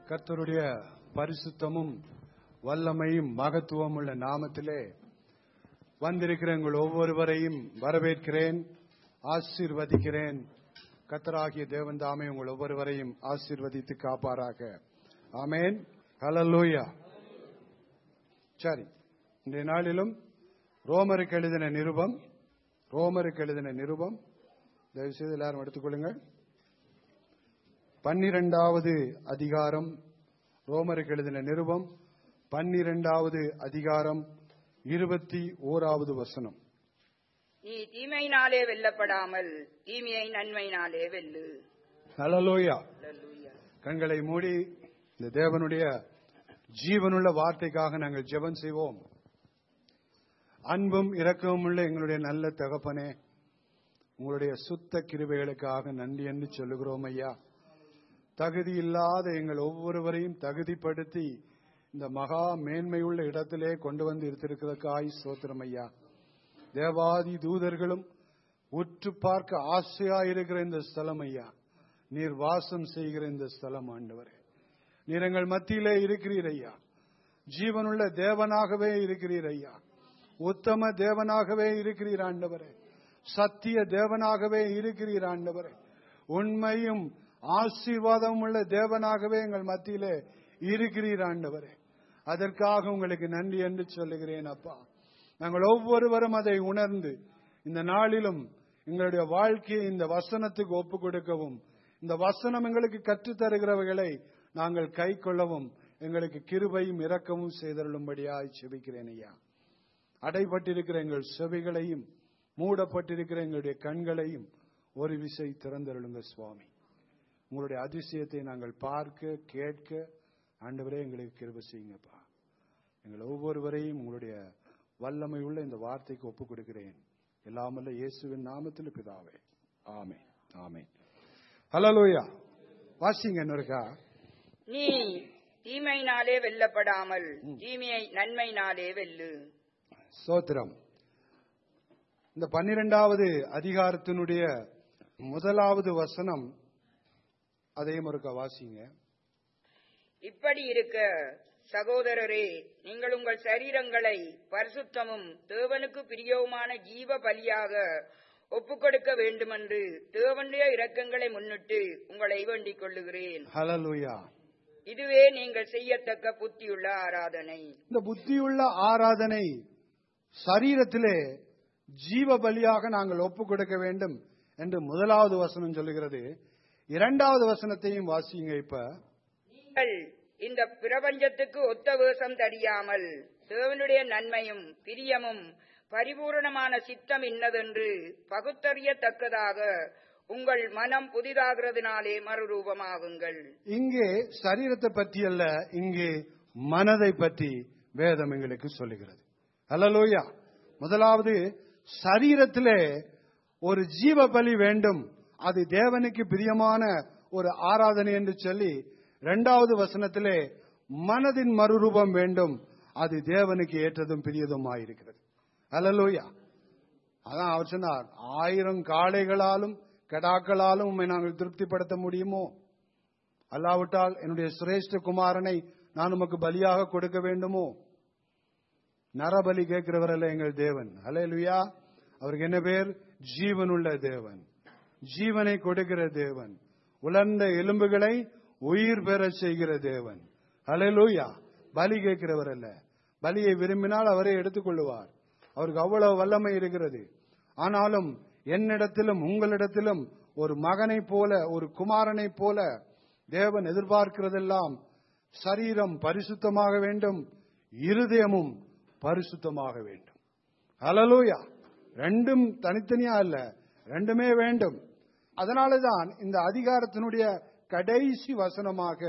கர்த்தருடைய பரிசுத்தமும் வல்லமையும் மகத்துவம் உள்ள நாமத்திலே வந்திருக்கிற உங்கள் ஒவ்வொருவரையும் வரவேற்கிறேன் ஆசீர்வதிக்கிறேன் கத்தராகிய தேவன் தாமே உங்கள் ஒவ்வொருவரையும் ஆசீர்வதித்து காப்பாராக ஆமேன் ஹலலூயா சரி இன்றைய நாளிலும் ரோமருக்கு எழுதின நிருபம் ரோமருக்கு எழுதின நிருபம் தயவுசெய்து எல்லாரும் எடுத்துக்கொள்ளுங்கள் பன்னிரெண்டாவது அதிகாரம் ரோமருக்கு எழுதின நிருபம் பன்னிரெண்டாவது அதிகாரம் இருபத்தி ஓராவது வசனம் நீ தீமையினாலே வெல்லப்படாமல் தீமையை நன்மையினாலே வெல்லு ஹலலோயா அல்லேலூயா. கண்களை மூடி இந்த தேவனுடைய ஜீவனுள்ள வார்த்தைக்காக நாங்கள் ஜெபம் செய்வோம் அன்பும் இரக்கமும் உள்ள எங்களுடைய நல்ல தகப்பனே உங்களுடைய சுத்த கிருபைகளுக்காக நன்றி என்று சொல்லுகிறோம் ஐயா தகுதி இல்லாத எங்கள் ஒவ்வொருவரையும் தகுதிப்படுத்தி இந்த மகா மேன்மையுள்ள இடத்திலே கொண்டு வந்து இருந்திருக்கிறதுக்காய் சோத்திரம் ஐயா தேவாதி தூதர்களும் உற்று பார்க்க ஆசையாயிருக்கிற இந்த ஸ்தலம் ஐயா நீர் வாசம் செய்கிற இந்த ஸ்தலம் ஆண்டவரே நீர் எங்கள் மத்தியிலே இருக்கிறீர் ஐயா ஜீவனுள்ள தேவனாகவே இருக்கிறீர் ஐயா உத்தம தேவனாகவே இருக்கிறீர் ஆண்டவரே சத்திய தேவனாகவே இருக்கிறீர் ஆண்டவரே உண்மையும் ஆசீர்வாதம் உள்ள தேவனாகவே எங்கள் மத்தியிலே இருக்கிறீர் ஆண்டவரே அதற்காக உங்களுக்கு நன்றி என்று சொல்லுகிறேன் அப்பா நாங்கள் ஒவ்வொருவரும் அதை உணர்ந்து இந்த நாளிலும் எங்களுடைய வாழ்க்கையை இந்த வசனத்துக்கு ஒப்புக் கொடுக்கவும் இந்த வசனம் எங்களுக்கு கற்றுத் தருகிறவைகளை நாங்கள் கை கொள்ளவும் எங்களுக்கு கிருபையும் இரக்கமும் செய்தருளும்படியாய் செபிக்கிறேன் ஐயா அடைபட்டிருக்கிற எங்கள் செவிகளையும் மூடப்பட்டிருக்கிற எங்களுடைய கண்களையும் ஒரு விசை திறந்தருளுங்க சுவாமி உங்களுடைய அதிசயத்தை நாங்கள் பார்க்க கேட்க ஆண்டவரே எங்களுக்கு கிருபை செய்யுங்கப்பா எங்கள் ஒவ்வொருவரையும் உங்களுடைய வல்லமை உள்ள இந்த வார்த்தைக்கு ஒப்புக் கொடுக்கிறேன் எல்லாமல்ல இயேசுவின் நாமத்தில் பிதாவே ஆமே ஆமே ஹலலோயா வாசிங்க இன்னொருக்கா நீ தீமையினாலே வெல்லப்படாமல் தீமையை நன்மையினாலே வெல்லு சோத்திரம் இந்த பன்னிரெண்டாவது அதிகாரத்தினுடைய முதலாவது வசனம் அதையும் ஒருக்கா வாசிங்க இப்படி இருக்க சகோதரரே நீங்கள் உங்கள் சரீரங்களை பரிசுத்தமும் தேவனுக்கு பிரியவுமான ஜீவ பலியாக ஒப்புக்கொடுக்க வேண்டுமென்று தேவனுடைய இரக்கங்களை முன்னிட்டு உங்களை வேண்டிக் கொள்ளுகிறேன் ஹலலுயா இதுவே நீங்கள் செய்யத்தக்க புத்தியுள்ள ஆராதனை இந்த புத்தியுள்ள ஆராதனை சரீரத்திலே ஜீவ பலியாக நாங்கள் ஒப்புக் கொடுக்க வேண்டும் என்று முதலாவது வசனம் சொல்லுகிறது இரண்டாவது வசனத்தையும் வாசிங்க இப்ப நீங்கள் இந்த பிரபஞ்சத்துக்கு ஒத்த வேஷம் தடியாமல் தேவனுடைய நன்மையும் பிரியமும் பரிபூரணமான சித்தம் இன்னதென்று பகுத்தறியத்தக்கதாக உங்கள் மனம் புதிதாகிறதுனாலே மறுரூபமாகுங்கள் இங்கே சரீரத்தை பற்றி அல்ல இங்கே மனதை பற்றி வேதம் எங்களுக்கு சொல்லுகிறது அல்லலோயா முதலாவது சரீரத்திலே ஒரு ஜீவ பலி வேண்டும் அது தேவனுக்கு பிரியமான ஒரு ஆராதனை என்று சொல்லி இரண்டாவது வசனத்திலே மனதின் மறுரூபம் வேண்டும் அது தேவனுக்கு ஏற்றதும் பிரியதுமாயிருக்கிறது அல்லலோயா அதான் அவர் சொன்னார் ஆயிரம் காளைகளாலும் கடாக்களாலும் உண்மை நாங்கள் திருப்திப்படுத்த முடியுமோ அல்லாவிட்டால் என்னுடைய சிரேஷ்ட குமாரனை நான் உமக்கு பலியாக கொடுக்க வேண்டுமோ நரபலி கேட்கிறவர் அல்ல எங்கள் தேவன் அலையலுயா அவருக்கு என்ன பேர் ஜீவனுள்ள தேவன் ஜீவனை கொடுக்கிற தேவன் உலர்ந்த எலும்புகளை உயிர் பெற செய்கிற தேவன் அலையலூயா பலி கேட்கிறவர் அல்ல பலியை விரும்பினால் அவரே எடுத்துக்கொள்ளுவார் அவருக்கு அவ்வளவு வல்லமை இருக்கிறது ஆனாலும் என்னிடத்திலும் உங்களிடத்திலும் ஒரு மகனைப் போல ஒரு குமாரனைப் போல தேவன் எதிர்பார்க்கிறதெல்லாம் சரீரம் பரிசுத்தமாக வேண்டும் இருதயமும் பரிசுத்தமாக வேண்டும் ஹலலூயா ரெண்டும் தனித்தனியா அல்ல ரெண்டுமே வேண்டும் அதனாலதான் இந்த அதிகாரத்தினுடைய கடைசி வசனமாக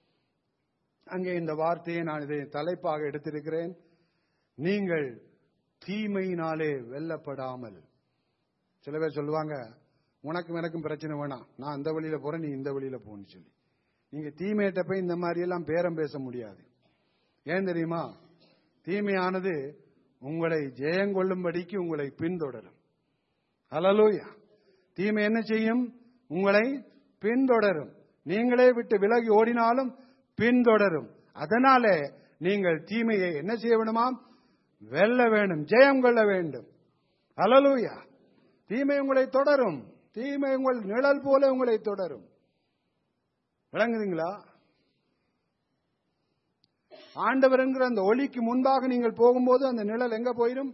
அங்கே இந்த வார்த்தையை நான் இதை தலைப்பாக எடுத்திருக்கிறேன் நீங்கள் தீமையினாலே வெல்லப்படாமல் சில பேர் சொல்லுவாங்க உனக்கும் எனக்கும் பிரச்சனை வேணாம் நான் அந்த வழியில போறேன் நீ இந்த வழியில போன்னு சொல்லி நீங்க தீமையிட்ட போய் இந்த மாதிரி எல்லாம் பேரம் பேச முடியாது ஏன் தெரியுமா தீமையானது உங்களை ஜெயங்கொள்ளும்படிக்கு உங்களை பின்தொடரும் ஹலலூயா தீமை என்ன செய்யும் உங்களை பின்தொடரும் நீங்களே விட்டு விலகி ஓடினாலும் பின்தொடரும் அதனாலே நீங்கள் தீமையை என்ன செய்ய வேண்டுமாம் வெல்ல வேண்டும் ஜெயம் கொள்ள வேண்டும் அலலூயா தீமை உங்களை தொடரும் தீமை உங்கள் நிழல் போல உங்களை தொடரும் விளங்குதுங்களா ஆண்டவர் என்கிற அந்த ஒளிக்கு முன்பாக நீங்கள் போகும்போது அந்த நிழல் எங்க போயிடும்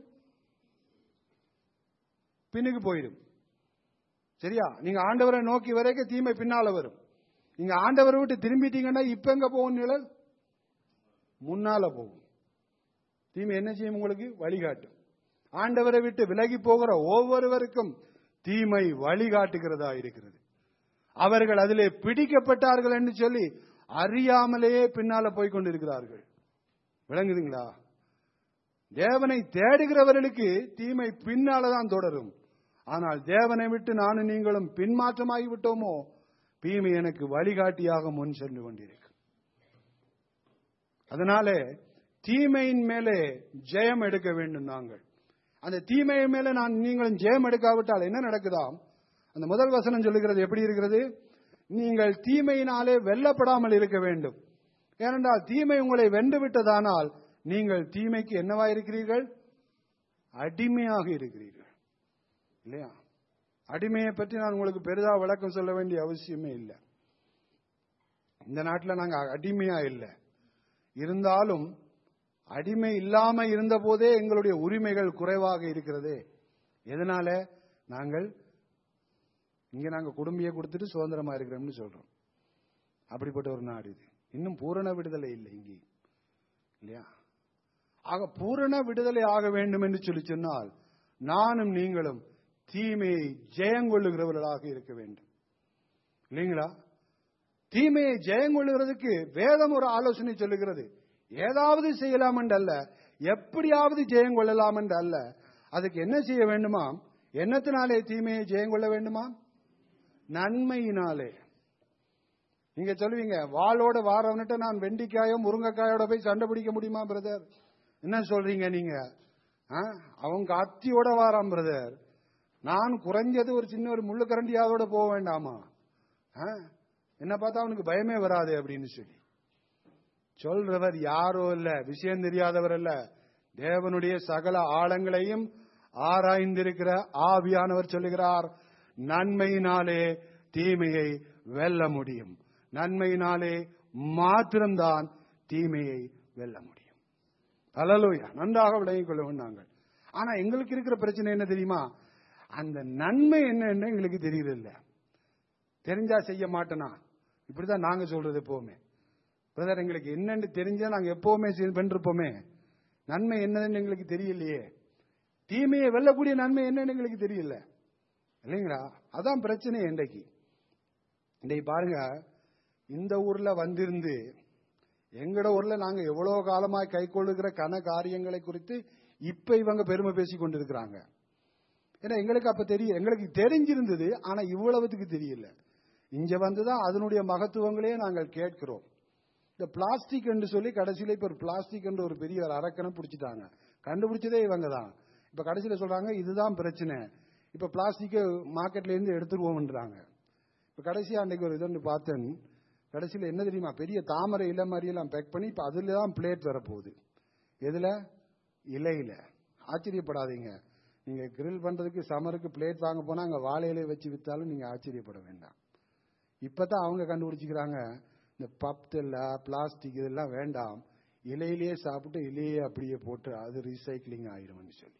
பின்னுக்கு போயிடும் சரியா நீங்க ஆண்டவரை நோக்கி வரைக்கும் தீமை பின்னால வரும் நீங்க ஆண்டவரை விட்டு திரும்பிட்டீங்கன்னா இப்ப எங்க போகும் நிழல் முன்னால போகும் தீமை என்ன செய்யும் உங்களுக்கு வழிகாட்டும் ஆண்டவரை விட்டு விலகி போகிற ஒவ்வொருவருக்கும் தீமை வழிகாட்டுகிறதா இருக்கிறது அவர்கள் அதிலே பிடிக்கப்பட்டார்கள் என்று சொல்லி அறியாமலேயே பின்னால போய் கொண்டிருக்கிறார்கள் விளங்குதுங்களா தேவனை தேடுகிறவர்களுக்கு தீமை பின்னாலதான் தொடரும் ஆனால் தேவனை விட்டு நானும் நீங்களும் பின்மாற்றமாகி விட்டோமோ தீமை எனக்கு வழிகாட்டியாக முன் சென்று கொண்டிருக்கு அதனாலே தீமையின் மேலே ஜெயம் எடுக்க வேண்டும் நாங்கள் அந்த தீமையின் மேலே நான் நீங்களும் ஜெயம் எடுக்காவிட்டால் என்ன நடக்குதாம் அந்த முதல் வசனம் சொல்லுகிறது எப்படி இருக்கிறது நீங்கள் தீமையினாலே வெல்லப்படாமல் இருக்க வேண்டும் ஏனென்றால் தீமை உங்களை வென்று விட்டதானால் நீங்கள் தீமைக்கு என்னவா இருக்கிறீர்கள் அடிமையாக இருக்கிறீர்கள் இல்லையா அடிமையை பற்றி நான் உங்களுக்கு பெரிதா விளக்கம் சொல்ல வேண்டிய அவசியமே இல்லை இந்த நாட்டில் நாங்க அடிமையா இல்லை இருந்தாலும் அடிமை இல்லாம இருந்த போதே எங்களுடைய உரிமைகள் குறைவாக இருக்கிறது எதனால நாங்கள் இங்க நாங்க குடும்பியை கொடுத்துட்டு சுதந்திரமா இருக்கிறோம்னு சொல்றோம் அப்படிப்பட்ட ஒரு நாடு இது இன்னும் பூரண விடுதலை இல்லை இங்கே இல்லையா ஆக பூரண விடுதலை ஆக வேண்டும் என்று சொல்லி சொன்னால் நானும் நீங்களும் தீமையை ஜெயங்கொள்ளுகிறவர்களாக இருக்க வேண்டும் இல்லைங்களா தீமையை ஜெயங்கொள்ளுகிறதுக்கு வேதம் ஒரு ஆலோசனை சொல்லுகிறது ஏதாவது செய்யலாம் என்று அல்ல எப்படியாவது ஜெயங்கொள்ளலாம் என்று அல்ல அதுக்கு என்ன செய்ய வேண்டுமா என்னத்தினாலே தீமையை ஜெயங்கொள்ள வேண்டுமா நன்மையினாலே நீங்க சொல்லுவீங்க வாளோட வாரவன்கிட்ட நான் வெண்டிக்காயோ முருங்கைக்காயோட போய் சண்டை பிடிக்க முடியுமா பிரதர் என்ன சொல்றீங்க நீங்க ஆ? அவங்க அத்தியோட வாராம் பிரதர் நான் குறைஞ்சது ஒரு சின்ன ஒரு முள்ளு கரண்டியாவோட போக வேண்டாமா ஆ? என்ன பார்த்தா அவனுக்கு பயமே வராது அப்படின்னு சொல்லி சொல்றவர் யாரோ இல்ல விஷயம் தெரியாதவர் அல்ல தேவனுடைய சகல ஆழங்களையும் ஆராய்ந்திருக்கிற ஆவியானவர் சொல்லுகிறார் நன்மையினாலே தீமையை வெல்ல முடியும் நன்மையினாலே மாத்திரம்தான் தீமையை வெல்ல முடியும் அலலோயா நன்றாக விளங்கிக் கொள்ள நாங்கள் ஆனா எங்களுக்கு இருக்கிற பிரச்சனை என்ன தெரியுமா அந்த நன்மை என்னன்னு எங்களுக்கு தெரியல தெரிஞ்சா செய்ய மாட்டேனா இப்படிதான் நாங்க சொல்றது எப்பவுமே பிரதர் எங்களுக்கு என்னன்னு தெரிஞ்சா நாங்க எப்பவுமே செய்~ வென்றிருப்போமே நன்மை என்னன்னு எங்களுக்கு தெரியலையே தீமையை வெல்லக்கூடிய நன்மை என்னன்னு எங்களுக்கு தெரியல இல்லைங்களா அதான் பிரச்சனை இன்றைக்கு இன்றைக்கு பாருங்க இந்த ஊர்ல வந்திருந்து எங்கட ஊர்ல நாங்க எவ்வளவு காலமாய் கை கொள்ளுகிற கன காரியங்களை குறித்து இப்ப இவங்க பெருமை பேசி கொண்டிருக்கிறாங்க ஏன்னா எங்களுக்கு அப்ப தெரியும் எங்களுக்கு தெரிஞ்சிருந்தது ஆனா இவ்வளவுத்துக்கு தெரியல இங்க வந்துதான் அதனுடைய மகத்துவங்களையே நாங்கள் கேட்கிறோம் இந்த பிளாஸ்டிக் என்று சொல்லி கடைசியில இப்ப ஒரு பிளாஸ்டிக் என்று ஒரு பெரிய ஒரு அரக்கனை பிடிச்சிட்டாங்க கண்டுபிடிச்சதே இவங்க தான் இப்ப கடைசியில சொல்றாங்க இதுதான் பிரச்சனை இப்ப பிளாஸ்டிக் மார்க்கெட்ல இருந்து எடுத்துருவோம்ன்றாங்க இப்ப கடைசியா அன்னைக்கு ஒரு இது பார்த்தேன் கடைசியில என்ன தெரியுமா பெரிய தாமரை இலை மாதிரி எல்லாம் பேக் பண்ணி இப்ப அதுல தான் பிளேட் வரப்போகுது எதுல இலையில ஆச்சரியப்படாதீங்க நீங்க கிரில் பண்றதுக்கு சமருக்கு பிளேட் வாங்க போனா அங்க வாழை இலையை வச்சு வித்தாலும் நீங்க ஆச்சரியப்பட வேண்டாம் இப்பதான் அவங்க கண்டுபிடிச்சிக்கிறாங்க இந்த பப்தெல்ல பிளாஸ்டிக் இதெல்லாம் வேண்டாம் இலையிலேயே சாப்பிட்டு இலையே அப்படியே போட்டு அது ரீசைக்கிளிங் ஆயிரும்னு சொல்லி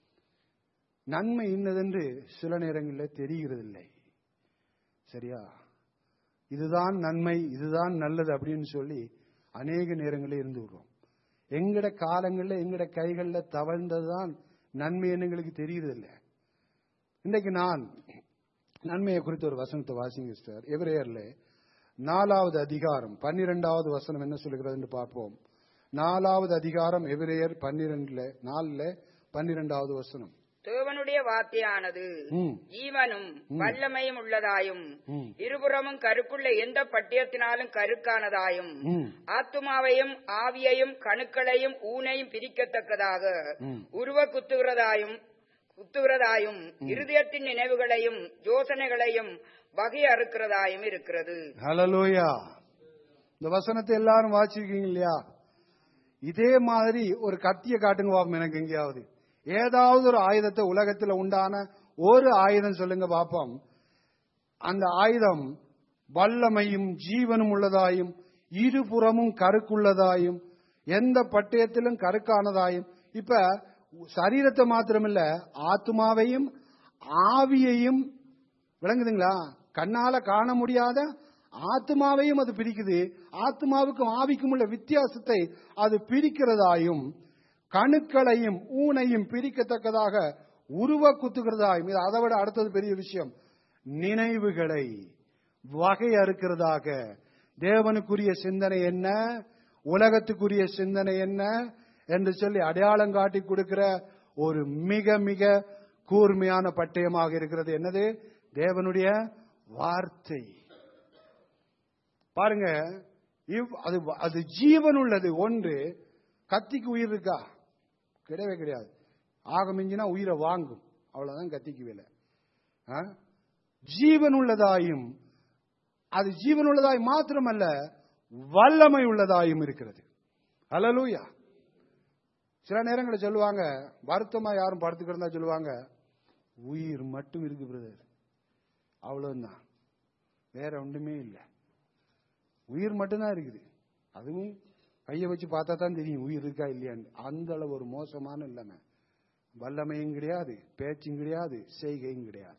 நன்மை இன்னதென்று சில நேரங்களில் தெரிகிறதில்லை சரியா இதுதான் நன்மை இதுதான் நல்லது அப்படின்னு சொல்லி அநேக நேரங்களில் இருந்து விடுறோம் எங்கட காலங்களில் எங்கட கைகளில் தவழ்ந்ததுதான் நன்மை எங்களுக்கு தெரியுறதில்லை இன்றைக்கு நான் நன்மையை குறித்த ஒரு வசனத்தை வாசிங்க சிஸ்டர் எவரேயர்ல நாலாவது அதிகாரம் பன்னிரெண்டாவது வசனம் என்ன சொல்லுகிறது என்று பார்ப்போம் நாலாவது அதிகாரம் எவரேயர் பன்னிரெண்டுல நாலுல பன்னிரெண்டாவது வசனம் தேவனுடைய வார்த்தையானது ம். ஜீவனும் வல்லமையும் உள்ளதாயும் ம். இருபுறமும் கருக்குள்ள எந்த பட்டியத்தினாலும் கருக்கானதாயும் ம். ஆத்துமாவையும் ஆவியையும் கணுக்களையும் ஊனையும் பிரிக்கத்தக்கதாக ம். உருவ குத்துகிறதாயும் குத்துகிறதாயும் இருதயத்தின் நினைவுகளையும் யோசனைகளையும் வகை அறுக்கிறதாயும் இருக்கிறது ஹalleluya இந்த வசனத்தை எல்லாரும் வாசிச்சிருக்கீங்க இல்லையா இதே மாதிரி ஒரு கத்திய காட்டுங்க பாப்போம் எனக்கு எங்கேயாவது ஏதாவது ஒரு ஆயுதத்தை உலகத்தில் உண்டான ஒரு ஆயுதம் சொல்லுங்க பாப்போம் அந்த ஆயுதம் வல்லமையும் ஜீவனும் உள்ளதாயும் இருபுறமும் கருக்குள்ளதாயும் எந்த பட்டயத்திலும் கருக்கானதாயும் இப்ப சரீரத்தை மாத்திரமில்ல ஆத்மாவையும் ஆவியையும் விளங்குதுங்களா கண்ணால காண முடியாத ஆத்மாவையும் அது பிரிக்குது ஆத்மாவுக்கும் ஆவிக்கும் உள்ள வித்தியாசத்தை அது பிரிக்கிறதாயும் கணுக்களையும் ஊனையும் பிரிக்கத்தக்கதாக உருவ குத்துகிறதாயும் இது அதை விட அடுத்தது பெரிய விஷயம் நினைவுகளை வகை அறுக்கிறதாக தேவனுக்குரிய சிந்தனை என்ன உலகத்துக்குரிய சிந்தனை என்ன என்று சொல்லி அடையாளம் காட்டி கொடுக்கிற ஒரு மிக மிக கூர்மையான பட்டயமாக இருக்கிறது என்னது தேவனுடைய வார்த்தை பாருங்க இவ்- அது அது ஜீவன் உள்ளது ஒன்று கத்திக்கு உயிர் இருக்கா கிடையவே கிடையாது ஆக மிஞ்சினா உயிரை வாங்கும் அவ்வளவுதான் கத்திக்கு வேலை ஆ? ஜீவன் உள்ளதாயும் அது ஜீவன் உள்ளதாய் மாத்திரமல்ல வல்லமை உள்ளதாயும் இருக்கிறது அல்லலூயா சில நேரங்களில் சொல்லுவாங்க வருத்தமா யாரும் படுத்துக்கிறதா சொல்லுவாங்க உயிர் மட்டும் இருக்கு பிரதர் அவ்வளவுதான் வேற ஒன்றுமே இல்லை உயிர் மட்டும்தான் இருக்குது அதுவும் கையை வச்சு பார்த்தா தான் தெரியும் உயிர் இருக்கா இல்லையான்னு அந்த அளவு ஒரு மோசமான நிலைமை வல்லமையும் கிடையாது பேச்சும் கிடையாது செய்கையும் கிடையாது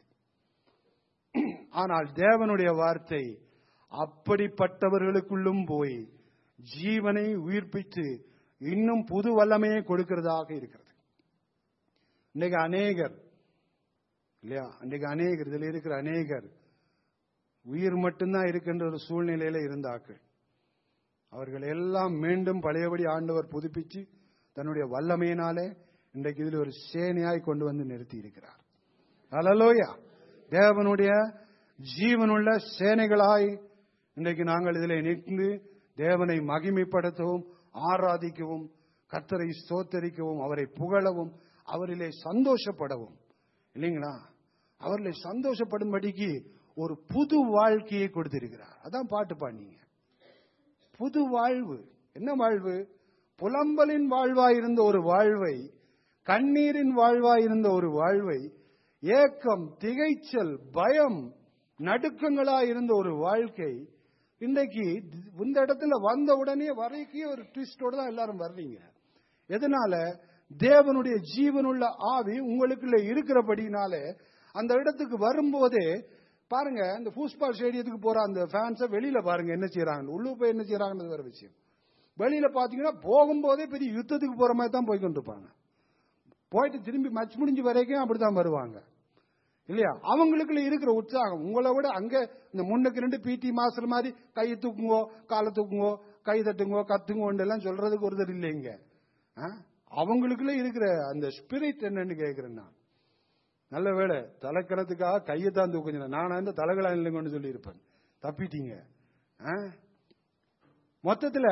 ஆனால் தேவனுடைய வார்த்தை அப்படிப்பட்டவர்களுக்குள்ளும் போய் ஜீவனை உயிர்ப்பித்து இன்னும் புது வல்லமையை கொடுக்கிறதாக இருக்கிறது இன்னைக்கு அநேகர் இல்லையா இன்னைக்கு அநேகர் இதுல இருக்கிற அநேகர் உயிர் மட்டும்தான் இருக்கின்ற ஒரு சூழ்நிலையில இருந்தார்கள் அவர்கள் எல்லாம் மீண்டும் பழையபடி ஆண்டவர் புதுப்பிச்சு தன்னுடைய வல்லமையினாலே இன்றைக்கு இதில் ஒரு சேனையாய் கொண்டு வந்து நிறுத்தி இருக்கிறார் அலலோயா தேவனுடைய ஜீவனுள்ள சேனைகளாய் இன்றைக்கு நாங்கள் இதில் நின்று தேவனை மகிமைப்படுத்தவும் ஆராதிக்கவும் கர்த்தரை ஸ்தோத்தரிக்கவும் அவரை புகழவும் அவரிலே சந்தோஷப்படவும் இல்லைங்களா அவர்களை சந்தோஷப்படும்படிக்கு ஒரு புது வாழ்க்கையை கொடுத்திருக்கிறார் அதான் பாட்டு பாடினீங்க புது வாழ்வு என்ன வாழ்வு புலம்பலின் வாழ்வாயிருந்த ஒரு வாழ்வை கண்ணீரின் வாழ்வாயிருந்த ஒரு வாழ்வை ஏக்கம் திகைச்சல் பயம் நடுக்கங்களாயிருந்த ஒரு வாழ்க்கை இன்றைக்கு இந்த இடத்துல வந்த உடனே வரைக்கே ஒரு ட்விஸ்டோட தான் எல்லாரும் வர்றீங்க எதனால தேவனுடைய ஜீவனுள்ள ஆவி உங்களுக்குள்ள இருக்கிறபடினாலே அந்த இடத்துக்கு வரும்போதே பாருங்க இந்த ஃபூஸ்பால் ஸ்டேடியத்துக்கு போற அந்த ஃபேன்ஸை வெளியில பாருங்க என்ன செய்யறாங்க உள்ளு போய் என்ன செய்யறாங்கன்றது வேற விஷயம் வெளியில பாத்தீங்கன்னா போகும்போதே பெரிய யுத்தத்துக்கு போற மாதிரி தான் போய் கொண்டிருப்பாங்க போயிட்டு திரும்பி மச் முடிஞ்சு வரைக்கும் அப்படித்தான் வருவாங்க இல்லையா அவங்களுக்குள்ள இருக்கிற உற்சாகம் உங்களை விட அங்க இந்த முன்னுக்கு ரெண்டு பிடி மாஸ்டர் மாதிரி கையை தூக்குங்கோ காலை தூக்குங்கோ கை தட்டுங்கோ கத்துங்கோன்னு எல்லாம் சொல்றதுக்கு ஒருத்தர் இல்லைங்க ஆ? அவங்களுக்குள்ள இருக்கிற அந்த ஸ்பிரிட் என்னன்னு கேட்கிறேன் நான் நல்ல வேளை தலைக்கணத்துக்காக கையை தான் தூக்குங்க நான் அந்த தலைகளா இல்லைங்கன்னு சொல்லியிருப்பேன் தப்பிட்டீங்க ஆ? மொத்தத்துல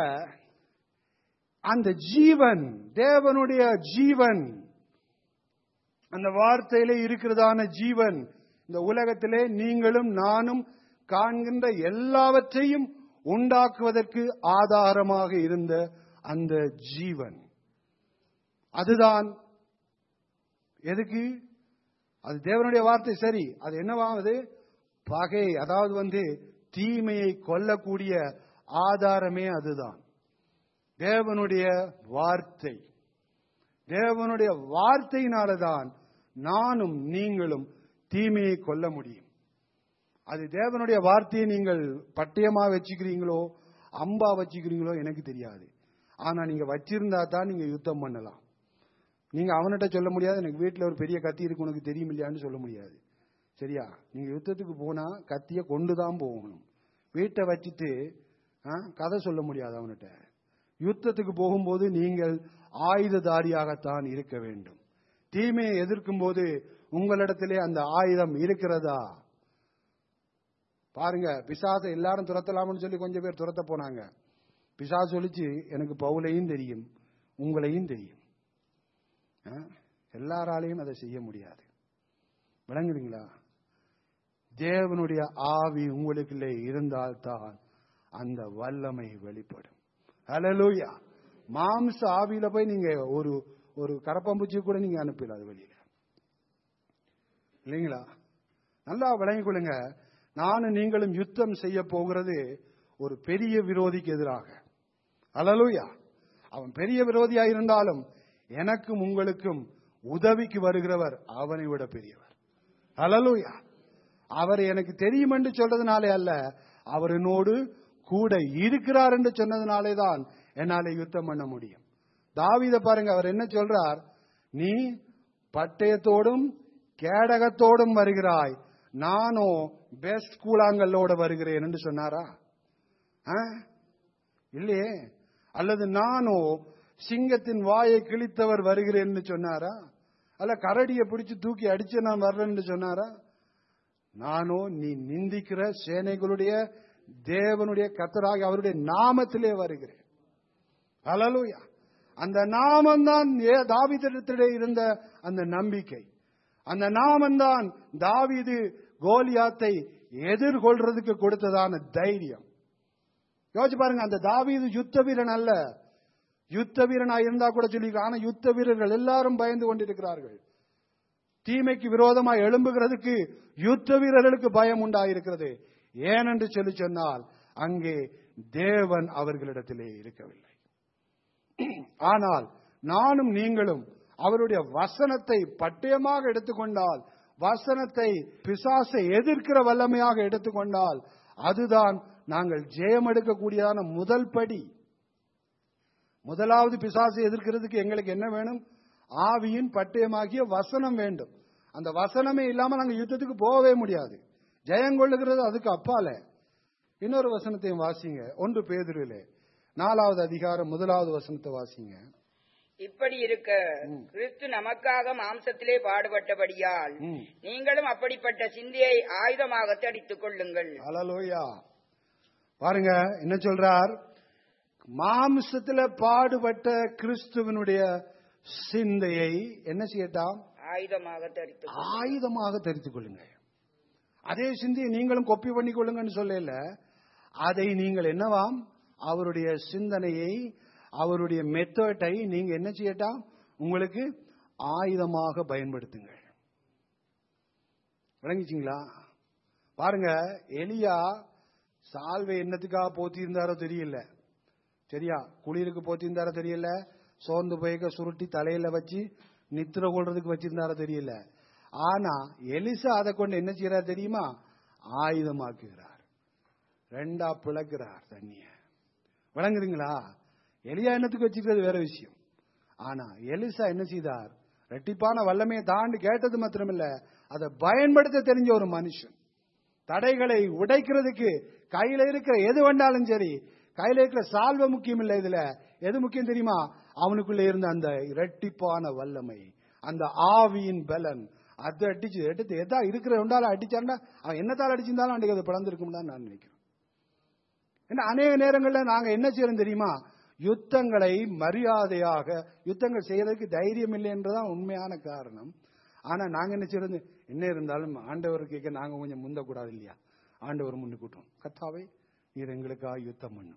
அந்த ஜீவன் தேவனுடைய ஜீவன் அந்த வார்த்தையிலே இருக்கிறதான ஜீவன் இந்த உலகத்திலே நீங்களும் நானும் காண்கின்ற எல்லாவற்றையும் உண்டாக்குவதற்கு ஆதாரமாக இருந்த அந்த ஜீவன் அதுதான் எதுக்கு அது தேவனுடைய வார்த்தை சரி அது என்னவாகுது பகை அதாவது வந்து தீமையை கொல்லக்கூடிய ஆதாரமே அதுதான் தேவனுடைய வார்த்தை தேவனுடைய வார்த்தையினாலதான் நானும் நீங்களும் தீமையை கொல்ல முடியும் அது தேவனுடைய வார்த்தையை நீங்கள் பட்டயமா வச்சுக்கிறீங்களோ அம்பா வச்சுக்கிறீங்களோ எனக்கு தெரியாது ஆனா நீங்க வச்சிருந்தா தான் நீங்க யுத்தம் பண்ணலாம் நீங்க அவன்கிட்ட சொல்ல முடியாது எனக்கு வீட்டுல ஒரு பெரிய கத்தி இருக்கு உனக்கு தெரியும் இல்லையான்னு சொல்ல முடியாது சரியா நீங்க யுத்தத்துக்கு போனா கத்திய கொண்டு தான் போகணும் வீட்டை வச்சுட்டு ஆ, கதை சொல்ல முடியாது அவன்கிட்ட யுத்தத்துக்கு போகும்போது நீங்கள் ஆயுததாரியாகத்தான் இருக்க வேண்டும் தீமையை எதிர்க்கும் போது உங்களிடத்திலே அந்த ஆயுதம் இருக்கிறதா பாருங்க பிசாசை எல்லாரும் துரத்தலாம்னு சொல்லி கொஞ்சம் பேர் துரத்த போனாங்க பிசாசு சொல்லிச்சு எனக்கு பவுலையும் தெரியும் உங்களையும் தெரியும் ஆ? எல்லாராலையும் அதை செய்ய முடியாது விளங்குறீங்களா தேவனுடைய ஆவி உங்களுக்குள்ளே இருந்தால்தான் அந்த வல்லமை வெளிப்படும் ஹalleluya மாம்ச ஆவியில போய் நீங்க ஒரு ஒரு கரப்பாம்பூச்சி கூட நீங்க அனுப்பல அது வெளியில இல்லைங்களா நல்லா விளங்கிக் கொள்ளுங்க நானும் நீங்களும் யுத்தம் செய்ய போகிறது ஒரு பெரிய விரோதிக்கு எதிராக அலலுயா அவன் பெரிய விரோதியா இருந்தாலும் எனக்கும் உங்களுக்கும் உதவிக்கு வருகிறவர் அவனை விட பெரியவர் அலலுயா அவர் எனக்கு தெரியும் என்று சொல்றதுனாலே அல்ல அவர் என்னோடு கூட இருக்கிறார் என்று சொன்னதுனாலே தான் என்னால யுத்தம் பண்ண முடியும் தாவீத பாருங்க அவர் என்ன சொல்றார் நீ பட்டயத்தோடும் கேடகத்தோடும் வருகிறாய் நானோ பெஸ்ட் கூழாங்கல்லோட வருகிறேன் என்று சொன்னாரா ஆ? இல்லையே அல்லது நானோ சிங்கத்தின் வாயை கிழித்தவர் வருகிறேன்னு சொன்னாரா அல்ல கரடியை பிடிச்சு தூக்கி அடிச்சு நான் வர்றேன்னு சொன்னாரா நானோ நீ நிந்திக்கிற சேனைகளுடைய தேவனுடைய கத்தராக அவருடைய நாமத்திலே வருகிறேன் ஹalleluya அந்த நாமம்தான் ஏ தாவீதிடத்திலே இருந்த அந்த நம்பிக்கை அந்த நாமம்தான் தாவீது கோலியாத்தை எதிர்கொள்றதுக்கு கொடுத்ததான தைரியம் யோசிச்சு பாருங்க அந்த தாவீது யுத்த வீரன் அல்ல யுத்த வீரனா இருந்தா கூட சொல்லி ஆனா யுத்த வீரர்கள் எல்லாரும் பயந்து கொண்டிருக்கிறார்கள் தீமைக்கு விரோதமாய் எழும்புகிறதுக்கு யுத்த வீரர்களுக்கு பயம் உண்டாயிருக்கிறது ஏனென்று சொல்லி சொன்னால் அங்கே தேவன் அவர்களிடத்திலே இருக்கவில்லை ஆனால் நானும் நீங்களும் அவருடைய வசனத்தை பட்டயமாக எடுத்துக்கொண்டால் வசனத்தை பிசாசை எதிர்க்கிற வல்லமையாக எடுத்துக்கொண்டால் அதுதான் நாங்கள் ஜெயம் எடுக்கக்கூடியதான முதல் படி முதலாவது பிசாசை எதிர்க்கிறதுக்கு எங்களுக்கு என்ன வேணும் ஆவியின் பட்டயமாகிய வசனம் வேண்டும் அந்த வசனமே இல்லாம நாங்க யுத்தத்துக்கு போகவே முடியாது ஜெயம் கொள்ளுகிறது அதுக்கு அப்பால இன்னொரு வசனத்தையும் வாசிங்க ஒன்று பேதுருவிலே நாலாவது அதிகாரம் முதலாவது வசனத்தை வாசிங்க இப்படி இருக்க கிறிஸ்து நமக்காக மாம்சத்திலே பாடுபட்டபடியால் ம். நீங்களும் அப்படிப்பட்ட சிந்தையை ஆயுதமாக தடித்துக் கொள்ளுங்கள் அலலோயா பாருங்க என்ன சொல்றார் மாம்சத்துல பாடுபட்ட கிறிஸ்துவனுடைய சிந்தையை என்ன செய்யட்டாம் ஆயுதமாக தரித்து ஆயுதமாக தெரித்துக் கொள்ளுங்க அதே சிந்தையை நீங்களும் கொப்பி பண்ணி கொள்ளுங்கன்னு சொல்லல அதை நீங்கள் என்னவாம் அவருடைய சிந்தனையை அவருடைய மெத்தட்டை நீங்க என்ன செய்யட்டாம் உங்களுக்கு ஆயுதமாக பயன்படுத்துங்கள் விளங்கிச்சிங்களா பாருங்க எலியா சால்வை என்னத்துக்காக போத்தியிருந்தாரோ தெரியல சரியா குளிருக்கு போத்திருந்தாரோ தெரியல சோர்ந்து போய்க்க சுருட்டி தலையில வச்சு நித்திர கொள்றதுக்கு வச்சிருந்தாரோ தெரியல ஆனா எலிசா அதை கொண்டு என்ன செய்யறார் தெரியுமா ஆயுதமாக்குகிறார் ரெண்டா பிளக்கிறார் தண்ணிய விளங்குறீங்களா எலியா என்னத்துக்கு வச்சுக்கிறது வேற விஷயம் ஆனா எலிசா என்ன செய்தார் ரெட்டிப்பான வல்லமையை தாண்டி கேட்டது மாத்திரமில்ல அதை பயன்படுத்த தெரிஞ்ச ஒரு மனுஷன் தடைகளை உடைக்கிறதுக்கு கையில இருக்கிற எது வேண்டாலும் சரி கையில இருக்கிற சால்வை முக்கியம் இல்லை இதுல எது முக்கியம் தெரியுமா அவனுக்குள்ள இருந்த அந்த இரட்டிப்பான வல்லமை அந்த ஆவியின் பலன் அதை அடிச்சு எடுத்து எதா இருக்கிற உண்டால அடிச்சாருன்னா அவன் என்னத்தால் அடிச்சிருந்தாலும் அன்றைக்கு அது பிளந்திருக்கும் தான் நான் நினைக்கிறேன் ஏன்னா அநேக நேரங்களில் நாங்க என்ன செய்யறோம் தெரியுமா யுத்தங்களை மரியாதையாக யுத்தங்கள் செய்யறதுக்கு தைரியம் இல்லை என்றுதான் உண்மையான காரணம் ஆனா நாங்க என்ன செய்யறது என்ன இருந்தாலும் ஆண்டவர் கேட்க நாங்க கொஞ்சம் முந்தக்கூடாது இல்லையா ஆண்டவர் முன்னுக்கூட்டோம் கத்தாவே நீர் எங்களுக்காக யுத்தம் பண்ணும்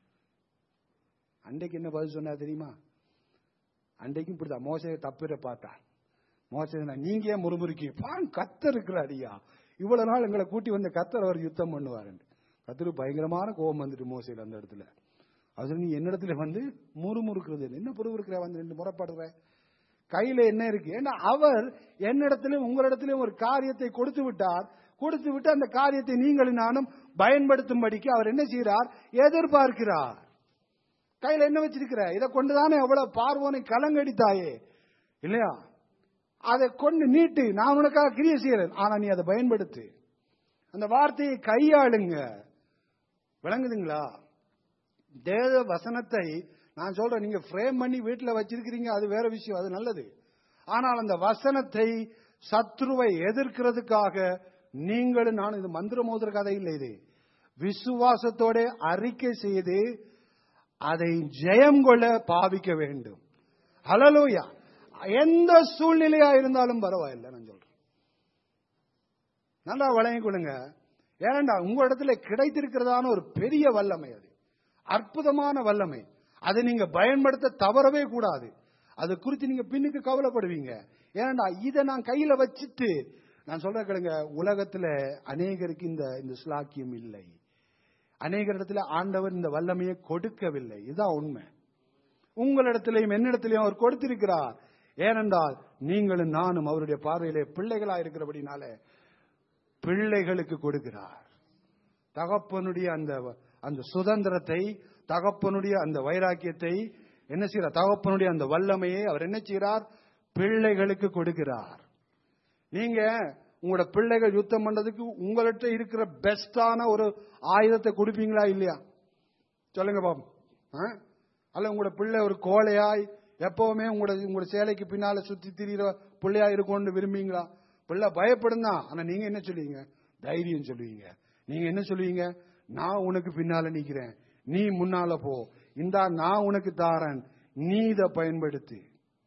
அன்றைக்கு என்ன பதில் சொன்னா தெரியுமா அன்றைக்கும் இப்படிதான் மோசையை தப்பிர பார்த்தான் மோசை நீங்க ஏன் முறுமுறுக்கி பான் கத்தர் இருக்கிறார் ஐயா இவ்வளவு நாள் எங்களை கூட்டி வந்த கத்தர் அவர் யுத்தம் பண்ணுவார் கத்தருக்கு பயங்கரமான கோபம் வந்துட்டு மோசையில் அந்த இடத்துல அது நீ என்னிடத்துல வந்து முறுமுறுக்கிறது என்ன பொறுமுறுக்கிற வந்து ரெண்டு முறைப்படுற கையில என்ன இருக்கு ஏன்னா அவர் என்னிடத்திலும் உங்களிடத்திலும் ஒரு காரியத்தை கொடுத்து விட்டார் கொடுத்து விட்டு அந்த காரியத்தை நீங்களும் நானும் பயன்படுத்தும்படிக்கு அவர் என்ன செய்கிறார் எதிர்பார்க்கிறார் கையில என்ன வச்சிருக்கிற இதை கொண்டுதானே எவ்வளவு பார்வோனை கலங்கடித்தாயே இல்லையா அதை கொண்டு நீட்டு நான் உனக்காக கிரியை செய்யறேன் ஆனா நீ அதை பயன்படுத்து அந்த வார்த்தையை கையாளுங்க விளங்குதுங்களா தேவ வசனத்தை நான் சொல்றேன் நீங்க ஃப்ரேம் பண்ணி வீட்டுல வச்சிருக்கிறீங்க அது வேற விஷயம் அது நல்லது ஆனால் அந்த வசனத்தை சத்ருவை எதிர்க்கிறதுக்காக நீங்களும் நான் இது மந்திர மோதிர கதை இல்லை இது விசுவாசத்தோட அறிக்கை செய்து அதை ஜெயம் கொள்ள பாவிக்க வேண்டும் ஹலலூயா எந்த சூழ்நிலையா இருந்தாலும் பரவாயில்லை நான் சொல்றேன் நல்லா வழங்கிக் கொள்ளுங்க ஏனண்டா உங்க இடத்துல கிடைத்திருக்கிறதான ஒரு பெரிய வல்லமை அது அற்புதமான வல்லமை அதை நீங்க பயன்படுத்த தவறவே கூடாது அது குறித்து நீங்க பின்னுக்கு கவலைப்படுவீங்க ஏனண்டா இதை நான் கையில வச்சுட்டு நான் சொல்ற கேளுங்க உலகத்துல அநேகருக்கு இந்த இந்த சுலாக்கியம் இல்லை அநேகர் இடத்துல ஆண்டவர் இந்த வல்லமையை கொடுக்கவில்லை இதுதான் உண்மை உங்களிடத்திலையும் என்னிடத்திலையும் அவர் கொடுத்திருக்கிறார் ஏனென்றால் நீங்களும் நானும் அவருடைய பார்வையிலே பிள்ளைகளா இருக்கிறபடினால பிள்ளைகளுக்கு கொடுக்கிறார் தகப்பனுடைய அந்த அந்த சுதந்திரத்தை தகப்பனுடைய அந்த வைராக்கியத்தை என்ன செய்யறார் தகப்பனுடைய அந்த வல்லமையை அவர் என்ன செய்கிறார் பிள்ளைகளுக்கு கொடுக்கிறார் நீங்க உங்களோட பிள்ளைகள் யுத்தம் பண்றதுக்கு உங்கள்கிட்ட இருக்கிற பெஸ்டான ஒரு ஆயுதத்தை கொடுப்பீங்களா இல்லையா சொல்லுங்க பாப்போம் ஆ? அல்ல உங்களோட பிள்ளை ஒரு கோழையாய் எப்பவுமே உங்களோட உங்களோட சேலைக்கு பின்னால சுத்தி திரியிற பிள்ளையா இருக்கும்னு விரும்புவீங்களா பிள்ளை பயப்படும் தான் ஆனா நீங்க என்ன சொல்லுவீங்க தைரியம் சொல்லுவீங்க நீங்க என்ன சொல்லுவீங்க நான் உனக்கு பின்னால நிக்கிறேன் நீ முன்னால போ இந்தா நான் உனக்கு தாரன் நீ இதை பயன்படுத்து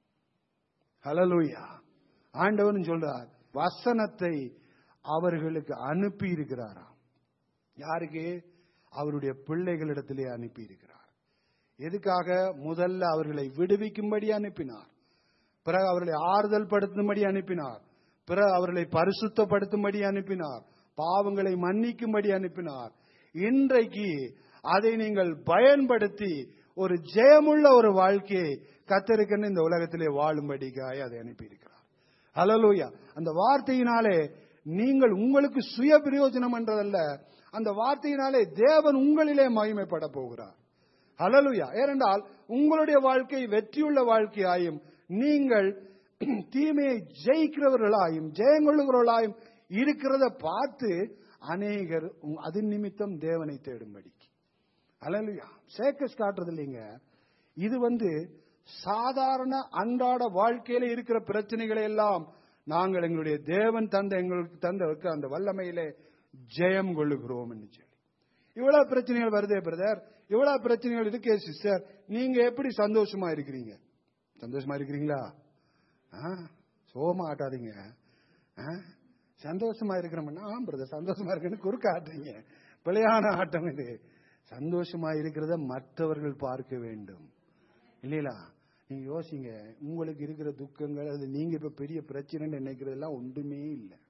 ஹலலூயா ஆண்டவன் சொல்றார் வசனத்தை அவர்களுக்கு அனுப்பி இருக்கிறாராம் யாருக்கு அவருடைய பிள்ளைகளிடத்திலே அனுப்பி இருக்கிறார் எதுக்காக முதல்ல அவர்களை விடுவிக்கும்படி அனுப்பினார் பிறகு அவர்களை ஆறுதல் படுத்தும்படி அனுப்பினார் பிறகு அவர்களை பரிசுத்தப்படுத்தும்படி அனுப்பினார் பாவங்களை மன்னிக்கும்படி அனுப்பினார் இன்றைக்கு அதை நீங்கள் பயன்படுத்தி ஒரு ஜெயமுள்ள ஒரு வாழ்க்கையை கத்தருக்குன்னு இந்த உலகத்திலே வாழும்படிக்காய் அதை அனுப்பியிருக்கிறார் ஹலலூயா அந்த வார்த்தையினாலே நீங்கள் உங்களுக்கு சுய பிரயோஜனம் என்றதல்ல அந்த வார்த்தையினாலே தேவன் உங்களிலே மகிமைப்பட போகிறார் ஹலலுயா ஏனென்றால் உங்களுடைய வாழ்க்கை வெற்றியுள்ள வாழ்க்கையாயும் நீங்கள் தீமையை ஜெயிக்கிறவர்களாயும் ஜெயங்கொள்ளுகிறவர்களாயும் இருக்கிறத பார்த்து அநேகர் உங்க- அது நிமித்தம் தேவனை தேடும்படிக்கு ஹalleluya சேக்கஸ் காட்டுறது இல்லைங்க இது வந்து சாதாரண அன்றாட வாழ்க்கையில இருக்கிற பிரச்சனைகளை எல்லாம் நாங்கள் எங்களுடைய தேவன் தந்த எங்களுக்கு தந்த அந்த வல்லமையிலே ஜெயம் கொள்ளுகிறோம் என்று சொல்லி இவ்வளவு பிரச்சனைகள் வருதே பிரதர் இவ்வளவு பிரச்சனைகள் இருக்கே சிஸ்டர் நீங்க எப்படி சந்தோஷமா இருக்கிறீங்க சந்தோஷமா இருக்கிறீங்களா ஆ, சோகமா ஆட்டாதீங்க ஆ, சந்தோஷமா இருக்கிறோம்னா ஆ பிரதர் சந்தோஷமா இருக்குன்னு குறுக்க ஆட்டுறீங்க பிழையான ஆட்டம் இது சந்தோஷமா இருக்கிறத மற்றவர்கள் பார்க்க வேண்டும் இல்லைங்களா நீங்க யோசிங்க உங்களுக்கு இருக்கிற துக்கங்கள் அது நீங்க இப்ப பெரிய பிரச்சனைன்னு நினைக்கிறதெல்லாம் ஒன்றுமே இல்லை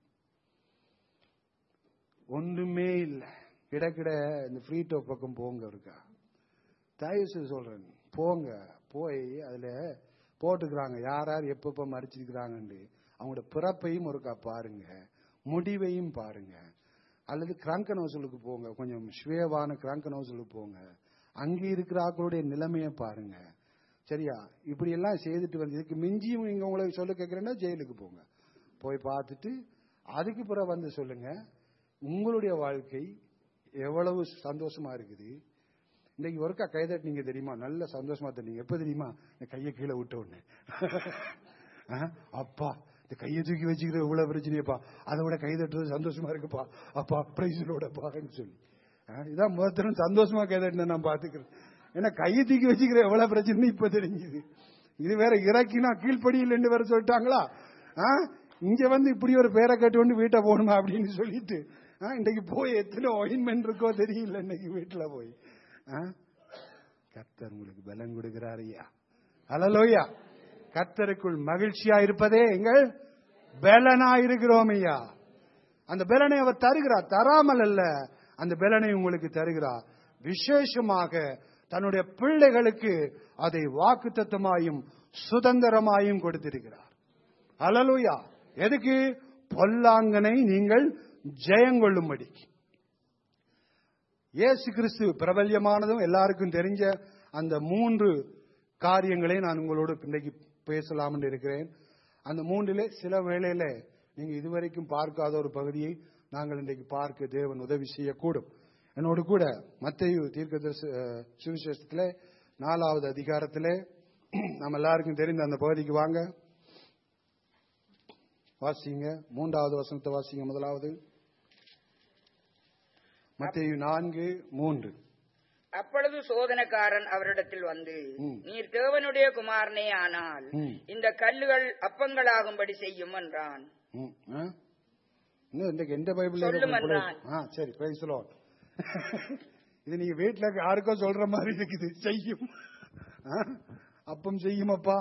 ஒன்றுமே இல்லை கிடக்கிட இந்த ஃப்ரீ டாப் பக்கம் போங்க இருக்கா தயவு செய்து சொல்றேன் போங்க போய் அதுல போட்டுக்கிறாங்க யார் யார் எப்பப்ப மறிச்சிருக்கிறாங்கன்னு அவங்களோட பிறப்பையும் ஒருக்கா பாருங்க முடிவையும் பாருங்க அல்லது கிராங்கன் ஹவுசலுக்கு போங்க கொஞ்சம் ஸ்வேவான கிராங்கன் ஹவுசலுக்கு போங்க அங்கே இருக்கிற ஆக்களுடைய நிலைமையை பாருங்க சரியா இப்படி எல்லாம் செய்துட்டு வந்து இதுக்கு மிஞ்சியும் நீங்க உங்களுக்கு சொல்ல கேட்கிறேன்னா ஜெயிலுக்கு போங்க போய் பார்த்துட்டு அதுக்கு பிறகு வந்து சொல்லுங்க உங்களுடைய வாழ்க்கை எவ்வளவு சந்தோஷமா இருக்குது இன்னைக்கு ஒருக்கா கை தட்டினீங்க தெரியுமா நல்ல சந்தோஷமா தட்டினீங்க எப்ப தெரியுமா இந்த கையை கீழே விட்ட உடனே ஆ, அப்பா இந்த கையை தூக்கி வச்சுக்கிற இவ்வளவு பிரச்சனையப்பா அதை விட கை தட்டுறது சந்தோஷமா இருக்குப்பா அப்பா பிரைஸோட பாருன்னு சொல்லி ஆ, இதான் முதல் சந்தோஷமா கை தட்டின நான் பாத்துக்கிறேன் ஏன்னா கையை தூக்கி வச்சுக்கிற எவ்வளவு பிரச்சனை இப்ப தெரிஞ்சுது இது வேற இறக்கினா கீழ்ப்படியில் வேற சொல்லிட்டாங்களா ஆ, இங்க வந்து இப்படி ஒரு பேரை கட்டு கொண்டு வீட்டை போகணுமா அப்படின்னு சொல்லிட்டு ஆ, இன்னைக்கு போய் எத்தனை ஒயின்மெண்ட் இருக்கோ தெரியல இன்னைக்கு வீட்டுல போய் ஆ? கர்த்தர் உங்களுக்கு பலம் கொடுக்கிறார் ஐயா அலலோயா கர்த்தருக்குள் மகிழ்ச்சியா இருப்பதே எங்கள் பலனா இருக்கிறோம் ஐயா அந்த பலனை அவர் தருகிறார் தராமல் அல்ல அந்த பலனை உங்களுக்கு தருகிறார் விசேஷமாக தன்னுடைய பிள்ளைகளுக்கு அதை வாக்குத்தத்தமாயும் சுதந்திரமாயும் கொடுத்திருக்கிறார் அலலுயா எதுக்கு பொல்லாங்கனை நீங்கள் ஜெயங்கொள்ளும்படிக்கு இயேசு கிறிஸ்து பிரபல்யமானதும் எல்லாருக்கும் தெரிஞ்ச அந்த மூன்று காரியங்களை நான் உங்களோடு இன்றைக்கு பேசலாம் என்று இருக்கிறேன் அந்த மூன்றிலே சில வேளையில நீங்க இதுவரைக்கும் பார்க்காத ஒரு பகுதியை நாங்கள் இன்றைக்கு பார்க்க தேவன் உதவி செய்யக்கூடும் என்னோடு கூட மத்தையு தீர்க்க சுவிசேஷத்திலே நாலாவது அதிகாரத்திலே நம்ம எல்லாருக்கும் தெரிந்த அந்த பகுதிக்கு வாங்க வாசிங்க மூன்றாவது வசனத்தை வாசிங்க முதலாவது மத்தேயு நான்கு மூன்று அப்பொழுது சோதனக்காரன் அவரிடத்தில் வந்து ம். நீர் தேவனுடைய குமாரனே ஆனால் ம். இந்த கல்லுகள் அப்பங்களாகும்படி செய்யும் என்றான் ம், ஆ? இன்னும் இன்றைக்கு எந்த பைபிள் சொல்லும் என்றான். ஆ சரி பிரைஸ் லார்ட் இது நீங்க வீட்டுல யாருக்கோ சொல்ற மாதிரி இருக்குது செய்யும் ஆ? அப்பம் செய்யும் அப்பா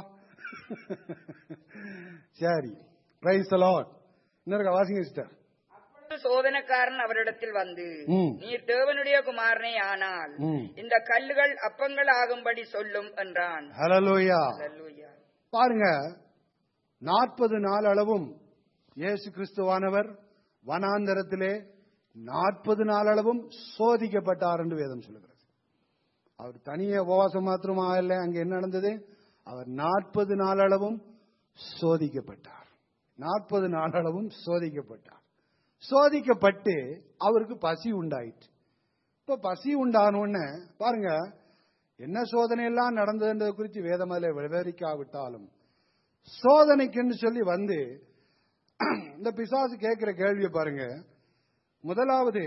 சரி பிரைஸ் லார்ட் இன்னொரு வாசிங்க சிஸ்டர் அப்பொழுது சோதனைக்காரன் அவரிடத்தில் வந்து ம். நீர் தேவனுடைய குமாரனே ஆனால் ம். இந்த கல்லுகள் அப்பங்கள் ஆகும்படி சொல்லும் என்றான் ஹalleluya அல்லேலூயா. பாருங்க நாற்பது நாள் அளவும் இயேசு கிறிஸ்துவானவர் வனாந்தரத்திலே நாற்பது நாள் அளவும் சோதிக்கப்பட்டார் என்று வேதம் சொல்லுகிறது அவர் தனியே உபவாசம் மாத்திரமா இல்ல அங்க என்ன நடந்தது அவர் நாற்பது நாள் அளவும் சோதிக்கப்பட்டார் நாற்பது நாள் அளவும் சோதிக்கப்பட்டார் சோதிக்கப்பட்டு அவருக்கு பசி உண்டாயிற்று இப்ப பசி உண்டான உடனே பாருங்க என்ன சோதனை எல்லாம் நடந்ததுன்றது குறித்து வேதம் அதில் விவரிக்காவிட்டாலும் சோதனைக்குன்னு சொல்லி வந்து இந்த பிசாசு கேட்கிற கேள்வியை பாருங்க முதலாவது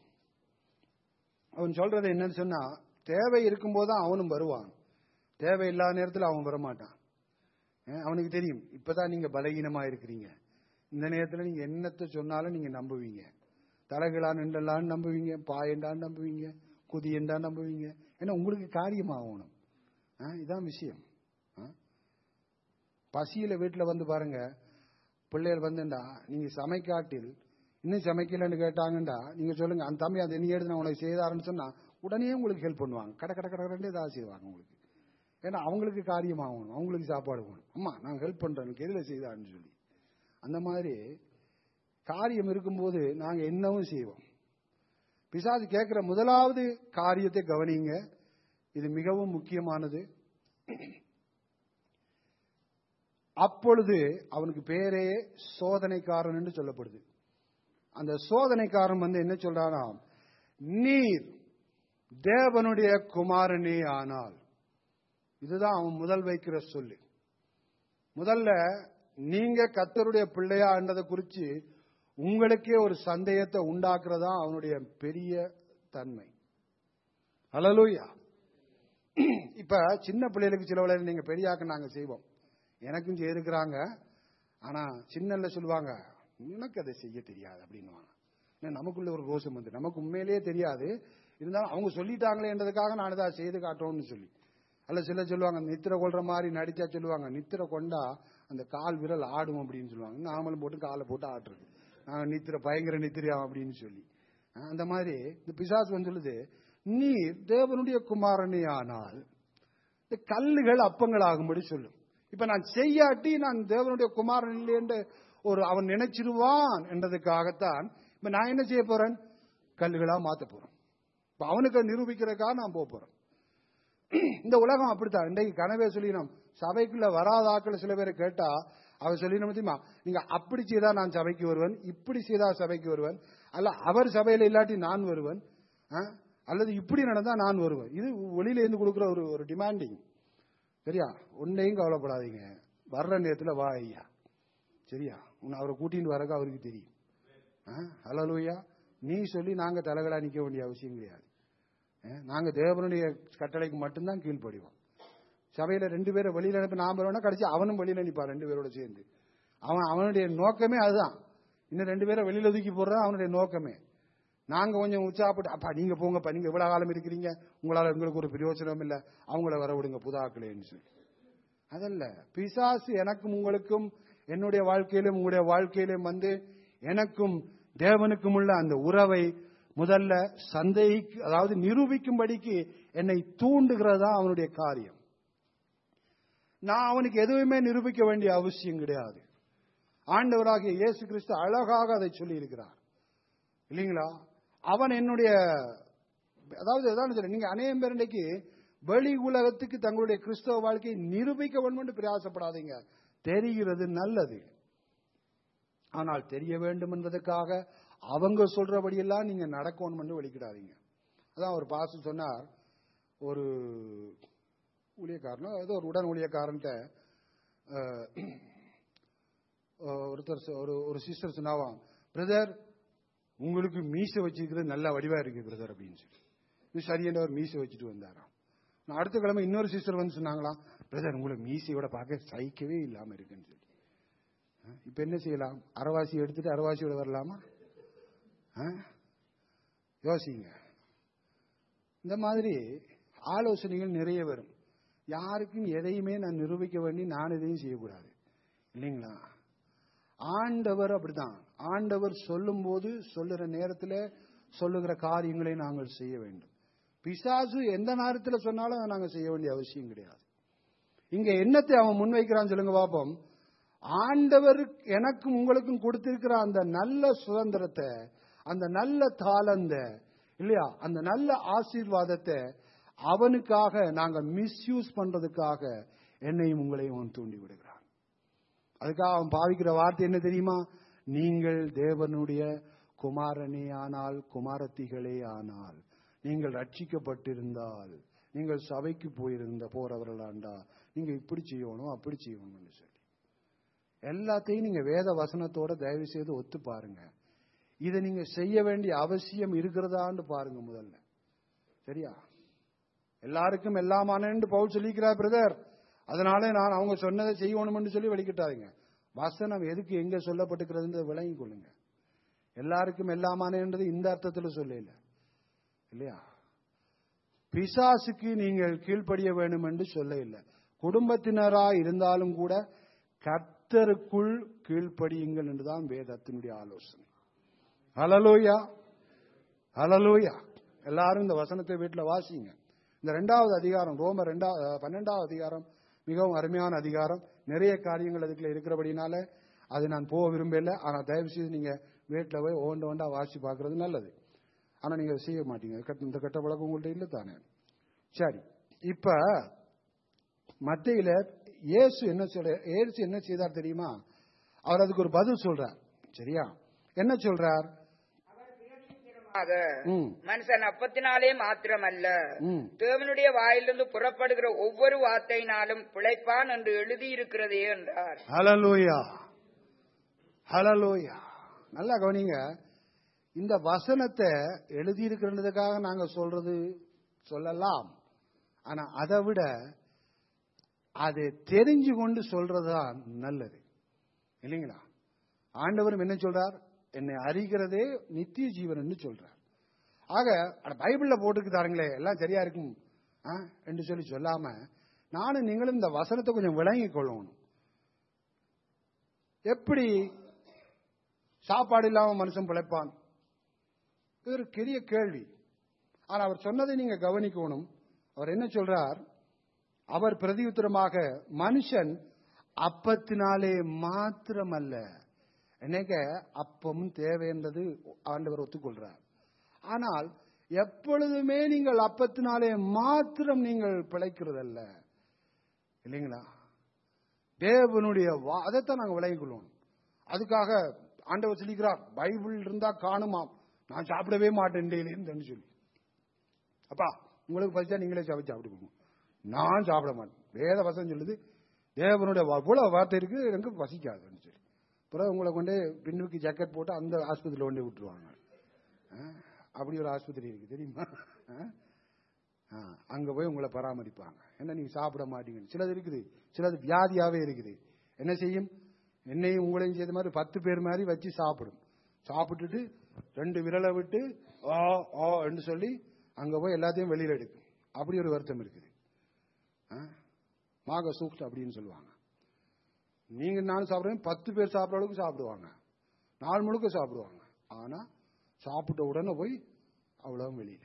அவன் சொல்றது என்னன்னு சொன்னா தேவை இருக்கும்போது தான் அவனும் வருவான் தேவை இல்லாத நேரத்தில் அவன் வரமாட்டான் அஹ் அவனுக்கு தெரியும் இப்பதான் நீங்க பலகீனமா இருக்கிறீங்க இந்த நேரத்தில் நீங்க என்னத்தை சொன்னாலும் நீங்க நம்புவீங்க தலைகளா நின்றலான்னு நம்புவீங்க பாயண்டான்னு நம்புவீங்க குதியண்டா நம்புவீங்க ஏன்னா உங்களுக்கு காரியமாகணும் அஹ் இதான் விஷயம் அஹ் பசியில வீட்டுல வந்து பாருங்க பிள்ளைகள் வந்துண்டா நீங்க சமைக்காட்டில் இன்னும் சமைக்கலன்னு கேட்டாங்கண்டா நீங்க சொல்லுங்க அந்த தம்பி அந்த நீ எடுத்து நான் உனக்கு செய்தாருன்னு சொன்னா உடனே உங்களுக்கு ஹெல்ப் பண்ணுவாங்க கட கட கட கடன்னு ஏதாவது செய்வாங்க உங்களுக்கு ஏன்னா அவங்களுக்கு காரியமாகணும் அவங்களுக்கு சாப்பாடு வேணும் அம்மா நான் ஹெல்ப் பண்றேன் எனக்கு எதுல செய்தான்னு சொல்லி அந்த மாதிரி காரியம் இருக்கும்போது நாங்க என்னவும் செய்வோம் பிசாசு கேட்கிற முதலாவது காரியத்தை கவனிங்க இது மிகவும் முக்கியமானது அப்பொழுது அவனுக்கு பேரே சோதனைக்காரன் என்று சொல்லப்படுது அந்த சோதனைக்காரன் வந்து என்ன சொல்றானா நீர் தேவனுடைய குமாரனே ஆனால் இதுதான் அவன் முதல் வைக்கிற சொல்லு முதல்ல நீங்க கத்தருடைய பிள்ளையான்றதை குறித்து உங்களுக்கே ஒரு சந்தேகத்தை உண்டாக்குறதா அவனுடைய பெரிய தன்மை ஹalleluya இப்ப சின்ன பிள்ளைகளுக்கு சில வேளையில நீங்க பெரியாக்க நாங்க செய்வோம் எனக்கும் செய்திருக்கிறாங்க ஆனா சின்னல்ல சொல்லுவாங்க உனக்கு அதை செய்ய தெரியாது அப்படின்னுவாங்க ஏன்னா, நமக்குள்ள ஒரு ரோஷம் வந்து நமக்கு உண்மையிலேயே தெரியாது இருந்தாலும் அவங்க சொல்லிட்டாங்களேன்றதுக்காக நான் இதை செய்து காட்டுறோம்னு சொல்லி அல்ல சில சொல்லுவாங்க நித்திர கொள்ற மாதிரி நடிச்சா சொல்லுவாங்க நித்திர கொண்டா அந்த கால் விரல் ஆடும் அப்படின்னு சொல்லுவாங்க நாமளும் போட்டு காலை போட்டு ஆட்டுறது நாங்க நித்திர பயங்கர நித்திரியாம் அப்படின்னு சொல்லி அஹ் அந்த மாதிரி இந்த பிசாசு வந்து சொல்லுது நீ தேவனுடைய குமாரனே ஆனால் இந்த கல்லுகள் அப்பங்கள் ஆகும்படி சொல்லும் இப்ப நான் செய்யாட்டி நான் தேவனுடைய குமாரன் இல்லை என்று ஒரு அவன் நினைச்சிருவான் என்றதுக்காகத்தான் இப்ப நான் என்ன செய்ய போறேன் கல்லுகளா மாத்த போறேன் இப்ப அவனுக்கு நிரூபிக்கிறதுக்காக நான் போக போறேன் இந்த உலகம் அப்படித்தான் இன்றைக்கு கனவே சொல்லினோம் சபைக்குள்ள வராத ஆட்கள் சில பேரை கேட்டா அவர் சொல்லினோம் தெரியுமா நீங்க அப்படி செய்தா நான் சபைக்கு வருவேன் இப்படி செய்தா சபைக்கு வருவேன் அல்ல அவர் சபையில இல்லாட்டி நான் வருவேன் ஆ? அல்லது இப்படி நடந்தா நான் வருவேன் இது வெளியில இருந்து கொடுக்குற ஒரு ஒரு டிமாண்டிங் சரியா ஒன்னையும் கவலைப்படாதீங்க வர்ற நேரத்துல வா ஐயா சரியா உன்னை அவரை கூட்டிட்டு வரக்கு அவருக்கு தெரியும் ஹலோலூயா நீ சொல்லி நாங்க தலைகளா நிக்க வேண்டிய அவசியம் கிடையாது அஹ், நாங்க தேவனுடைய கட்டளைக்கு மட்டும்தான் கீழ்ப்படிவோம் சபையில ரெண்டு பேரை வெளியில அனுப்பி நாம வேணா கடைசி அவனும் வெளியில நிப்பான் ரெண்டு பேரோட சேர்ந்து அவன் அவனுடைய நோக்கமே அதுதான் இன்னும் ரெண்டு பேரை வெளியில ஒதுக்கி போடுறது அவனுடைய நோக்கமே நாங்க கொஞ்சம் உற்சாகப்பட்டு அப்பா நீங்க போங்கப்பா நீங்க இவ்வளவு காலம் இருக்கிறீங்க உங்களால எங்களுக்கு ஒரு பிரயோஜனம் இல்ல அவங்கள வர விடுங்க புதாக்களேன்னு சொல்லி அதல்ல பிசாசு எனக்கும் உங்களுக்கும் என்னுடைய வாழ்க்கையிலும் உங்களுடைய வாழ்க்கையிலும் வந்து எனக்கும் தேவனுக்கும் உள்ள அந்த உறவை முதல்ல சந்தேகிக்கு அதாவது நிரூபிக்கும்படிக்கு என்னை தூண்டுகிறது தான் அவனுடைய காரியம் நான் அவனுக்கு எதுவுமே நிரூபிக்க வேண்டிய அவசியம் கிடையாது ஆண்டவராகிய இயேசு கிறிஸ்து அழகாக அதை சொல்லி இருக்கிறார் இல்லைங்களா அவன் என்னுடைய அதாவது அதான் சொல்றேன் நீங்க அநேகம் பேர் இன்னைக்கு வெளி உலகத்துக்கு தங்களுடைய கிறிஸ்தவ வாழ்க்கையை நிரூபிக்க வேண்டும் என்று பிரயாசப்படாதீங்க தெரிகிறது நல்லது ஆனால் தெரிய வேண்டும் என்பதற்காக அவங்க சொல்றபடியெல்லாம் நீங்க நடக்கணும் என்று வெளிக்கிடாதீங்க அதான் ஒரு பாசு சொன்னார் ஒரு ஊழியக்காரனோ ஏதோ ஒரு உடன் ஊழியக்காரன்ட்ட அஹ், ஒருத்தர் சொ- ஒரு ஒரு சிஸ்டர் சொன்னாவாம் பிரதர் உங்களுக்கு மீசை வச்சிருக்கிறது நல்ல வடிவா இருக்கு பிரதர் அப்படின்னு சொல்லி இது சரியென்ற ஒரு மீசை வச்சுட்டு வந்தாராம் நான் அடுத்த கிழமை இன்னொரு சிஸ்டர் வந்து சொன்னாங்களாம் பிரதர் உங்களை மீசையோட பார்க்க சகிக்கவே இல்லாம இருக்குன்னு சொல்லி ஆ? இப்ப என்ன செய்யலாம் அரைவாசி எடுத்துட்டு அரைவாசியோட வரலாமா ஆ? யோசிங்க இந்த மாதிரி ஆலோசனைகள் நிறைய வரும் யாருக்கும் எதையுமே நான் நிரூபிக்க வேண்டி நான் எதையும் செய்யக்கூடாது இல்லைங்களா ஆண்டவர் அப்படிதான் ஆண்டவர் சொல்லும்போது சொல்லுற நேரத்தில் சொல்லுகிற காரியங்களை நாங்கள் செய்ய வேண்டும் பிசாசு எந்த நேரத்தில் சொன்னாலும் அதை நாங்கள் செய்ய வேண்டிய அவசியம் கிடையாது இங்க என்னத்தை அவன் முன்வைக்கிறான் சொல்லுங்க பாப்போம் ஆண்டவர் எனக்கும் உங்களுக்கும் கொடுத்திருக்கிற அந்த நல்ல சுதந்திரத்தை அந்த நல்ல தாளந்த இல்லையா அந்த நல்ல ஆசீர்வாதத்தை அவனுக்காக நாங்கள் மிஸ்யூஸ் பண்றதுக்காக என்னையும் உங்களையும் அவன் தூண்டி விடுகிறான் அதுக்காக அவன் பாவிக்கிற வார்த்தை என்ன தெரியுமா நீங்கள் தேவனுடைய குமாரனே ஆனால் குமாரத்திகளே ஆனால் நீங்கள் ரட்சிக்கப்பட்டிருந்தால் நீங்கள் சபைக்கு போயிருந்த போறவர்களாண்டா நீங்க இப்படி செய்யணும் அப்படி செய்யணும்னு சொல்லி எல்லாத்தையும் நீங்க வேத வசனத்தோட தயவு செய்து ஒத்து பாருங்க இதை நீங்க செய்ய வேண்டிய அவசியம் இருக்கிறதான்னு பாருங்க முதல்ல சரியா எல்லாருக்கும் எல்லாமானு பவுல் சொல்லிக்கிறார் பிரதர் அதனால நான் அவங்க சொன்னதை செய்யணும்னு சொல்லி வெளிக்கிட்டாதீங்க வசனம் எதுக்கு எங்க சொல்லப்பட்டுக்கிறதுன்றதை விளங்கிக் கொள்ளுங்க எல்லாருக்கும் எல்லாமானேன்றது இந்த அர்த்தத்தில் சொல்லல இல்லையா பிசாசுக்கு நீங்கள் கீழ்ப்படிய வேண்டும் என்று சொல்ல இல்லை குடும்பத்தினரா இருந்தாலும் கூட கர்த்தருக்குள் கீழ்ப்படியுங்கள் என்றுதான் வேதத்தினுடைய ஆலோசனை ஹலலோயா ஹலலோயா எல்லாரும் இந்த வசனத்தை வீட்டில் வாசிங்க இந்த ரெண்டாவது அதிகாரம் ரோம ரெண்டா பன்னெண்டாவது அதிகாரம் மிகவும் அருமையான அதிகாரம் நிறைய காரியங்கள் அதுக்குள்ள இருக்கிறபடினால அது நான் போக விரும்பல ஆனா தயவு செய்து நீங்க வீட்டில் போய் ஓண்ட ஓண்டா வாசி பார்க்கறது நல்லது ஆனா நீங்க அதை செய்ய மாட்டீங்க கட்ட- இந்த கட்ட பழக்கம் உங்கள்ட்ட இல்லை தானே சரி இப்ப மத்தியில இயேசு என்ன சொல்ற இயேசு என்ன செய்தார் தெரியுமா அவர் அதுக்கு ஒரு பதில் சொல்றார் சரியா என்ன சொல்றார் ஆக, ம் மனுஷன் அப்பத்தினாலே மாத்திரமல்ல ம் தேவனுடைய வாயிலிருந்து புறப்படுகிற ஒவ்வொரு வார்த்தையினாலும் பிழைப்பான் என்று எழுதியிருக்கிறதே என்றார் ஹலலூயா ஹலலூயா நல்லா கவனிங்க இந்த வசனத்தை எழுதியிருக்கிறதுக்காக நாங்க சொல்றது சொல்லலாம் ஆனா அதை விட அதை தெரிஞ்சு கொண்டு சொல்றதுதான் நல்லது இல்லைங்களா ஆண்டவரும் என்ன சொல்றார் என்னை அறிகிறதே நித்திய ஜீவன் சொல்றார் ஆக அட பைபிள்ல போட்டுருக்குதாருங்களே எல்லாம் சரியா இருக்கும் ஆ, என்று சொல்லி சொல்லாம நானும் நீங்களும் இந்த வசனத்தை கொஞ்சம் விளங்கிக் கொள்ளணும் எப்படி சாப்பாடு இல்லாம மனுஷன் பிழைப்பான் இது ஒரு பெரிய கேள்வி ஆனா அவர் சொன்னதை நீங்க கவனிக்கணும் அவர் என்ன சொல்றார் அவர் பிரதியுத்தரமாக மனுஷன் அப்பத்தினாலே மாத்திரமல்ல என்னங்க அப்பமும் தேவை என்றது ஆண்டவர் ஒத்துக்கொள்றார் ஆனால் எப்பொழுதுமே நீங்கள் அப்பத்தினாலே மாத்திரம் நீங்கள் பிழைக்கிறதல்ல இல்லைங்களா தேவனுடைய வா- அதைத்தான் நாங்கள் விளங்கிக் கொள்ளணும் அதுக்காக ஆண்டவர் சொல்லிக்கிறார் பைபிள் இருந்தா காணுமாம் நான் சாப்பிடவே மாட்டேன் டெய்லின்னு சொல்லி அப்பா உங்களுக்கு பசிச்சா நீங்களே சமைச்சு சாப்பிட்டுக்கோங்க நான் சாப்பிட மாட்டேன் வேத வசனம் சொல்லுது தேவனுடைய வா- இவ்வளவு வார்த்தை இருக்கு எனக்கு பசிக்காதுன்னு சொல்லி அப்புறம் உங்களை கொண்டு பின்னுக்கு ஜாக்கெட் போட்டு அந்த ஆஸ்பத்திரியில் கொண்டு விட்டுருவாங்க ஆ, அப்படி ஒரு ஆஸ்பத்திரி இருக்கு தெரியுமா ஆ? ஆ, அங்க போய் உங்களை பராமரிப்பாங்க என்ன நீங்க சாப்பிட மாட்டீங்க சிலது இருக்குது சிலது வியாதியாவே இருக்குது என்ன செய்யும் என்னையும் உங்களையும் செய்த மாதிரி பத்து பேர் மாதிரி வச்சு சாப்பிடும் சாப்பிட்டுட்டு ரெண்டு விரலை விட்டு ஆ ஆ என்று சொல்லி அங்க போய் எல்லாத்தையும் வெளியில எடுக்கும் அப்படி ஒரு வருத்தம் இருக்குது ஆ? மாக சூக்ட் அப்படின்னு சொல்லுவாங்க நீங்க நானும் சாப்பிடுறேன் பத்து பேர் சாப்பிட்ற அளவுக்கு சாப்பிடுவாங்க நாள் முழுக்க சாப்பிடுவாங்க ஆனா சாப்பிட்ட உடனே போய் அவ்வளவு வெளியில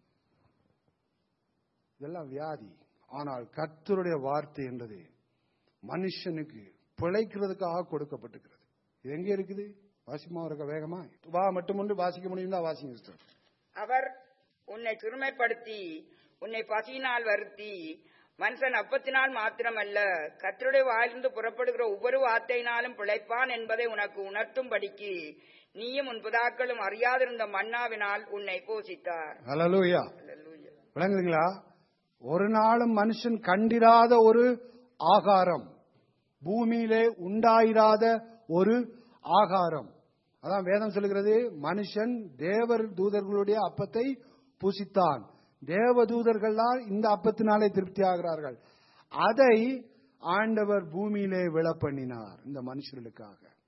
இதெல்லாம் வியாதி ஆனால் கர்த்தருடைய வார்த்தை என்றது மனுஷனுக்கு பிழைக்கிறதுக்காக கொடுக்கப்பட்டிருக்கிறது இது எங்க இருக்குது வாசிமா இருக்க வேகமா வா மட்டும் ஒன்று வாசிக்க முடியும்னா வாசிங்க sister. அவர் உன்னை சிறுமைப்படுத்தி உன்னை பசியினால் வருத்தி மனுஷன் அப்பத்தினால் மாத்திரமல்ல கர்த்தருடைய வாயிலிருந்து புறப்படுகிற ஒவ்வொரு வார்த்தையினாலும் பிழைப்பான் என்பதை உனக்கு உணர்த்தும்படிக்கு நீயும் உன் பிதாக்களும் அறியாதிருந்த மன்னாவினால் உன்னை போஷித்தார் ஹalleluya அல்லேலூயா. விளங்குதுங்களா ஒரு நாளும் மனுஷன் கண்டிராத ஒரு ஆகாரம் பூமியிலே உண்டாயிராத ஒரு ஆகாரம் அதான் வேதம் சொல்லுகிறது மனுஷன் தேவர் தூதர்களுடைய அப்பத்தை புசித்தான் தேவ தூதர்கள்தான் இந்த அப்பத்தினாலே திருப்தி ஆகிறார்கள் அதை ஆண்டவர் பூமியிலே விழ பண்ணினார் இந்த மனுஷர்களுக்காக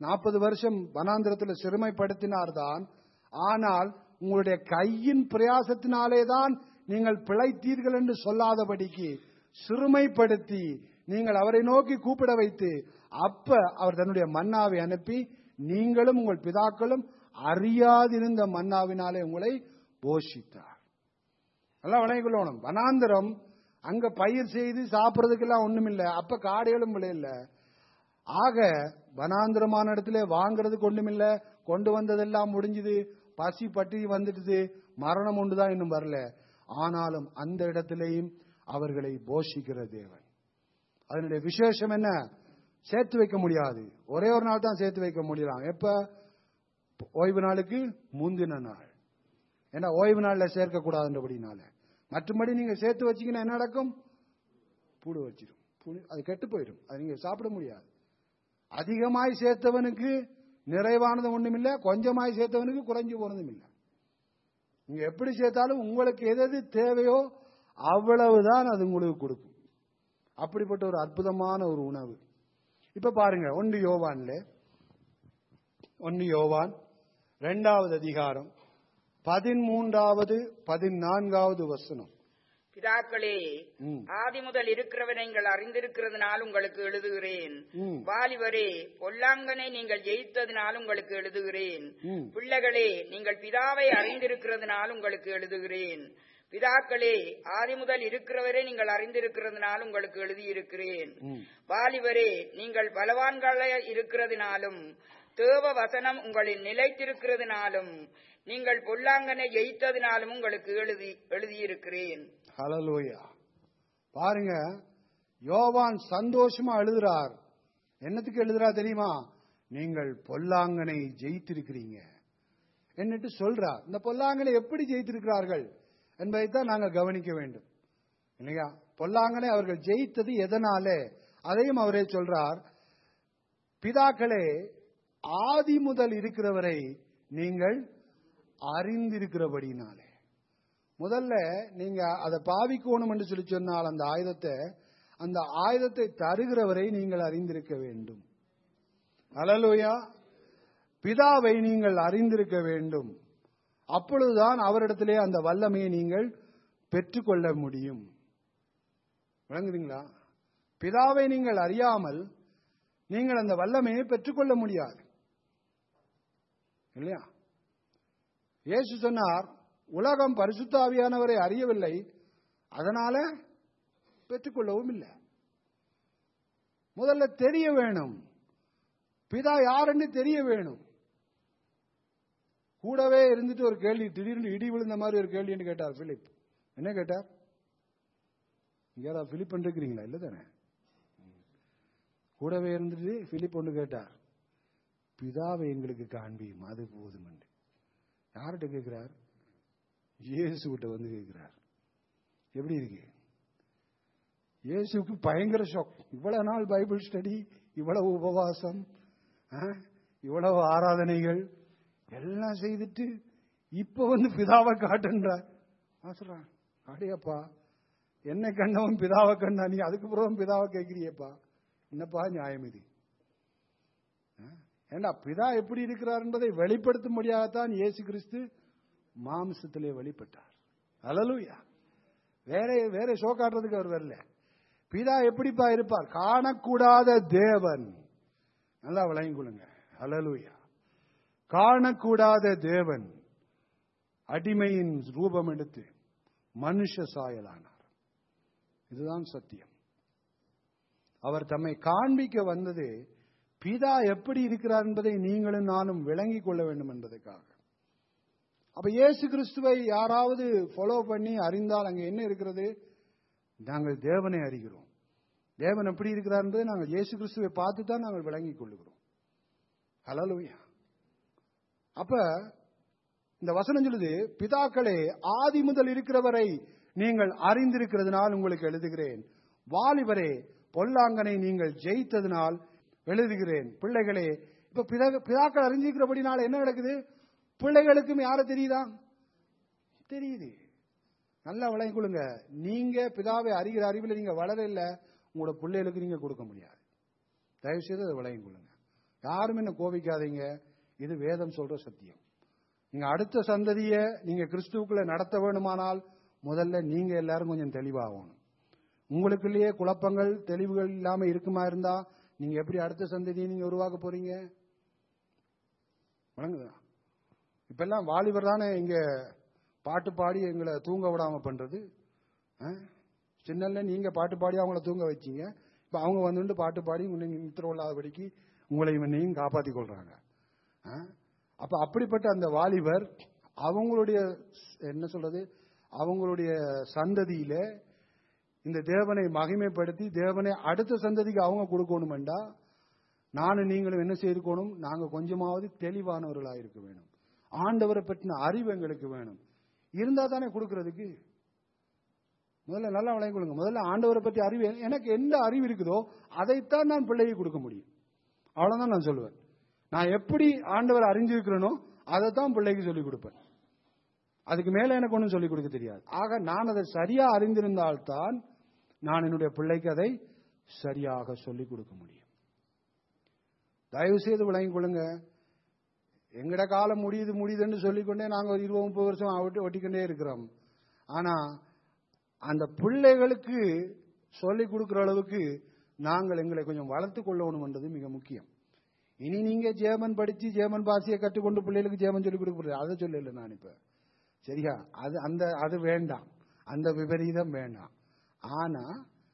நாற்பது வருஷம் வனாந்திரத்தில் சிறுமைப்படுத்தினார்தான் ஆனால் உங்களுடைய கையின் பிரயாசத்தினாலே தான் நீங்கள் பிழைத்தீர்கள் என்று சொல்லாதபடிக்கு சிறுமைப்படுத்தி நீங்கள் அவரை நோக்கி கூப்பிட வைத்து அப்ப அவர் தன்னுடைய மன்னாவை அனுப்பி நீங்களும் உங்கள் பிதாக்களும் அறியாதிருந்த மன்னாவினாலே உங்களை போஷித்தார் எல்லாம் வணங்கிக்கொள்ளணும் வனாந்திரம் அங்க பயிர் செய்து சாப்பிடறதுக்கெல்லாம் ஒண்ணுமில்ல அப்ப காடுகளும் விளையில்ல ஆக வனாந்திரமான இடத்துல வாங்குறதுக்கு ஒண்ணுமில்ல கொண்டு வந்ததெல்லாம் முடிஞ்சுது பசி பட்டி வந்துடுது மரணம் ஒன்றுதான் இன்னும் வரல ஆனாலும் அந்த இடத்திலேயும் அவர்களை போஷிக்கிற தேவன் அதனுடைய விசேஷம் என்ன சேர்த்து வைக்க முடியாது ஒரே ஒரு நாள் தான் சேர்த்து வைக்க முடியலாம் எப்ப ஓய்வு நாளுக்கு முந்தின நாள் ஏன்னா ஓய்வு நாள்ல சேர்க்க கூடாதுன்றபடினால மற்றபடி நீங்க சேர்த்து வச்சீங்கன்னா என்ன நடக்கும் புழு வச்சிடும் புழு அது கெட்டு போயிடும் அது நீங்க சாப்பிட முடியாது அதிகமாய் சேர்த்தவனுக்கு நிறைவானது ஒண்ணுமில்ல கொஞ்சமாய் சேர்த்தவனுக்கு குறைஞ்சு போனதும் இல்லை நீங்க எப்படி சேர்த்தாலும் உங்களுக்கு எது எது தேவையோ அவ்வளவுதான் அது உங்களுக்கு கொடுக்கும் அப்படிப்பட்ட ஒரு அற்புதமான ஒரு உணவு இப்ப பாருங்க ஒன்று யோவான்ல ஒன்று யோவான் இரண்டாவது அதிகாரம் பதிமூன்றாவது பதினான்காவது வசனம் பிதாக்களே ம். ஆதி முதல் இருக்கிறவனை நீங்கள் அறிந்திருக்கிறதுனால் உங்களுக்கு எழுதுகிறேன் ம். வாலிபரே பொல்லாங்கனை நீங்கள் ஜெயித்ததினால் உங்களுக்கு எழுதுகிறேன் ம். பிள்ளைகளே நீங்கள் பிதாவை அறிந்திருக்கிறதுனால் உங்களுக்கு எழுதுகிறேன் பிதாக்களே ஆதி முதல் இருக்கிறவரை நீங்கள் அறிந்திருக்கிறதுனால் உங்களுக்கு எழுதியிருக்கிறேன் ம். வாலிபரே நீங்கள் பலவான்களாய் இருக்கிறதுனாலும் தேவ வசனம் உங்களில் நிலைத்திருக்கிறதுனாலும் நீங்கள் பொல்லாங்கனை ஜெயித்ததினாலும் உங்களுக்கு எழுதி எழுதியிருக்கிறேன் ஹalleluya பாருங்க யோவான் சந்தோஷமா எழுதுறார் என்னத்துக்கு எழுதுறார் தெரியுமா நீங்கள் பொல்லாங்கனை ஜெயித்திருக்கிறீங்க என்னட்டு சொல்றார் இந்த பொல்லாங்கனை எப்படி ஜெயித்திருக்கிறார்கள் என்பதைத்தான் நாங்கள் கவனிக்க வேண்டும் இல்லையா பொல்லாங்கனை அவர்கள் ஜெயித்தது எதனாலே அதையும் அவரே சொல்றார் பிதாக்களே ஆதி முதல் இருக்கிறவரை நீங்கள் அறிந்திருக்கிறபடினாலே முதல்ல நீங்க அதை பாவிக்கணும் என்று சொல்லி சொன்னால் அந்த ஆயுதத்தை அந்த ஆயுதத்தை தருகிறவரை நீங்கள் அறிந்திருக்க வேண்டும் அலலுயா பிதாவை நீங்கள் அறிந்திருக்க வேண்டும் அப்பொழுதுதான் அவரிடத்திலே அந்த வல்லமையை நீங்கள் பெற்றுக்கொள்ள முடியும் விளங்குறீங்களா பிதாவை நீங்கள் அறியாமல் நீங்கள் அந்த வல்லமையை பெற்றுக்கொள்ள முடியாது இல்லையா இயேசு சொன்னார் உலகம் பரிசுத்தாவியானவரை அறியவில்லை அதனால பெற்றுக்கொள்ளவும் இல்லை முதல்ல தெரிய வேணும் பிதா யாருன்னு தெரிய வேணும் கூடவே இருந்துட்டு ஒரு கேள்வி திடீர்னு இடி விழுந்த மாதிரி ஒரு கேள்வின்னு கேட்டார் பிலிப் என்ன கேட்டார் இங்க யாராவது பிலிப் இருக்கிறீங்களா இல்ல தானே கூடவே இருந்துட்டு பிலிப் ஒன்று கேட்டார் பிதாவை எங்களுக்கு காண்பியும் அது போதும் என்று யார்கிட்ட கேட்கிறார் இயேசு கிட்ட வந்து கேட்கிறார் எப்படி இருக்கு இயேசுக்கு பயங்கர ஷாக் இவ்வளவு நாள் பைபிள் ஸ்டடி இவ்வளவு உபவாசம் ஆ, இவ்வளவு ஆராதனைகள் எல்லாம் செய்துட்டு இப்ப வந்து பிதாவை காட்டுன்றார் நான் சொல்றேன் அடையப்பா என்ன கண்டவன் பிதாவை கண்டா நீ அதுக்கு பிறகு பிதாவை கேட்கிறியப்பா என்னப்பா நியாயம் இது ஆ? ஏண்டா பிதா எப்படி இருக்கிறார் என்பதை வெளிப்படுத்தும்படியாகத்தான் இயேசு கிறிஸ்து மாம்சத்திலே வெளிப்பட்டார் அலலுயா வேற வேற ஷோ காட்டுறதுக்கு அவர் வரல பிதா எப்படிப்பா இருப்பார் காணக்கூடாத தேவன் நல்லா விளங்கிக் கொள்ளுங்க அலலுயா காணக்கூடாத தேவன் அடிமையின் ரூபம் எடுத்து மனுஷ சாயலானார் இதுதான் சத்தியம் அவர் தம்மை காண்பிக்க வந்தது பிதா எப்படி இருக்கிறார் என்பதை நீங்களும் நானும் விளங்கிக் கொள்ள வேண்டும் என்பதற்காக அப்ப இயேசு கிறிஸ்துவை யாராவது ஃபாலோ பண்ணி அறிந்தால் அங்க என்ன இருக்கிறது நாங்கள் தேவனை அறிகிறோம் தேவன் எப்படி இருக்கிறார் என்பதை நாங்கள் இயேசு கிறிஸ்துவை பார்த்து தான் நாங்கள் விளங்கிக் கொள்ளுகிறோம் ஹலலூயா அப்ப இந்த வசனம் சொல்லுது பிதாக்களே ஆதி முதல் இருக்கிறவரை நீங்கள் அறிந்திருக்கிறதுனால் உங்களுக்கு எழுதுகிறேன் வாலிபரே பொல்லாங்கனை நீங்கள் ஜெயித்ததினால் எழுதுகிறேன் பிள்ளைகளே இப்ப பிதா- பிதாக்கள் அறிஞ்சிருக்கிறபடினால என்ன நடக்குது பிள்ளைகளுக்கும் யார தெரியுதா தெரியுது நல்லா விளங்கிக் கொள்ளுங்க நீங்க பிதாவை அறிகிற அறிவில் நீங்க வளர இல்ல உங்களோட பிள்ளைகளுக்கு நீங்க கொடுக்க முடியாது தயவு செய்து அதை விளங்கிக் கொள்ளுங்க யாரும் என்ன கோபிக்காதீங்க இது வேதம் சொல்ற சத்தியம் நீங்க அடுத்த சந்ததிய நீங்க கிறிஸ்துவுக்குள்ள நடத்த வேணுமானால் முதல்ல நீங்க எல்லாரும் கொஞ்சம் தெளிவாகணும் உங்களுக்குள்ளேயே குழப்பங்கள் தெளிவுகள் இல்லாம இருக்குமா இருந்தா நீங்க எப்படி அடுத்த சந்ததியை நீங்க உருவாக்க போறீங்க வணங்குதா இப்பெல்லாம் வாலிபர் தானே இங்க பாட்டு பாடி எங்களை தூங்க விடாம பண்றது ஆ? சின்னல்ல நீங்க பாட்டு பாடி அவங்கள தூங்க வச்சீங்க இப்ப அவங்க வந்துட்டு பாட்டு பாடி நீங்க நித்திர இல்லாதபடிக்கு உங்களையும் என்னையும் காப்பாத்தி கொள்றாங்க ஆ? அப்ப அப்படிப்பட்ட அந்த வாலிபர் அவங்களுடைய ஸ்- என்ன சொல்றது அவங்களுடைய சந்ததியில இந்த தேவனை மகிமைப்படுத்தி தேவனை அடுத்த சந்ததிக்கு அவங்க கொடுக்கணுமெண்டா நானும் நீங்களும் என்ன செய்திருக்கணும் நாங்க கொஞ்சமாவது தெளிவானவர்களா இருக்க வேணும் ஆண்டவரை பற்றின அறிவு எங்களுக்கு வேணும் இருந்தா தானே கொடுக்கறதுக்கு முதல்ல நல்லா விளங்கி கொள்ளுங்க முதல்ல ஆண்டவரை பற்றி அறிவு எனக்கு எந்த அறிவு இருக்குதோ அதைத்தான் நான் பிள்ளைக்கு கொடுக்க முடியும் அவ்வளவுதான் நான் சொல்லுவேன் நான் எப்படி ஆண்டவரை அறிஞ்சிருக்கிறேனோ அதைத்தான் பிள்ளைக்கு சொல்லிக் கொடுப்பேன் அதுக்கு மேல எனக்கு ஒன்றும் சொல்லிக் கொடுக்க தெரியாது ஆக நான் அதை சரியா அறிந்திருந்தால்தான் நான் என்னுடைய பிள்ளைக்கு அதை சரியாக சொல்லிக் கொடுக்க முடியும் தயவு செய்து விளங்கிக் கொள்ளுங்க எங்கட காலம் முடியுது முடியுதுன்னு சொல்லிக்கொண்டே நாங்க ஒரு இருபது முப்பது வருஷம் ஒட்டி ஒட்டிக்கொண்டே இருக்கிறோம் ஆனா அந்த பிள்ளைகளுக்கு சொல்லிக் கொடுக்கிற அளவுக்கு நாங்கள் எங்களை கொஞ்சம் வளர்த்து கொள்ளணும்ன்றது மிக முக்கியம் இனி நீங்க ஜேமன் படிச்சு ஜேமன் பாஷையை கற்றுக்கொண்டு பிள்ளைகளுக்கு ஜேமன் சொல்லிக் கொடுக்க அதை சொல்லல நான் இப்ப சரியா அது அந்த அது வேண்டாம் அந்த விபரீதம் வேண்டாம் ஆனா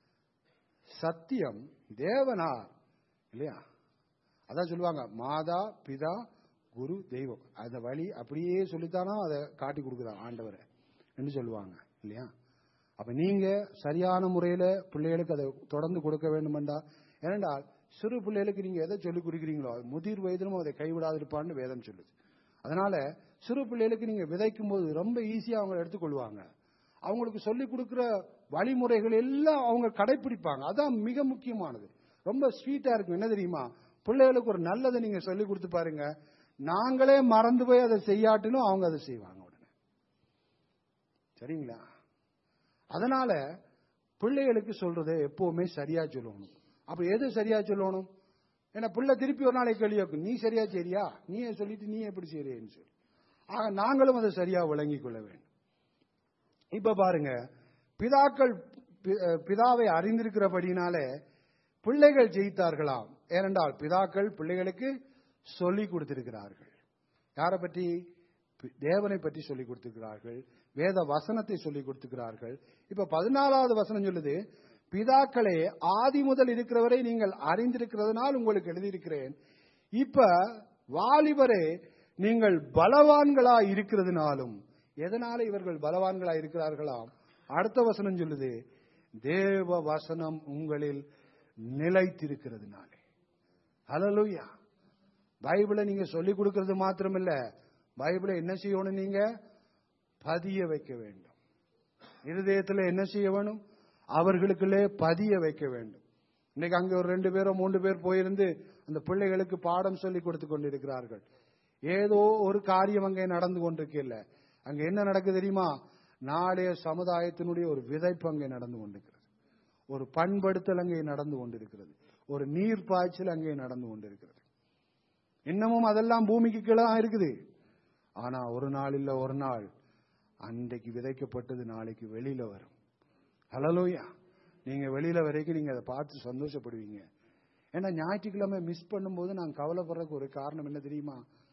சத்தியம் தேவனார் இல்லையா அதான் சொல்லுவாங்க மாதா பிதா குரு தெய்வம் அந்த வழி அப்படியே சொல்லித்தானா அதை காட்டி கொடுக்குறான் ஆண்டவரை என்று சொல்லுவாங்க இல்லையா அப்ப நீங்க சரியான முறையில பிள்ளைகளுக்கு அதை தொடர்ந்து கொடுக்க வேண்டுமெண்டா ஏனென்றால் சிறு பிள்ளைகளுக்கு நீங்க எதை சொல்லிக் கொடுக்குறீங்களோ அது முதிர் வயதிலும் அதை கைவிடாதிருப்பான்னு வேதம் சொல்லுது அதனால சிறு பிள்ளைகளுக்கு நீங்க விதைக்கும் போது ரொம்ப ஈஸியா அவங்க எடுத்துக்கொள்வாங்க அவங்களுக்கு சொல்லிக் கொடுக்கிற வழிமுறைகள் எல்லாம் அவங்க கடைபிடிப்பாங்க அதான் மிக முக்கியமானது ரொம்ப ஸ்வீட்டா இருக்கும் என்ன தெரியுமா பிள்ளைகளுக்கு ஒரு நல்லதை நீங்க சொல்லி கொடுத்து பாருங்க நாங்களே மறந்து போய் அதை செய்யாட்டினும் அவங்க அதை செய்வாங்க உடனே சரிங்களா அதனால பிள்ளைகளுக்கு சொல்றதை எப்பவுமே சரியா சொல்லணும் அப்ப எது சரியா சொல்லணும் ஏன்னா பிள்ளை திருப்பி ஒரு நாளைக்கு கேள்வி கேட்கும் நீ சரியா சரியா நீ சொல்லிட்டு நீ எப்படி செய்றேன்னு சொல்லி ஆக நாங்களும் அதை சரியா விளங்கிக் கொள்ள வேண்டும் இப்ப பாருங்க பிதாக்கள் பி- அஹ் பிதாவை அறிந்திருக்கிறபடினாலே பிள்ளைகள் ஜெயித்தார்களாம் ஏனென்றால் பிதாக்கள் பிள்ளைகளுக்கு சொல்லிக் கொடுத்திருக்கிறார்கள் யாரை பற்றி பி- தேவனை பற்றி சொல்லிக் கொடுத்திருக்கிறார்கள் வேத வசனத்தை சொல்லிக் கொடுத்திருக்கிறார்கள் இப்ப பதினாலாவது வசனம் சொல்லுது பிதாக்களே ஆதி முதல் இருக்கிறவரை நீங்கள் அறிந்திருக்கிறதுனால் உங்களுக்கு எழுதியிருக்கிறேன் இப்ப வாலிபரே நீங்கள் பலவான்களா இருக்கிறதுனாலும் எதனால இவர்கள் பலவான்களா இருக்கிறார்களாம் அடுத்த வசனம் சொல்லுது தேவ வசனம் உங்களில் நிலைத்திருக்கிறதுனாலே ஹalleluya பைபிளை நீங்க சொல்லிக் கொடுக்கிறது மாத்திரமில்ல பைபிளை என்ன செய்யணும் நீங்க பதிய வைக்க வேண்டும் இருதயத்துல என்ன செய்ய வேணும் அவர்களுக்குள்ளே பதிய வைக்க வேண்டும் இன்னைக்கு அங்க ஒரு ரெண்டு பேரோ மூன்று பேர் போயிருந்து அந்த பிள்ளைகளுக்கு பாடம் சொல்லி கொடுத்து கொண்டிருக்கிறார்கள் ஏதோ ஒரு காரியம் அங்கே நடந்து கொண்டிருக்கல அங்க என்ன நடக்குது தெரியுமா நாளைய சமுதாயத்தினுடைய ஒரு விதைப்பு அங்கே நடந்து கொண்டிருக்கிறது ஒரு பண்படுத்தல் அங்கே நடந்து கொண்டிருக்கிறது ஒரு நீர் பாய்ச்சல் அங்கே நடந்து கொண்டிருக்கிறது இன்னமும் அதெல்லாம் பூமிக்கு கீழே தான் இருக்குது ஆனா ஒரு நாள் இல்ல ஒரு நாள் அன்றைக்கு விதைக்கப்பட்டது நாளைக்கு வெளியில வரும் ஹலலோயா நீங்க வெளியில வரைக்கும் நீங்க அதை பார்த்து சந்தோஷப்படுவீங்க ஏன்னா ஞாயிற்றுக்கிழமை மிஸ் பண்ணும்போது நான் கவலைப்படுறதுக்கு ஒரு காரணம் என்ன தெரியுமா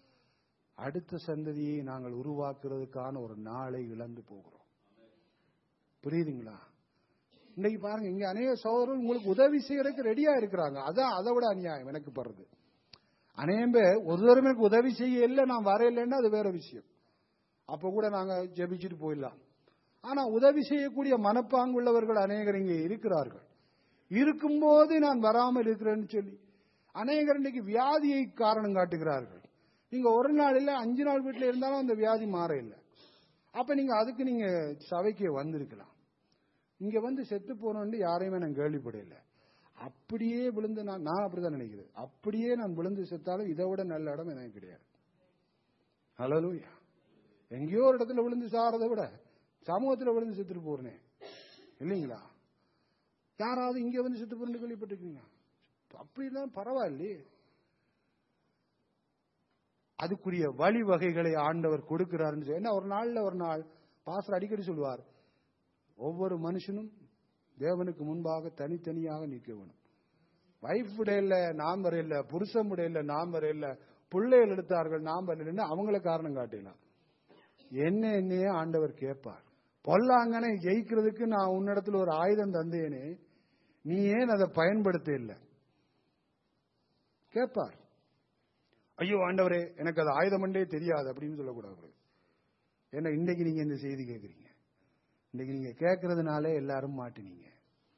அடுத்த சந்ததியை நாங்கள் உருவாக்குறதுக்கான ஒரு நாளை இழந்து போகிறோம் புரியுதுங்களா இன்னைக்கு பாருங்க இங்க அநேக சகோதரர்கள் உங்களுக்கு உதவி செய்யறதுக்கு ரெடியா இருக்கிறாங்க அதான் அதை விட அநியாயம் எனக்கு படுறது அநேகம் பேர் ஒரு தடவை எனக்கு உதவி செய்ய இல்லை நான் வரையில்லைன்னா அது வேற விஷயம் அப்ப கூட நாங்க ஜெபிச்சுட்டு போயிடலாம் ஆனா உதவி செய்யக்கூடிய மனப்பாங்குள்ளவர்கள் அநேகர் இங்கே இருக்கிறார்கள் இருக்கும்போது நான் வராமல் இருக்கிறேன்னு சொல்லி அநேகர் இன்னைக்கு வியாதியை காரணம் காட்டுகிறார்கள் நீங்க ஒரு நாள் இல்ல அஞ்சு நாள் வீட்டுல இருந்தாலும் அந்த வியாதி மாற இல்லை அப்ப நீங்க அதுக்கு நீங்க சபைக்கு வந்திருக்கலாம் இங்க வந்து செத்து போனோன்னு யாரையுமே நான் கேள்விப்படல அப்படியே விழுந்து நான் நான் அப்படிதான் நினைக்கிறேன் அப்படியே நான் விழுந்து செத்தாலும் இதை விட நல்ல இடம் எனக்கு கிடையாது ஹலோலூயா எங்கேயோ ஒரு இடத்துல விழுந்து சாறதை விட சமூகத்துல விழுந்து செத்துட்டு போறேனே இல்லைங்களா யாராவது இங்க வந்து செத்து போறேன்னு கேள்விப்பட்டிருக்கீங்க அப்படிலாம் பரவாயில்லையே அதுக்குரிய வழிவகைகளை ஆண்டவர் கொடுக்கிறாருன்னு சொல்லி- ஏன்னா ஒரு நாள்ல ஒரு நாள் பாஸ்டர் அடிக்கடி சொல்வார் ஒவ்வொரு மனுஷனும் தேவனுக்கு முன்பாக தனித்தனியாக நிற்க வேணும் வைஃப் இல்ல நாம் வரையில புருஷன் இல்ல நாம் வரையில பிள்ளைகள் எடுத்தார்கள் நாம் வரையில அவங்கள காரணம் காட்டிடலாம் என்ன என்னையே ஆண்டவர் கேட்பார் பொல்லாங்கனை ஜெயிக்கிறதுக்கு நான் உன்னிடத்துல ஒரு ஆயுதம் தந்தேனே நீ ஏன் அதை பயன்படுத்த இல்லை கேட்பார் ஐயோ ஆண்டவரே எனக்கு அது ஆயுதமண்டே தெரியாது அப்படின்னு சொல்லக்கூடாது ஏன்னா இன்னைக்கு நீங்க இந்த செய்தி கேட்குறீங்க இன்னைக்கு நீங்க கேட்கறதுனாலே எல்லாரும் மாட்டினீங்க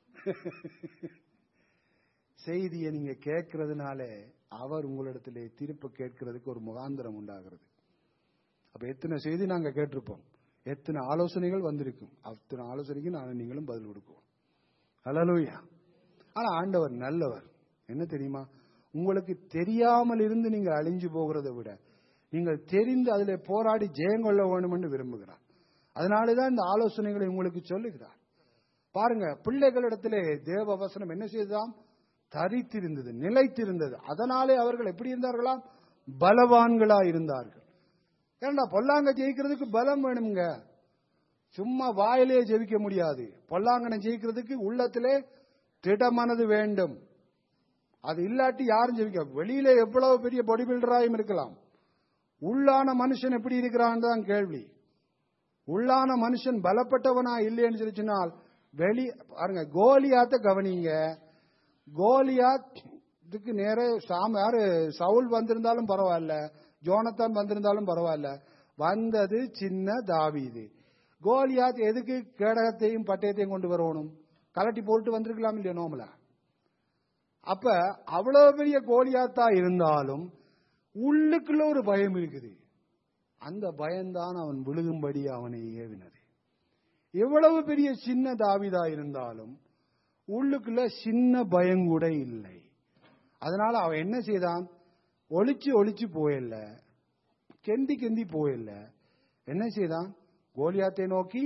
செய்தியை நீங்க கேட்கறதுனால அவர் உங்களிடத்திலே திருப்ப கேட்கறதுக்கு ஒரு முகாந்திரம் உண்டாகிறது அப்ப எத்தனை செய்தி நாங்க கேட்டிருப்போம் எத்தனை ஆலோசனைகள் வந்திருக்கும் அத்தனை ஆலோசனைக்கு நான் நீங்களும் பதில் கொடுக்குவோம் ஹalleluya ஆனா ஆண்டவர் நல்லவர் என்ன தெரியுமா உங்களுக்கு தெரியாமல் இருந்து நீங்கள் அழிஞ்சு போகிறதை விட நீங்கள் தெரிந்து அதிலே போராடி ஜெயம் கொள்ள வேண்டும் என்று விரும்புகிறார் அதனாலதான் இந்த ஆலோசனைகளை உங்களுக்கு சொல்லுகிறார் பாருங்க பிள்ளைகளிடத்திலே தேவ வசனம் என்ன செய்ததாம் தரித்திருந்தது நிலைத்திருந்தது அதனாலே அவர்கள் எப்படி இருந்தார்களாம் பலவான்களா இருந்தார்கள் ஏன்னா பொல்லாங்க ஜெயிக்கிறதுக்கு பலம் வேணுங்க சும்மா வாயிலே ஜெயிக்க முடியாது பொல்லாங்கனை ஜெயிக்கிறதுக்கு உள்ளத்திலே திடமனது வேண்டும் அது இல்லாட்டி யாரும் ஜெயிக்க வெளியில எவ்வளவு பெரிய பாடி பில்டராயும் இருக்கலாம் உள்ளான மனுஷன் எப்படி இருக்கிறான் தான் கேள்வி உள்ளான மனுஷன் பலப்பட்டவனா இல்லைன்னு சொல்லி சொன்னால் வெளி பாருங்க கோலியாத்த கவனிங்க கோலியாத் இதுக்கு நேர சாம யாரு சவுல் வந்திருந்தாலும் பரவாயில்ல ஜோனத்தான் வந்திருந்தாலும் பரவாயில்ல வந்தது சின்ன தாவீது கோலியாத் எதுக்கு கேடகத்தையும் பட்டயத்தையும் கொண்டு வரணும் கலட்டி போட்டு வந்திருக்கலாம் இல்லையா நோமல அப்ப அவ்வளவு பெரிய கோலியாத்தா இருந்தாலும் உள்ளுக்குள்ள ஒரு பயம் இருக்குது அந்த பயம்தான் அவன் விழுகும்படி அவனை ஏவினது எவ்வளவு பெரிய சின்ன தாவிதா இருந்தாலும் உள்ளுக்குள்ள சின்ன பயம் கூட இல்லை அதனால அவன் என்ன செய்தான் ஒளிச்சு ஒளிச்சு போயல்ல கெந்தி கெந்தி போயல்ல என்ன செய்தான் கோலியாத்தை நோக்கி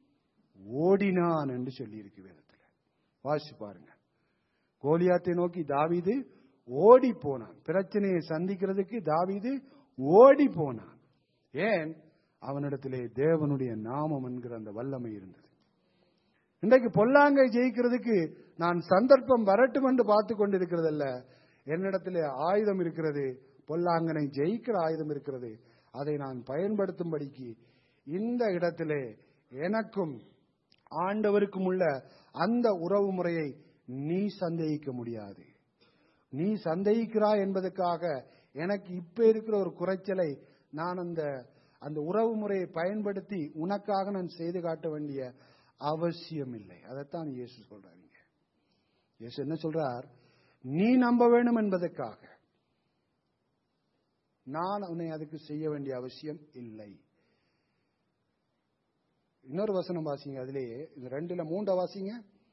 ஓடினான் என்று சொல்லி இருக்கு வேதத்துல வாசிச்சு பாருங்க கோலியாத்தை நோக்கி தாவீது ஓடி போனான் பிரச்சனையை சந்திக்கிறதுக்கு தாவீது ஓடி போனான் ஏன் அவனிடத்திலே தேவனுடைய நாமம் என்கிற அந்த வல்லமை இருந்தது இன்றைக்கு பொல்லாங்கை ஜெயிக்கிறதுக்கு நான் சந்தர்ப்பம் வரட்டும் என்று பார்த்து கொண்டிருக்கிறதல்ல என்னிடத்திலே ஆயுதம் இருக்கிறது பொல்லாங்கனை ஜெயிக்கிற ஆயுதம் இருக்கிறது அதை நான் பயன்படுத்தும்படிக்கு இந்த இடத்திலே எனக்கும் ஆண்டவருக்கும் உள்ள அந்த உறவு முறையை நீ சந்தேகிக்க முடியாது நீ சந்தேகிக்கிறாய் என்பதற்காக எனக்கு இப்ப இருக்கிற ஒரு குறைச்சலை நான் அந்த அந்த உறவு முறையை பயன்படுத்தி உனக்காக நான் செய்து காட்ட வேண்டிய அவசியம் இல்லை அதைத்தான் இயேசு சொல்றாருங்க இயேசு என்ன சொல்றார் நீ நம்ப வேண்டும் என்பதற்காக நான் உன்னை அதுக்கு செய்ய வேண்டிய அவசியம் இல்லை இன்னொரு வசனம் வாசிங்க அதிலேயே இந்த ரெண்டுல மூண்ட வாசிங்க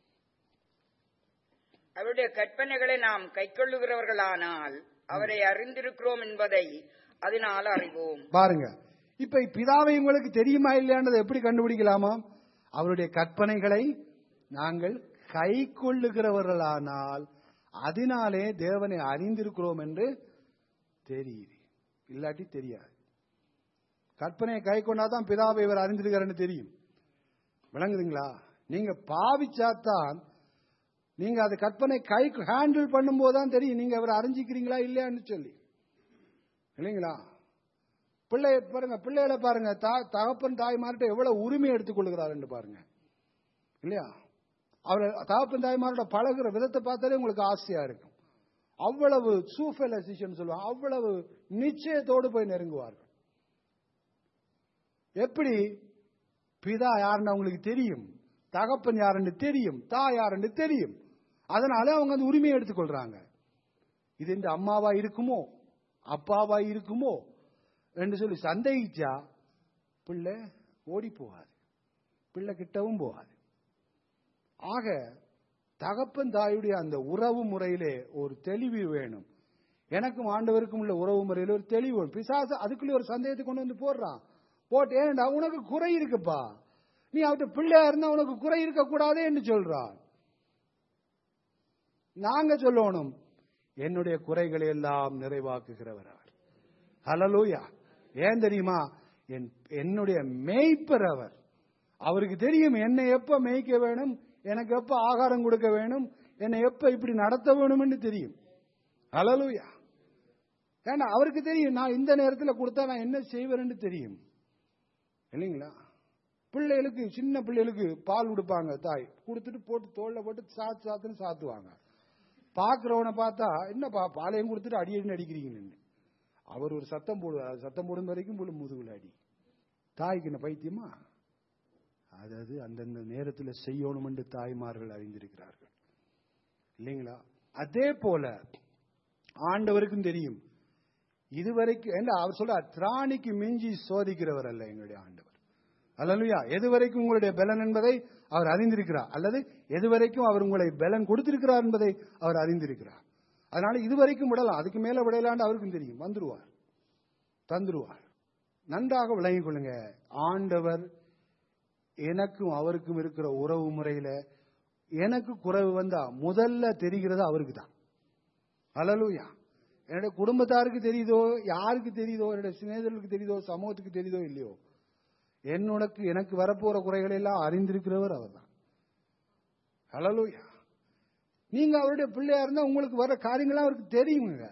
அவருடைய கற்பனைகளை நாம் கைக்கொள்ளுகிறவர்களானால் அவரை அறிந்திருக்கிறோம் என்பதை அதனால் அறிவோம் பாருங்க இப்ப பிதாவை உங்களுக்கு தெரியுமா இல்லையான்றதை எப்படி கண்டுபிடிக்கலாமா அவருடைய கற்பனைகளை நாங்கள் கை கொள்ளுகிறவர்களானால் அதனாலே தேவனை அறிந்திருக்கிறோம் என்று தெரியுது இல்லாட்டி தெரியாது கற்பனையை கை கொண்டாதான் பிதாவை இவர் அறிந்திருக்கிறார்னு தெரியும் விளங்குதுங்களா நீங்க பாவிச்சாத்தான் நீங்க அது கற்பனை கை ஹேண்டில் பண்ணும்போது தான் தெரியும் நீங்க அவரை அறிஞ்சிக்கிறீங்களா இல்லையான்னு சொல்லி இல்லைங்களா பிள்ளை பாருங்க பிள்ளைகளை பாருங்க தா- தகப்பன் தாய்மார்கிட்ட எவ்வளவு உரிமை எடுத்துக்கொள்கிறாருன்னு பாருங்க இல்லையா அவர் தகப்பன் தாய்மாரோட பழகுற விதத்தை பார்த்தாலே உங்களுக்கு ஆசையா இருக்கும் அவ்வளவு சூஃபெலசிஷன் சொல்லுவாங்க அவ்வளவு நிச்சயத்தோடு போய் நெருங்குவார்கள் எப்படி பிதா யாருன்னு அவங்களுக்கு தெரியும் தகப்பன் யாருன்னு தெரியும் தா யாருன்னு தெரியும் அதனால அவங்க அந்த உரிமையை எடுத்துக்கொள்றாங்க இது இந்த அம்மாவா இருக்குமோ அப்பாவா இருக்குமோ என்று சொல்லி சந்தேகிச்சா பிள்ளை ஓடி போகாது பிள்ளை கிட்டவும் போகாது ஆக தகப்பன் தாயுடைய அந்த உறவு முறையிலே ஒரு தெளிவு வேணும் எனக்கும் ஆண்டவருக்கும் உள்ள உறவு முறையில் ஒரு தெளிவு வேணும் பிசாசு அதுக்குள்ளே ஒரு சந்தேகத்தை கொண்டு வந்து போடுறான் போட்டு ஏன்டா உனக்கு குறை இருக்குப்பா நீ அவர்கிட்ட பிள்ளையா இருந்தா உனக்கு குறை இருக்க கூடாதே என்று சொல்றான் நாங்க சொல்லணும் என்னுடைய குறைகளை எல்லாம் நிறைவாக்குகிறவர் அவர் ஹலலூயா ஏன் தெரியுமா என் என்னுடைய மேய்ப்பர் அவர் அவருக்கு தெரியும் என்னை எப்ப மேய்க்க வேணும் எனக்கு எப்ப ஆகாரம் கொடுக்க வேணும் என்னை எப்ப இப்படி நடத்த வேணும்னு தெரியும் ஹலலூயா ஏன்னா அவருக்கு தெரியும் நான் இந்த நேரத்தில் கொடுத்தா நான் என்ன செய்வேன்னு தெரியும் இல்லைங்களா பிள்ளைகளுக்கு சின்ன பிள்ளைகளுக்கு பால் கொடுப்பாங்க தாய் கொடுத்துட்டு போட்டு தோல்ல போட்டு சாத்து சாத்துன்னு சாத்துவாங்க பாக்குறவனை பார்த்தா என்னப்பா பாலையும் கொடுத்துட்டு அடி அடின்னு அடிக்கிறீங்கன்னு அவர் ஒரு சத்தம் போடுவார் அது சத்தம் போடும் வரைக்கும் போல முதுகுல அடி தாய்க்கு என்ன பைத்தியமா அதாவது அந்தந்த நேரத்தில் செய்யணும் என்று தாய்மார்கள் அறிந்திருக்கிறார்கள் இல்லைங்களா அதே போல ஆண்டவருக்கும் தெரியும் இதுவரைக்கும் என்ன அவர் சொல்ற திராணிக்கு மிஞ்சி சோதிக்கிறவர் அல்ல எங்களுடைய ஆண்டவர் அல்லலுயா எது வரைக்கும் உங்களுடைய பலன் என்பதை அவர் அறிந்திருக்கிறார் அல்லது எது வரைக்கும் அவர் உங்களை பலன் கொடுத்திருக்கிறார் என்பதை அவர் அறிந்திருக்கிறார் அதனால இதுவரைக்கும் விடலாம் அதுக்கு மேல விடலான்னு அவருக்கும் தெரியும் வந்துருவார் தந்துருவார் நன்றாக விளங்கிக் கொள்ளுங்க ஆண்டவர் எனக்கும் அவருக்கும் இருக்கிற உறவு முறையில எனக்கு குறைவு வந்தா முதல்ல தெரிகிறது அவருக்கு தான் அலலுயா என்னுடைய குடும்பத்தாருக்கு தெரியுதோ யாருக்கு தெரியுதோ என்னுடைய சிநேகர்களுக்கு தெரியுதோ சமூகத்துக்கு தெரியுதோ இல்லையோ என்னுனக்கு எனக்கு வரப்போற குறைகளை எல்லாம் அறிந்திருக்கிறவர் அவர் தான் அலலுயா நீங்க அவருடைய பிள்ளையா இருந்தா உங்களுக்கு வர காரியங்கள்லாம் அவருக்கு தெரியுங்க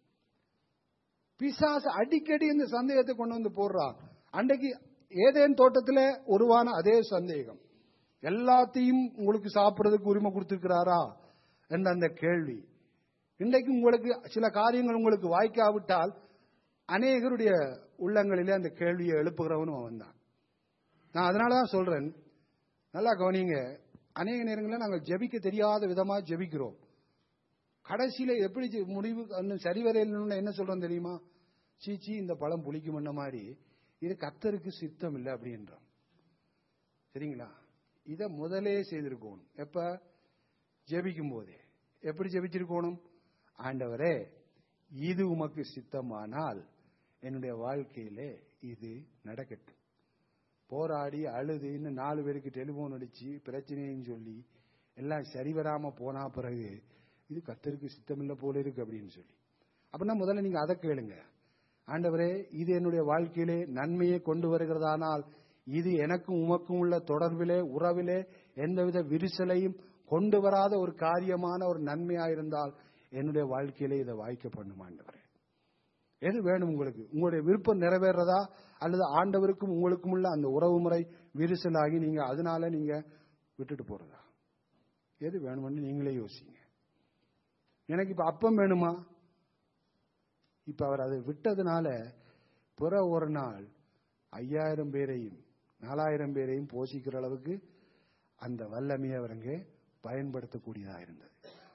பிசாசு அடிக்கடி இந்த சந்தேகத்தை கொண்டு வந்து போடுறான் அன்றைக்கு ஏதேன் தோட்டத்துல உருவான அதே சந்தேகம் எல்லாத்தையும் உங்களுக்கு சாப்பிடுறதுக்கு உரிமை கொடுத்திருக்கிறாரா என்ற அந்த கேள்வி இன்றைக்கு உங்களுக்கு சில காரியங்கள் உங்களுக்கு வாய்க்காவிட்டால் அநேகருடைய உள்ளங்களிலே அந்த கேள்வியை எழுப்புகிறவனும் அவன் தான் நான் அதனாலதான் சொல்றேன் நல்லா கவனிங்க அநேக நேரங்களில் நாங்கள் ஜெபிக்க தெரியாத விதமா ஜெபிக்கிறோம் கடைசியில எப்படி ஜெ- முடிவு இன்னும் சரிவரையில் என்ன சொல்றோம் தெரியுமா சீச்சி இந்த பழம் புளிக்கும் என்ன மாதிரி இது கத்தருக்கு சித்தம் இல்லை அப்படின்றோம் சரிங்களா இத முதலே செய்திருக்கணும் எப்ப ஜெபிக்கும் போதே எப்படி ஜெபிச்சிருக்கணும் ஆண்டவரே இது உமக்கு சித்தமானால் என்னுடைய வாழ்க்கையிலே இது நடக்கட்டும் போராடி அழுது இன்னும் நாலு பேருக்கு டெலிபோன் அடிச்சு பிரச்சனைன்னு சொல்லி எல்லாம் சரி வராம போனா பிறகு இது கத்தருக்கு சித்தமில்லை போல இருக்கு அப்படின்னு சொல்லி அப்படின்னா முதல்ல நீங்க அதை கேளுங்க ஆண்டவரே இது என்னுடைய வாழ்க்கையிலே நன்மையை கொண்டு வருகிறதானால் இது எனக்கும் உமக்கும் உள்ள தொடர்பிலே உறவிலே எந்தவித விரிசலையும் கொண்டு வராத ஒரு காரியமான ஒரு நன்மையா இருந்தால் என்னுடைய வாழ்க்கையிலே இதை வாய்க்க பண்ணும் ஆண்டவரே எது வேணும் உங்களுக்கு உங்களுடைய விருப்பம் நிறைவேறதா அல்லது ஆண்டவருக்கும் உங்களுக்கும் உள்ள அந்த உறவு முறை விரிசலாகி நீங்க அதனால நீங்க விட்டுட்டு போறதா எது வேணும்னு நீங்களே யோசிங்க எனக்கு இப்ப அப்பம் வேணுமா இப்ப அவர் அதை விட்டதுனால புற ஒரு நாள் ஐயாயிரம் பேரையும் நாலாயிரம் பேரையும் போஷிக்கிற அளவுக்கு அந்த வல்லமையை அவருங்க பயன்படுத்தக்கூடியதா இருந்தது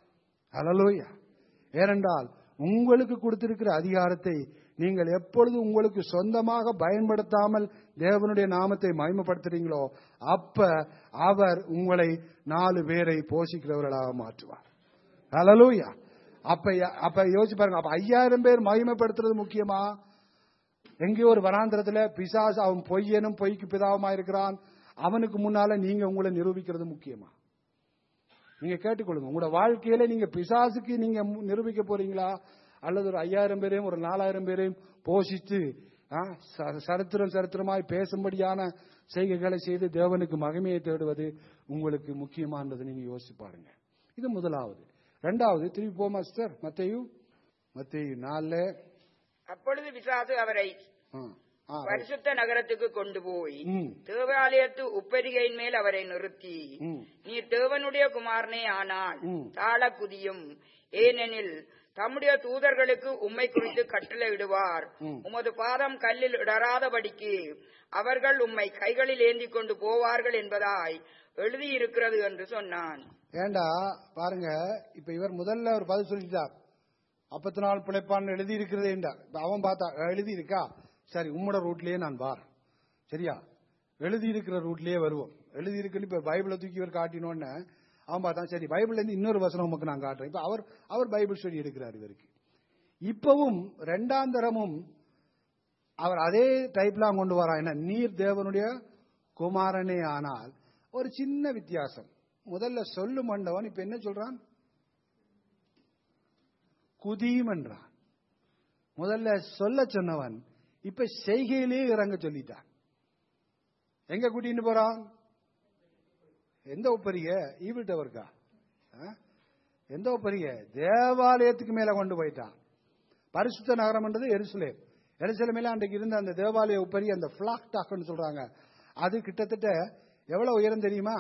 அலலோயா ஏனென்றால் உங்களுக்கு கொடுத்திருக்கிற அதிகாரத்தை நீங்கள் எப்பொழுது உங்களுக்கு சொந்தமாக பயன்படுத்தாமல் தேவனுடைய நாமத்தை மகிமைப்படுத்துறீங்களோ அப்ப அவர் உங்களை நாலு பேரை போஷிக்கிறவர்களாக மாற்றுவார் அலலூயா அப்ப அப்ப யோசிச்சு பாருங்க அப்ப ஐயாயிரம் பேர் மகிமைப்படுத்துறது முக்கியமா எங்கேயோ ஒரு வராந்திரத்துல பிசாசு அவன் பொய்யனும் பொய்க்கு பிதாவுமா இருக்கிறான் அவனுக்கு முன்னால நீங்க உங்களை நிரூபிக்கிறது முக்கியமா நீங்க கேட்டுக்கொள்ளுங்க உங்களோட வாழ்க்கையில நீங்க பிசாசுக்கு நீங்க மு- நிரூபிக்க போறீங்களா அல்லது ஒரு ஐயாயிரம் பேரையும் ஒரு நாலாயிரம் பேரையும் போஷித்து ஆ, ச- சரித்திரம் சரித்திரமாய் பேசும்படியான செய்கைகளை செய்து தேவனுக்கு மகிமையை தேடுவது உங்களுக்கு முக்கியமானது நீங்க யோசிச்சு பாருங்க இது முதலாவது ரெண்டாவது திருப்பி போமா சார் மத்தையும் மத்தையு நாலுல அப்பொழுது பிசாசு அவரை ஆ, ஆ, பரிசுத்த நகரத்துக்கு கொண்டு போய் ம், தேவாலயத்து உப்பரிகையின் மேல் அவரை நிறுத்தி ம். நீ தேவனுடைய குமாரனே ஆனால் ம். தாழ குதியும் ஏனெனில் தம்முடைய தூதர்களுக்கு உம்மை குறித்து கட்டளையிடுவார் ம். உமது பாதம் கல்லில் இடராதபடிக்கு அவர்கள் உம்மை கைகளில் ஏந்தி கொண்டு போவார்கள் என்பதாய் எழுதியிருக்கிறது என்று சொன்னான் ஏண்டா பாருங்க இப்ப இவர் முதல்ல ஒரு பதில் சொல்லிட்டார் அப்பத்தி நாள் பிழைப்பான் எழுதி இருக்கிறதே இப்ப அவன் பார்த்தா எழுதி இருக்கா சரி உம்மோட ரூட்லயே நான் வார் சரியா எழுதி இருக்கிற ரூட்லயே வருவோம் எழுதி இருக்குன்னு இப்ப பைபிளை தூக்கி இவர் காட்டினோன்னு அவன் பார்த்தான் சரி பைபிள்ல இருந்து இன்னொரு வசனம் உமக்கு நான் காட்டுறேன் இப்ப அவர் அவர் பைபிள் ஸ்டடி எடுக்கிறார் இவருக்கு இப்பவும் ரெண்டாம் தரமும் அவர் அதே டைப்லாம் கொண்டு வரான் என்ன நீர் தேவனுடைய குமாரனே ஆனால் ஒரு சின்ன வித்தியாசம் முதல்ல சொல்லு மண்டவன் இப்ப என்ன சொல்றான் குதியும் என்றான் முதல்ல சொல்ல சொன்னவன் இப்ப செய்கையிலே இறங்க சொல்லிட்டான் எங்க கூட்டிட்டு போறான் எந்த ஒப்பரிய ஈவில் டவருக்கா ஆ? எந்த ஒப்பரிய தேவாலயத்துக்கு மேல கொண்டு போயிட்டான் பரிசுத்த நகரம்ன்றது எருசலேம் எருசலேமில் அன்றைக்கு இருந்த அந்த தேவாலய உப்பரி அந்த பிளாக் டாக்னு சொல்றாங்க அது கிட்டத்தட்ட எவ்வளவு உயரம் தெரியுமா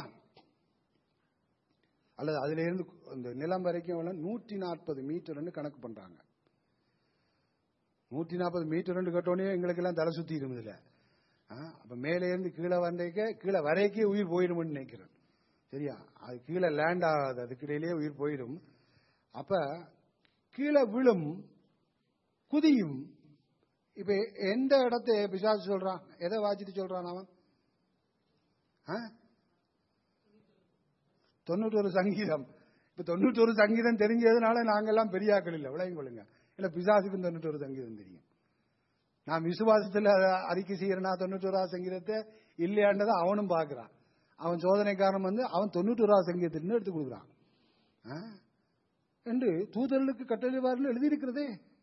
அல்லது அதுல இருந்து அந்த நிலம் வரைக்கும் எவ்வளவு நூற்றி நாற்பது மீட்டர்னு கணக்கு பண்றாங்க நூற்றி நாற்பது மீட்டர் கேட்டோடனே எங்களுக்கு எல்லாம் தலை சுத்தி இருந்ததுல அப்ப மேலே இருந்து கீழே வந்தேக்க கீழே வரைக்கே உயிர் போயிடும்னு நினைக்கிறேன் சரியா அது கீழே லேண்ட் ஆகாது அதுக்கு இடையிலேயே உயிர் போயிடும் அப்ப கீழே விழும் குதியும் இப்ப எந்த இடத்தை பிசாசு சொல்றான் எதை வாச்சிட்டு சொல்றான் அவன் ஆ? தொண்ணூற்றொரு சங்கீதம் இப்ப தொண்ணூற்றொரு சங்கீதம் தெரிஞ்சதுனால நாங்கெல்லாம் பெரியாக்கள் இல்லை விளையும் கொள்ளுங்க இல்ல பிசாசுக்கும் தொண்ணூற்றொரு சங்கீதம் தெரியும் நான் விசுவாசத்துல அதை அறிக்கை செய்யறேன்னா தொண்ணூற்றோராவது சங்கீதத்தை இல்லையாண்டதை அவனும் பார்க்கறான் அவன் சோதனைக்காரன் வந்து அவன் தொண்ணூற்றோராவது சங்கீதத்தின்னு எடுத்து கொடுக்குறான் ஆ? என்று தூதர்களுக்கு கட்டளைவாரில் எழுதியிருக்கிறதே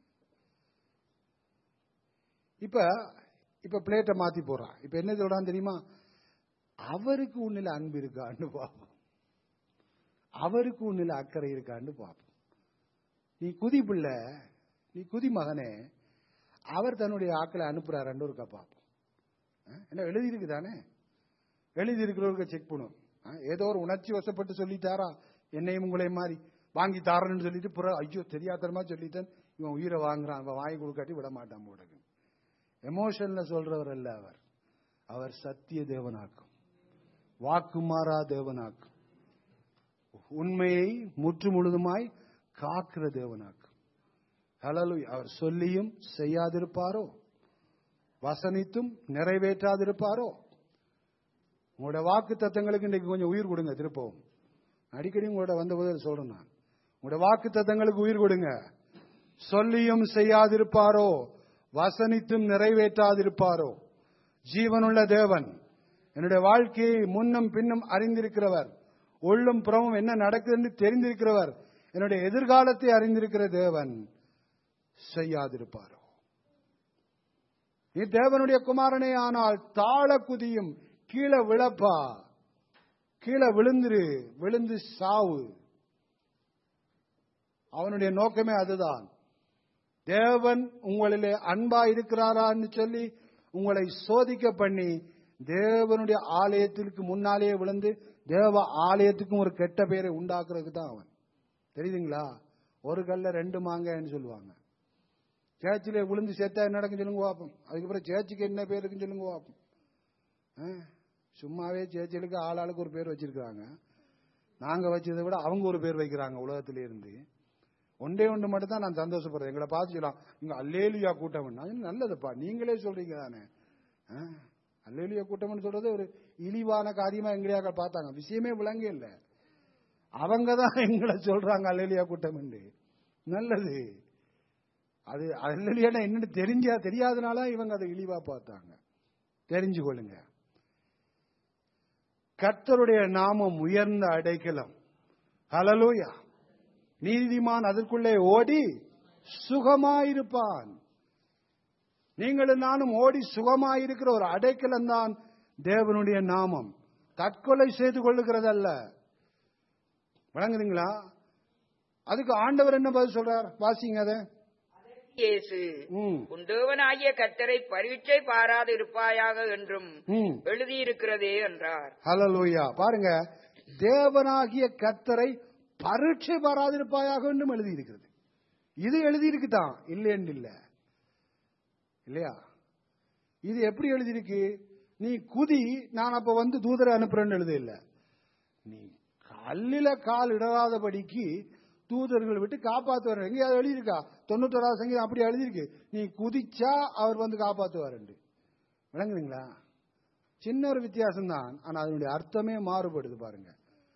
இப்ப இப்ப பிளேட்டை மாத்தி போறான் இப்ப என்ன சொல்றான் தெரியுமா அவருக்கு உன்னில அன்பு இருக்கான்னு பார்ப்போம் அவருக்கு உன்னில அக்கறை இருக்கான்னு பார்ப்போம் நீ குதி பிள்ளை நீ குதி மகனே அவர் தன்னுடைய ஆக்களை அனுப்புறாருன்னு ஒருக்கா பார்ப்போம் ஆ? என்ன எழுதியிருக்கு தானே எழுதி இருக்கிறவருக்கு செக் பண்ணும் ஆ? ஏதோ ஒரு உணர்ச்சி வசப்பட்டு சொல்லிட்டாரா என்னையும் உங்களையும் மாதிரி வாங்கி தாரேன்னு சொல்லிட்டு புற ஐயோ தெரியாதனமா சொல்லிட்டேன் இவன் உயிரை வாங்குறான் அவன் வாங்கி கொடுக்காட்டி விட மாட்டான் போடுங்க எமோஷன்ல சொல்றவர் அல்ல அவர் அவர் சத்திய தேவனாக்கும் வாக்குமாறா தேவனாக்கும் உண்மையை முற்று முழுதுமாய் காக்கிற தேவனாக்கும் ஹalleluya அவர் சொல்லியும் செய்யாதிருப்பாரோ வசனித்தும் நிறைவேற்றாதிருப்பாரோ உங்களோட வாக்கு தத்தங்களுக்கு இன்றைக்கு கொஞ்சம் உயிர் கொடுங்க திருப்பவும் அடிக்கடி உங்களோட வந்தபோது சொல்றேன் நான் உங்களோட வாக்கு தத்தங்களுக்கு உயிர் கொடுங்க சொல்லியும் செய்யாதிருப்பாரோ வசனித்தும் நிறைவேற்றாதிருப்பாரோ ஜீவனுள்ள தேவன் என்னுடைய வாழ்க்கையை முன்னும் பின்னும் அறிந்திருக்கிறவர் உள்ளும் புறமும் என்ன நடக்குதுன்னு தெரிந்திருக்கிறவர் என்னுடைய எதிர்காலத்தை அறிந்திருக்கிற தேவன் செய்யாதிருப்பாரோ நீ தேவனுடைய குமாரனே ஆனால் தாழ குதியும் கீழே விழப்பா கீழே விழுந்துரு விழுந்து சாவு அவனுடைய நோக்கமே அதுதான் தேவன் உங்களிலே அன்பா இருக்கிறாரான்னு சொல்லி உங்களை சோதிக்க பண்ணி தேவனுடைய ஆலயத்திற்கு முன்னாலேயே விழுந்து தேவ ஆலயத்துக்கும் ஒரு கெட்ட பெயரை உண்டாக்குறதுக்கு தான் அவன் தெரியுதுங்களா ஒரு கல்ல ரெண்டு மாங்காய்ன்னு சொல்லுவாங்க சேர்ச்சிலே விழுந்து செத்தா என்ன நடக்கும் சொல்லுங்க பார்ப்போம் அதுக்கப்புறம் சேர்ச்சிக்கு என்ன பேர் இருக்குன்னு சொல்லுங்க பார்ப்போம் ஆ? சும்மாவே சேர்ச்சிகளுக்கு ஆளாளுக்கு ஒரு பேர் வச்சிருக்காங்க நாங்க வச்சதை விட அவங்க ஒரு பேர் வைக்கிறாங்க உலகத்திலே இருந்து ஒன்றே ஒன்று மட்டும் தான் நான் சந்தோஷப்படுறேன் எங்களை பார்த்து சொல்லலாம் இங்க அல்லேலியா கூட்டம் நல்லதுப்பா நீங்களே சொல்றீங்க தானே ஆ? அல்லேலியா கூட்டம்னு சொல்றது ஒரு இழிவான காரியமா எங்களையாக பார்த்தாங்க விஷயமே விளங்க இல்லை அவங்க தான் எங்களை சொல்றாங்க அல்லேலியா கூட்டம் நல்லது அது அல்லேலியானா என்னன்னு தெரிஞ்சா தெரியாதனால இவங்க அதை இழிவா பார்த்தாங்க தெரிஞ்சு கொள்ளுங்க கர்த்தருடைய நாமம் உயர்ந்த அடைக்கலம் ஹalleluya நீதிமான் அதற்குள்ளே ஓடி சுகமாயிருப்பான் நீங்களும் நானும் ஓடி சுகமாயிருக்கிற ஒரு அடைக்கலம் தான் தேவனுடைய நாமம் தற்கொலை செய்து கொள்ளுகிறதல்ல வழங்குறீங்களா அதுக்கு ஆண்டவர் என்ன பதில் சொல்றார் வாசிங்க அதை இயேசு ம், உன் தேவனாகிய கர்த்தரை பரீட்சை பாராது இருப்பாயாக என்றும் ம். எழுதியிருக்கிறதே என்றார் ஹalleluya பாருங்க தேவனாகிய கர்த்தரை பரீட்சை பாராதிருப்பாயாக என்றும் எழுதியிருக்கிறது இது எழுதியிருக்குதான் இல்லைன்னு இல்ல இல்லையா இது எப்படி எழுதியிருக்கு நீ குதி நான் அப்ப வந்து தூதரை அனுப்புறேன்னு எழுத இல்ல நீ கல்லில கால் இடராதபடிக்கு தூதர்கள் விட்டு காப்பாத்துவார் எங்கேயாவது எழுதியிருக்கா தொண்ணூத்தோராவது சங்கீதம் அப்படி எழுதியிருக்கு நீ குதிச்சா அவர் வந்து காப்பாத்துவார் விளங்குறீங்களா சின்ன ஒரு வித்தியாசம் தான் ஆனா அதனுடைய அர்த்தமே மாறுபடுது பாருங்க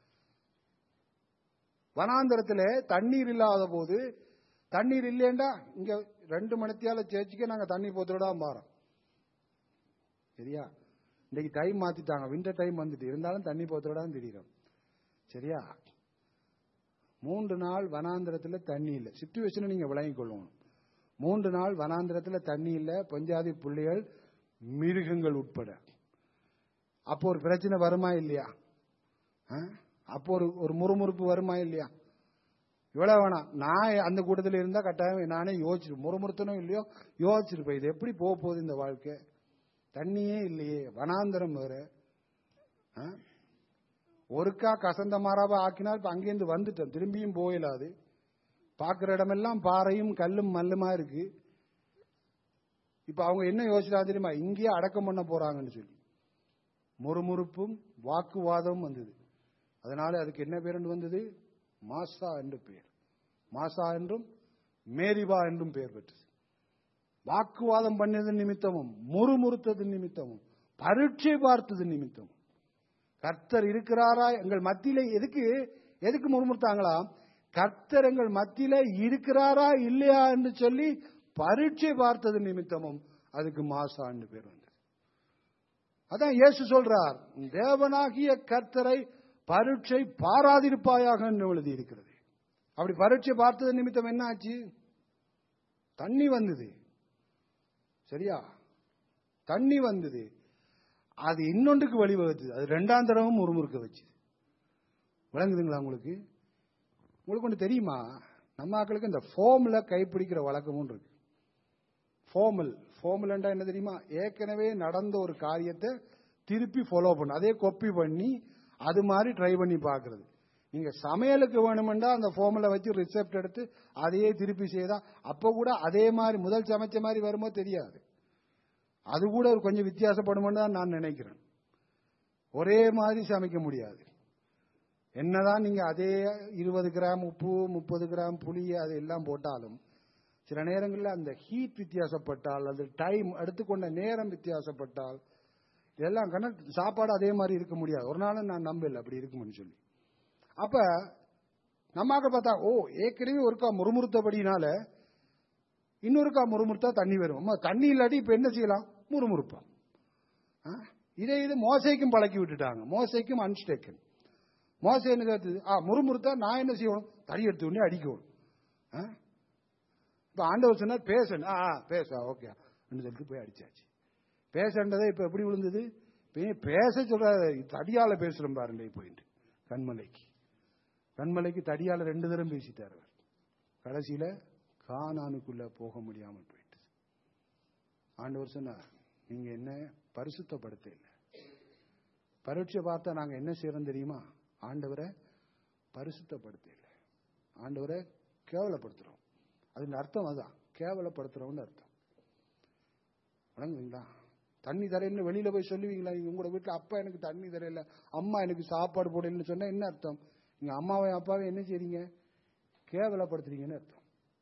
வனாந்தரத்துல தண்ணீர் இல்லாத போது தண்ணீர் இல்லையேண்டா இங்க ரெண்டு மணித்தியால சேர்ச்சிக்க நாங்க தண்ணி போத்துடா மாறோம் சரியா இன்னைக்கு டைம் மாத்திட்டாங்க விண்டர் டைம் வந்துட்டு இருந்தாலும் தண்ணி போத்துடா தெரியும் சரியா மூன்று நாள் வனாந்தரத்துல தண்ணி இல்லை சுச்சுவேஷனை நீங்க விளங்கிக் கொள்ளணும் மூன்று நாள் வனாந்திரத்துல தண்ணி இல்ல பஞ்சாதி புள்ளிகள் மிருகங்கள் உட்பட அப்போ ஒரு பிரச்சனை வருமா இல்லையா ஆ? அப்போ ஒரு ஒரு முறுமுறுப்பு வருமா இல்லையா இவ்வளவு வேணாம் நான் அந்த கூட்டத்தில் இருந்தா கட்டாயம் நானே யோசிச்சு முறுமுறுத்தனும் இல்லையோ யோசிச்சிருப்பேன் இது எப்படி போக போகுது இந்த வாழ்க்கை தண்ணியே இல்லையே வனாந்தரம் வேற ஆ? ஒருக்கா கசந்த மாறாவா ஆக்கினா இப்ப அங்கேருந்து வந்துட்டேன் திரும்பியும் போயிடாது பார்க்குற இடமெல்லாம் பாறையும் கல்லும் மல்லுமா இருக்கு இப்ப அவங்க என்ன யோசிச்சா தெரியுமா இங்கேயே அடக்கம் பண்ண போறாங்கன்னு சொல்லி முறுமுறுப்பும் வாக்குவாதமும் வந்தது அதனால அதுக்கு என்ன பேர் என்று வந்தது மாசா என்று பெயர் மாசா என்றும் மேரிவா என்றும் பெயர் பெற்றது வாக்குவாதம் பண்ணது நிமித்தமும் முறுமுறுத்தது நிமித்தமும் பரீட்சை பார்த்தது நிமித்தமும் கர்த்தர் இருக்கிறாரா எங்கள் மத்தியில எதுக்கு எதுக்கு முறுமுறுத்தாங்களா கர்த்தர் எங்கள் மத்தியில இருக்கிறாரா இல்லையா என்று சொல்லி பரீட்சை பார்த்தது நிமித்தமும் அதுக்கு மாசான்னு பேர் வந்தது அதான் இயேசு சொல்றார் தேவனாகிய கர்த்தரை பரீட்சை பாராதிருப்பாயாக என்று எழுதி இருக்கிறது அப்படி பரீட்சை பார்த்தது நிமித்தம் என்ன ஆச்சு தண்ணி வந்தது சரியா தண்ணி வந்தது அது இன்னொன்றுக்கு வழிவகுத்தது அது ரெண்டாம் தடவும் முறுமுறுக்க வச்சு விளங்குதுங்களா உங்களுக்கு உங்களுக்கு ஒன்று தெரியுமா நம்ம ஆட்களுக்கு இந்த ஃபோம்ல கைப்பிடிக்கிற வழக்கமும் இருக்கு ஃபோமல் ஃபோமல்ண்டா என்ன தெரியுமா ஏற்கனவே நடந்த ஒரு காரியத்தை திருப்பி ஃபாலோ பண்ணும் அதே கொப்பி பண்ணி அது மாதிரி ட்ரை பண்ணி பார்க்கறது நீங்க சமையலுக்கு வேணுமெண்டா அந்த ஃபோமில் வச்சு ரிசெப்ட் எடுத்து அதையே திருப்பி செய்தா அப்ப கூட அதே மாதிரி முதல் சமைச்ச மாதிரி வருமோ தெரியாது அது கூட ஒரு கொஞ்சம் வித்தியாசப்படுமென்னு தான் நான் நினைக்கிறேன் ஒரே மாதிரி சமைக்க முடியாது என்னதான் நீங்க அதே இருபது கிராம் உப்பு முப்பது கிராம் புளி அது எல்லாம் போட்டாலும் சில நேரங்களில் அந்த ஹீட் வித்தியாசப்பட்டால் அது டைம் எடுத்துக்கொண்ட நேரம் வித்தியாசப்பட்டால் இதெல்லாம் கணக்கு சாப்பாடு அதே மாதிரி இருக்க முடியாது ஒரு நாளும் நான் நம்பல அப்படி இருக்கும்னு சொல்லி அப்ப நம்மாக்க பார்த்தா ஓ ஏற்கனவே ஒருக்கா முறுமுறுத்தபடினால இன்னொருக்கா முறுமுறுத்தா தண்ணி வரும் அம்மா தண்ணி இல்லாட்டி இப்ப என்ன செய்யலாம் முறுமுறுப்போம் ஆ? இதே இது மோசைக்கும் பழக்கி விட்டுட்டாங்க மோசைக்கும் அன்ஸ்டேக்கன் மோசை என்ன கேட்டது ஆ முறுமுறுத்தா நான் என்ன செய்யணும் தடி எடுத்து உடனே அடிக்கணும் ஆ? இப்ப ஆண்டவர் சொன்னார் பேசணும் ஆ ஆ, பேச ஓகே சொல்லிட்டு போய் அடிச்சாச்சு பேசன்றதை இப்ப எப்படி விழுந்தது இப்ப ஏன் பேச சொல்ற தடியால பேசுறோம் பாருங்க போயிட்டு கண்மலைக்கு கண்மலைக்கு தடியால ரெண்டு தரம் பேசிட்டார் அவர் கடைசியில கானானுக்குள்ள போக முடியாமல் போயிட்டு ஆண்டவர் சொன்னார் நீங்க என்ன பரிசுத்தப்படுத்த இல்லை பரீட்சை பார்த்தா நாங்க என்ன செய்யறோம் தெரியுமா ஆண்டவரை பரிசுத்தப்படுத்த இல்லை ஆண்டவரை கேவலப்படுத்துறோம் அதுக்கு அர்த்தம் அதான் கேவலப்படுத்துறோம்னு அர்த்தம் வணங்குவீங்களா தண்ணி தரையில வெளியில போய் சொல்லுவீங்களா நீங்க உங்களோட வீட்டுல அப்பா எனக்கு தண்ணி தரையில அம்மா எனக்கு சாப்பாடு போடலன்னு சொன்னா என்ன அர்த்தம் நீங்க அம்மாவையும் அப்பாவையும் என்ன செய்றீங்க கேவலப்படுத்துறீங்கன்னு அர்த்தம்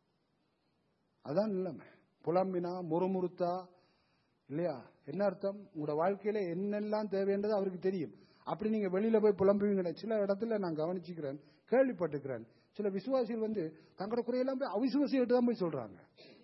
அதான் நிலைமை புலம்பினா முறுமுறுத்தா இல்லையா என்ன அர்த்தம் உங்களோட வாழ்க்கையில என்னெல்லாம் தேவைன்றது அவருக்கு தெரியும் அப்படி நீங்க வெளியில போய் புலம்புவீங்க சில இடத்துல நான் கவனிச்சுக்கிறேன் கேள்விப்பட்டிருக்கிறேன் சில விசுவாசிகள் வந்து தங்களோட குறையெல்லாம் போய் அவிசுவாசிகிட்ட தான் போய் சொல்றாங்க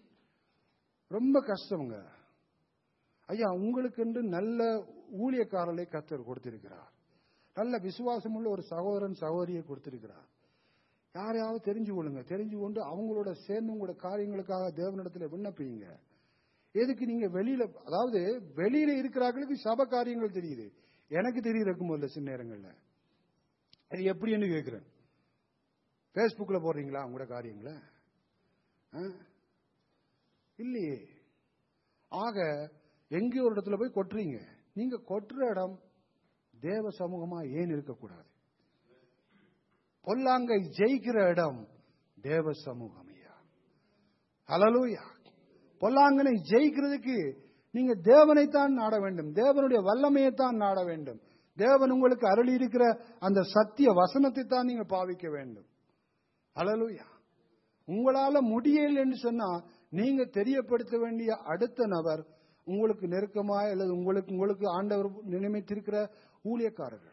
ரொம்ப கஷ்டம்ங்க ஐயா உங்களுக்கு நல்ல ஊழியக்காரரை கத்தர் கொடுத்திருக்கிறார் நல்ல விசுவாசமுள்ள ஒரு சகோதரன் சகோதரியை கொடுத்திருக்கிறார் யாரையாவது தெரிஞ்சு கொள்ளுங்க தெரிஞ்சு கொண்டு அவங்களோட சேர்ந்து உங்களோட காரியங்களுக்காக தேவனிடத்துல விண்ணப்பிங்க எதுக்கு நீங்க வெளியில அதாவது வெளியில இருக்கிறார்களுக்கு சப காரியங்கள் தெரியுது எனக்கு தெரியுது முதல்ல சில நேரங்கள்ல அது எப்படின்னு கேட்கிறேன் பேஸ்புக்ல போடுறீங்களா உங்களோட காரியங்களை ஆ? இல்லையே ஆக எங்கேயோ ஒரு இடத்துல போய் கொட்டுறீங்க நீங்க கொட்டுற இடம் தேவ சமூகமா ஏன் இருக்கக்கூடாது பொல்லாங்கை ஜெயிக்கிற இடம் தேவ சமூகம் ஐயா ஹalleluya பொல்லாங்கனை ஜெயிக்கிறதுக்கு நீங்க தேவனைத்தான் நாட வேண்டும் தேவனுடைய வல்லமையைத்தான் நாட வேண்டும் தேவன் உங்களுக்கு அருளி இருக்கிற அந்த சத்திய வசனத்தை தான் நீங்க பாவிக்க வேண்டும் ஹalleluya உங்களால முடியல என்று சொன்னா நீங்க தெரியப்படுத்த வேண்டிய அடுத்த நபர் உங்களுக்கு நெருக்கமாய் அல்லது உங்களுக்கு உங்களுக்கு ஆண்டவர் நியமித்திருக்கிற ஊழியக்காரர்கள்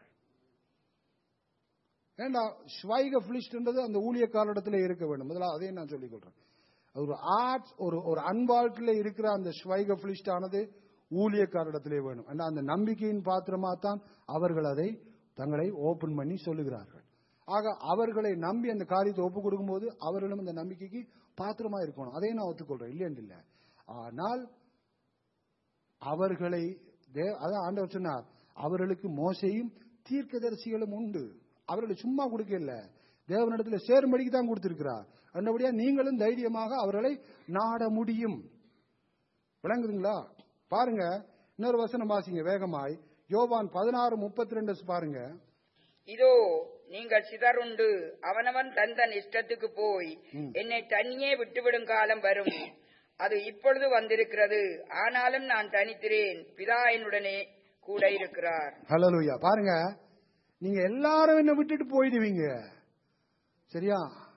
ஏண்டா ஸ்வைக பிளிஸ்ட்ன்றது அந்த ஊழியக்காரரிடத்துல இருக்க வேண்டும் முதல்ல அதையும் நான் சொல்லிக் கொள்றேன் ஒரு ஆர்ட்ஸ் ஒரு ஒரு அன்பாழ்க்கையில இருக்கிற அந்த ஸ்வைக பிளிஸ்ட் ஆனது ஊழியக்காரரிடத்திலே வேணும் ஏன்னா அந்த நம்பிக்கையின் பாத்திரமா தான் அவர்கள் அதை தங்களை ஓபன் பண்ணி சொல்லுகிறார்கள் ஆக அவர்களை நம்பி அந்த காரியத்தை ஒப்பு கொடுக்கும்போது அவர்களும் அந்த நம்பிக்கைக்கு பாத்திரமா இருக்கணும் அதையும் நான் ஒத்துக்கொள்றேன் இல்லைன்னு இல்லை ஆனால் அவர்களை தே- அதான் ஆண்டவர் சொன்னார் அவர்களுக்கு மோசையும் தீர்க்கதரிசிகளும் உண்டு அவர்களை சும்மா கொடுக்கல தேவனிடத்துல சேரும்படிக்கு தான் கொடுத்திருக்கிறார் அந்தபடியா நீங்களும் தைரியமாக அவர்களை நாட முடியும் விளங்குதுங்களா பாருங்க இன்னொரு வசனம் வாசிங்க வேகமாய் யோவான் பதினாறு முப்பத்தி ரெண்டு பாருங்க இதோ நீங்கள் சிதறுண்டு அவனவன் தன் தன் இஷ்டத்துக்கு போய் என்னை தனியே விட்டுவிடும் காலம் வரும் அது இப்பொழுது வந்திருக்கிறது ஆனாலும் நான் தனித்திரேன் பிதா என்னுடனே கூட இருக்கிறார் ஹலலூயா பாருங்க நீங்க எல்லாரும் என்ன விட்டுட்டு போயிடுவீங்க சரியா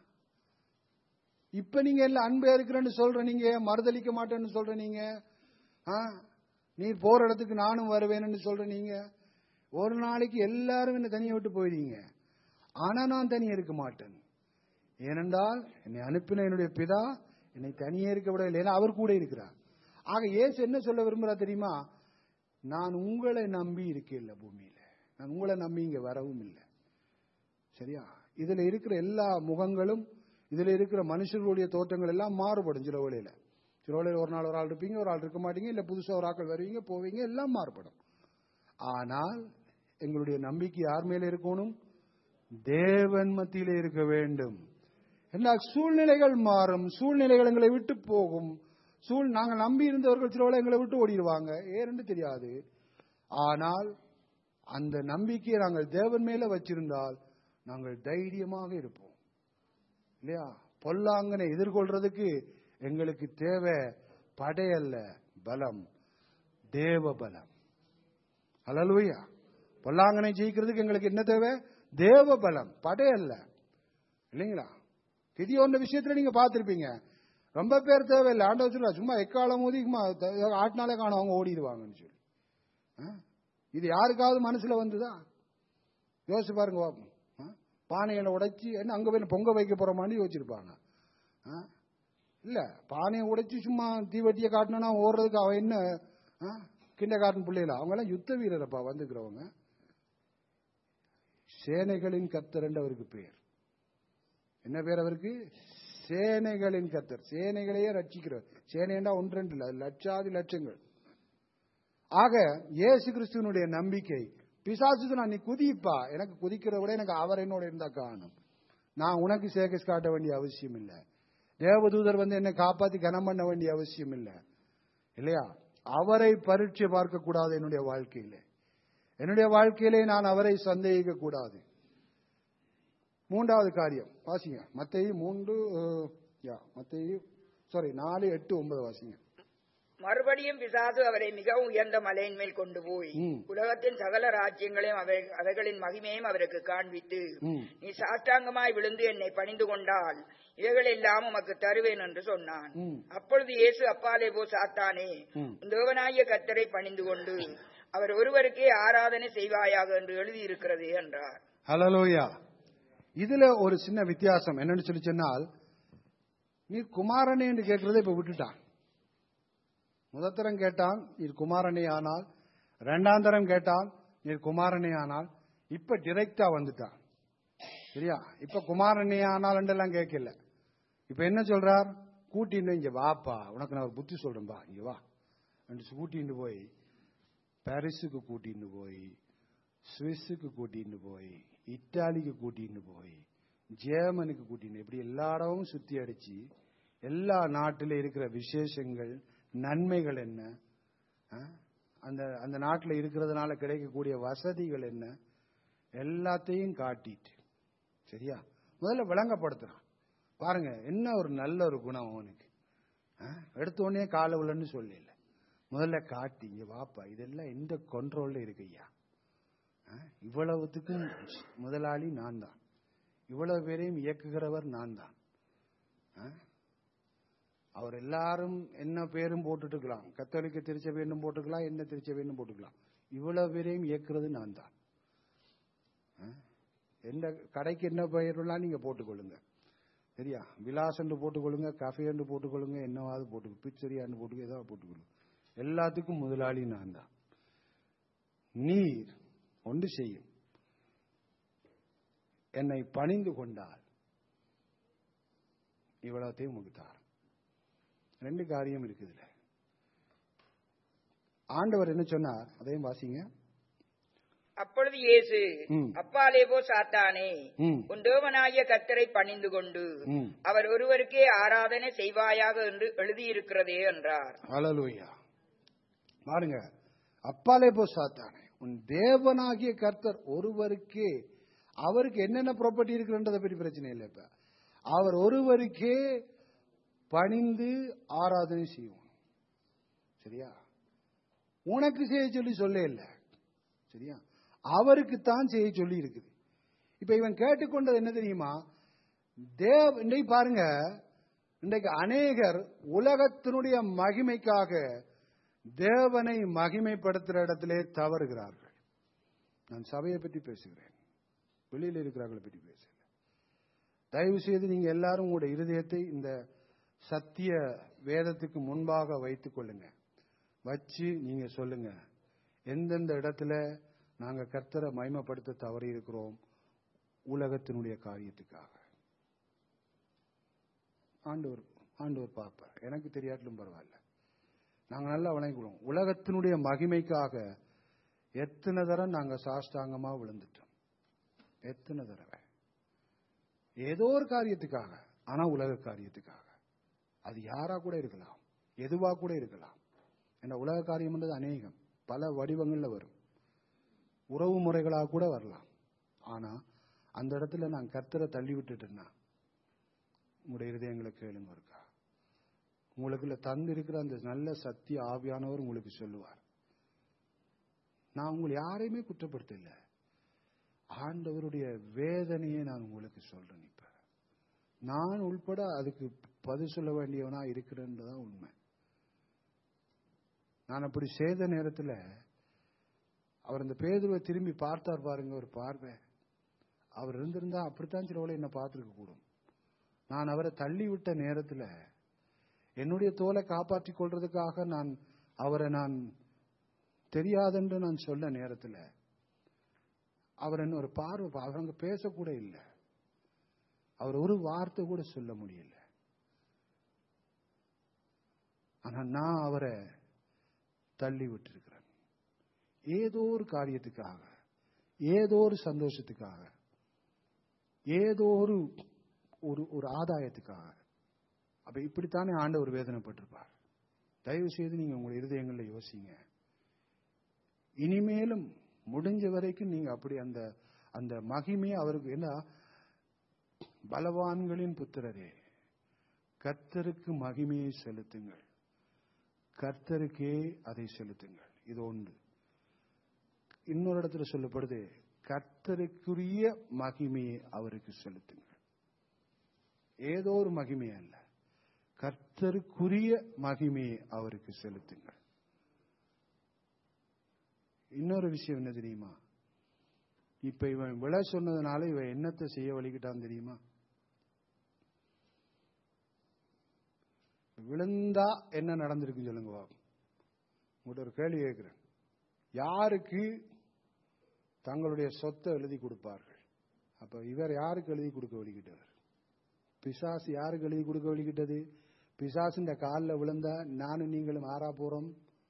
இப்ப நீங்க எல்லாம் அன்பா இருக்கிறேன்னு சொல்ற நீங்க மறுதளிக்க மாட்டேன்னு சொல்ற நீங்க ஆ? நீ போற இடத்துக்கு நானும் வருவேன்னு சொல்ற நீங்க ஒரு நாளைக்கு எல்லாரும் என்ன தனியா விட்டு போயிடுவீங்க ஆனா நான் தனியா இருக்க மாட்டேன் ஏனென்றால் என்னை அனுப்பின என்னுடைய பிதா என்னை தனியே இருக்க விடவில்லை ஏன்னா அவர் கூட இருக்கிறார் ஆக இயேசு என்ன சொல்ல விரும்புறா தெரியுமா நான் உங்களை நம்பி இருக்கேன் பூமியில நான் உங்களை நம்பி இங்க வரவும் இல்லை சரியா இதுல இருக்கிற எல்லா முகங்களும் இதுல இருக்கிற மனுஷர்களுடைய தோற்றங்கள் எல்லாம் மாறுபடும் சில வேளையில சில வேளையில ஒரு நாள் ஒரு ஆள் இருப்பீங்க ஒரு ஆள் இருக்க மாட்டீங்க இல்ல புதுசா ஒரு ஆட்கள் வருவீங்க போவீங்க எல்லாம் மாறுபடும் ஆனால் எங்களுடைய நம்பிக்கை யார் மேல இருக்கணும் தேவன் மத்தியிலே இருக்க வேண்டும் என்ன சூழ்நிலைகள் மாறும் சூழ்நிலைகள் எங்களை விட்டு போகும் சூழ் நாங்கள் நம்பி இருந்தவர்கள் சில வேளை எங்களை விட்டு ஓடிடுவாங்க ஏன்னு தெரியாது ஆனால் அந்த நம்பிக்கையை நாங்கள் தேவன் மேல வச்சிருந்தால் நாங்கள் தைரியமாக இருப்போம் இல்லையா பொல்லாங்கனை எதிர்கொள்றதுக்கு எங்களுக்கு தேவை படையல்ல பலம் தேவ பலம் ஹalleluya பொல்லாங்கனை ஜெயிக்கிறதுக்கு எங்களுக்கு என்ன தேவை தேவ பலம் படையல்ல இல்லைங்களா கிதியோன்ற விஷயத்துல நீங்க பார்த்திருப்பீங்க ரொம்ப பேர் தேவையில்லை ஆண்டவர் சொல்றா சும்மா எக்காலம் மோதி சும்மா த- ஆட்டினாலே காணும் அவங்க ஓடிடுவாங்கன்னு சொல்லி ஆ? இது யாருக்காவது மனசுல வந்துதா யோசிச்சு பாருங்க பாப்போம். ஆ? பானையில உடைச்சி என்ன அங்க போய் பொங்க வைக்க போற மாதிரி யோசிச்சிருப்பாங்க ஆ? இல்ல பானையை உடைச்சி சும்மா தீவட்டியை காட்டணும்னா ஓடுறதுக்கு அவன் என்ன கிண்ட காட்டன் பிள்ளைகள அவங்க எல்லாம் யுத்த வீரரப்பா வந்துக்கிறவங்க சேனைகளின் கர்த்தர் என்று அவருக்கு பேர் என்ன பேர் அவருக்கு சேனைகளின் கர்த்தர் சேனைகளையே ரட்சிக்கிறவர் சேனைண்டா ஒன்று ரெண்டு இல்ல அது லட்சாதி லட்சங்கள் ஆக இயேசு கிறிஸ்துவனுடைய நம்பிக்கை பிசாசு நான் நீ குதிப்பா எனக்கு குதிக்கிறத விட எனக்கு அவர் என்னோட இருந்தா காணும் நான் உனக்கு சேகஸ் காட்ட வேண்டிய அவசியம் இல்லை தேவதூதர் வந்து என்னை காப்பாத்தி கனம் பண்ண வேண்டிய அவசியம் இல்லை இல்லையா அவரை பரீட்சை பார்க்க கூடாது என்னுடைய வாழ்க்கையிலே என்னுடைய வாழ்க்கையிலே நான் அவரை சந்தேகிக்க கூடாது மூன்றாவது காரியம் வாசிங்க மத்தேயு மூன்று அஹ், யா மத்தேயு சாரி நாலு எட்டு ஒன்பது வாசிங்க மறுபடியும் பிசாசு அவரை மிகவும் உயர்ந்த மலையின் மேல் கொண்டு போய் ம். உலகத்தின் சகல ராஜ்யங்களையும் அவை- அவைகளின் மகிமையும் அவருக்கு காண்பித்து ம். நீ சாஷ்டாங்கமாய் விழுந்து என்னை பணிந்து கொண்டால் இவைகள் எல்லாம் உமக்கு தருவேன் என்று சொன்னான் ம். அப்பொழுது இயேசு அப்பாலே போ சாத்தானே ம். தேவனாகிய கத்தரை பணிந்து கொண்டு அவர் ஒருவருக்கே ஆராதனை செய்வாயாக என்று எழுதியிருக்கிறது என்றார் ஹலலோயா இதுல ஒரு சின்ன வித்தியாசம் என்னன்னு சொல்லி சொன்னால் நீ குமாரனே என்று கேட்கறதை இப்ப விட்டுட்டான் முதத்தரம் கேட்டான் நீர் குமாரனே ஆனால் ரெண்டாம் தரம் கேட்டான் நீர் குமாரனே ஆனால் இப்ப டிரெக்டா வந்துட்டான் சரியா இப்ப குமாரனே ஆனால் எல்லாம் கேட்கல இப்ப என்ன சொல்றார் கூட்டின்னு இங்க வாப்பா உனக்கு நான் ஒரு புத்தி சொல்றேன்பா இங்க வா என்று கூட்டின்னு போய் பாரிஸுக்கு கூட்டின்னு போய் சுவிஸுக்கு கூட்டின்னு போய் இத்தாலிக்கு கூட்டின்னு போய் ஜெர்மனுக்கு கூட்டின்னு இப்படி எல்லா இடமும் சுத்தி அடிச்சு எல்லா நாட்டில இருக்கிற விசேஷங்கள் நன்மைகள் என்ன ஆ? அந்த அந்த நாட்டில் இருக்கிறதுனால கிடைக்கக்கூடிய வசதிகள் என்ன எல்லாத்தையும் காட்டிட்டு சரியா முதல்ல விளங்கப்படுத்துறான் பாருங்க என்ன ஒரு நல்ல ஒரு குணம் அவனுக்கு ஆ? எடுத்த உடனே காலை உள்ளன்னு சொல்லல முதல்ல காட்டி இங்க வாப்பா இதெல்லாம் எந்த கண்ட்ரோல்ல இருக்கு ஐயா ஆ? இவ்வளவுத்துக்கும் முதலாளி நான் தான் இவ்வளவு பேரையும் இயக்குகிறவர் நான் தான் ஆ? அவர் எல்லாரும் என்ன பேரும் போட்டுட்டு இருக்கலாம் கத்தோலிக்க திருச்சபைன்னு போட்டுக்கலாம் என்ன திருச்சபைன்னு போட்டுக்கலாம் இவ்வளவு பேரையும் இயக்குறது நான் தான் ஆ? எந்த கடைக்கு என்ன பெயர்லாம் நீங்க போட்டுக்கொள்ளுங்க சரியா விலாசன்று போட்டுக்கொள்ளுங்க கஃபேன்னு போட்டுக்கொள்ளுங்க என்னவாவது போட்டு பிச்சரியான்னு போட்டுக்க ஏதாவது போட்டுக்கொள்ளுங்க எல்லாத்துக்கும் முதலாளி நான் தான் நீர் ஒன்று செய்யும் என்னை பணிந்து கொண்டால் இவ்வளவுத்தையும் உங்களுக்கு தாரும் ரெண்டு காரியம் இருக்குதுல ஆண்டவர் என்ன சொன்னார் அதையும் வாசிங்க அப்பொழுது இயேசு ம். அப்பாலே போ சாத்தானே ம். உன் தேவனாகிய கர்த்தரை பணிந்து கொண்டு ம். அவர் ஒருவருக்கே ஆராதனை செய்வாயாக என்று எழுதியிருக்கிறதே என்றார் ஹalleluya பாருங்க அப்பாலே போ சாத்தானே உன் தேவனாகிய கர்த்தர் ஒருவருக்கே அவருக்கு என்னென்ன ப்ராப்பர்ட்டி இருக்குன்றதை பற்றி பிரச்சனை இல்லை இப்ப அவர் ஒருவருக்கே பணிந்து ஆராதனை செய்வோம் சரியா உனக்கு செய்ய சொல்லி சொல்ல இல்லை சரியா அவருக்கு தான் செய்ய சொல்லி இருக்குது இப்ப இவன் கேட்டுக்கொண்டது என்ன தெரியுமா தேவ் இன்றைக்கு பாருங்க இன்றைக்கு அநேகர் உலகத்தினுடைய மகிமைக்காக தேவனை மகிமைப்படுத்துற இடத்திலே தவறுகிறார்கள் நான் சபையை பற்றி பேசுகிறேன் வெளியில் இருக்கிறார்களை பற்றி பேசல தயவு செய்து நீங்க எல்லாரும் உங்களுடைய இருதயத்தை இந்த சத்திய வேதத்துக்கு முன்பாக வைத்துக் கொள்ளுங்க வச்சு நீங்க சொல்லுங்க எந்தெந்த இடத்துல நாங்க கர்த்தரை மகிமைப்படுத்த தவறி இருக்கிறோம் உலகத்தினுடைய காரியத்துக்காக ஆண்டவர் ஆண்டவர் பார்ப்பார் எனக்கு தெரியாட்டிலும் பரவாயில்ல நாங்க நல்லா வணங்கிக்கிறோம் உலகத்தினுடைய மகிமைக்காக எத்தனை தரம் நாங்க சாஷ்டாங்கமா விழுந்துட்டோம் எத்தனை தடவை ஏதோ ஒரு காரியத்துக்காக ஆனா உலக காரியத்துக்காக அது யாரா கூட இருக்கலாம் எதுவா கூட இருக்கலாம் ஏன்னா உலக காரியம்ன்றது அநேகம் பல வடிவங்கள்ல வரும் உறவு முறைகளாக கூட வரலாம் ஆனா அந்த இடத்துல நான் கர்த்தரை தள்ளி விட்டுட்டேன்னா உங்களுடைய இருதயங்களை கேளுங்க இருக்கா உங்களுக்குள்ள தந்து இருக்கிற அந்த நல்ல சத்திய ஆவியானவர் உங்களுக்கு சொல்லுவார் நான் உங்களை யாரையுமே குற்றப்படுத்தல ஆண்டவருடைய வேதனையை நான் உங்களுக்கு சொல்றேன் இப்ப நான் உள்பட அதுக்கு பதில் சொல்ல வேண்டியவனா இருக்கிறேன்றதான் உண்மை நான் அப்படி செய்த நேரத்துல அவர் அந்த பேதுருவை திரும்பி பார்த்தார் பாருங்க ஒரு பார்வை அவர் இருந்திருந்தா அப்படித்தான் சிலவளை என்ன பார்த்திருக்க கூடும் நான் அவரை தள்ளி விட்ட நேரத்துல என்னுடைய தோலை காப்பாற்றிக் கொள்றதுக்காக நான் அவரை நான் தெரியாதென்று நான் சொன்ன நேரத்துல அவர் என்ன ஒரு பார்வை பா- அவர் அங்க பேசக்கூட இல்லை அவர் ஒரு வார்த்தை கூட சொல்ல முடியல ஆனா நான் அவரை தள்ளி விட்டிருக்கிறேன் ஏதோ ஒரு காரியத்துக்காக ஏதோ ஒரு சந்தோஷத்துக்காக ஏதோ ஒரு ஒரு ஒரு ஆதாயத்துக்காக அப்ப இப்படித்தானே ஆண்டவர் வேதனைப்பட்டிருப்பார் தயவு செய்து நீங்க உங்க இருதயங்கள்ல யோசிங்க இனிமேலும் முடிஞ்ச வரைக்கும் நீங்க அப்படி அந்த அந்த மகிமையை அவருக்கு என்ன பலவான்களின் புத்திரரே கர்த்தருக்கு மகிமையை செலுத்துங்கள் கர்த்தருக்கே அதை செலுத்துங்கள் இது ஒன்று இன்னொரு இடத்துல சொல்லப்படுது கர்த்தருக்குரிய மகிமையை அவருக்கு செலுத்துங்கள் ஏதோ ஒரு மகிமை அல்ல கர்த்தருக்குரிய மகிமையை அவருக்கு செலுத்துங்கள் இன்னொரு விஷயம் என்ன தெரியுமா இப்ப இவன் விழ சொன்னதுனால இவன் என்னத்தை செய்ய வலிக்கிட்டான் தெரியுமா விழுந்தா என்ன நடந்திருக்குன்னு சொல்லுங்க பாப்போம். உங்கள்கிட்ட ஒரு கேள்வி கேட்கிறேன் யாருக்கு தங்களுடைய சொத்தை எழுதி கொடுப்பார்கள் அப்ப இவர் யாருக்கு எழுதி கொடுக்க வழிகிட்டவர் பிசாசு யாருக்கு எழுதி கொடுக்க வழிகிட்டது பிசாசுன்ற காலில் விழுந்தா நானும் நீங்களும் ஆறா போறோம்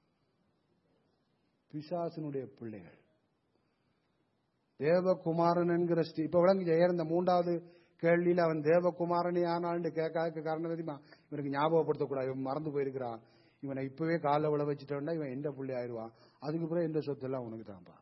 பிசாசினுடைய பிள்ளைகள் தேவகுமாரன் என்கிற ஸ்ரீ இப்ப விளங்கு இந்த மூன்றாவது கேள்வியில அவன் தேவகுமாரனே ஆனான்னு கேட்காத காரணம் தெரியுமா இவனுக்கு ஞாபகப்படுத்தக்கூடாது இவன் மறந்து போயிருக்கிறான் இவனை இப்பவே காலைல விழ வச்சுட்டோம்னா இவன் எந்த பிள்ளை ஆயிடுவான் அதுக்கு பிறகு எந்த சொத்து எல்லாம் உனக்கு தான்ப்பா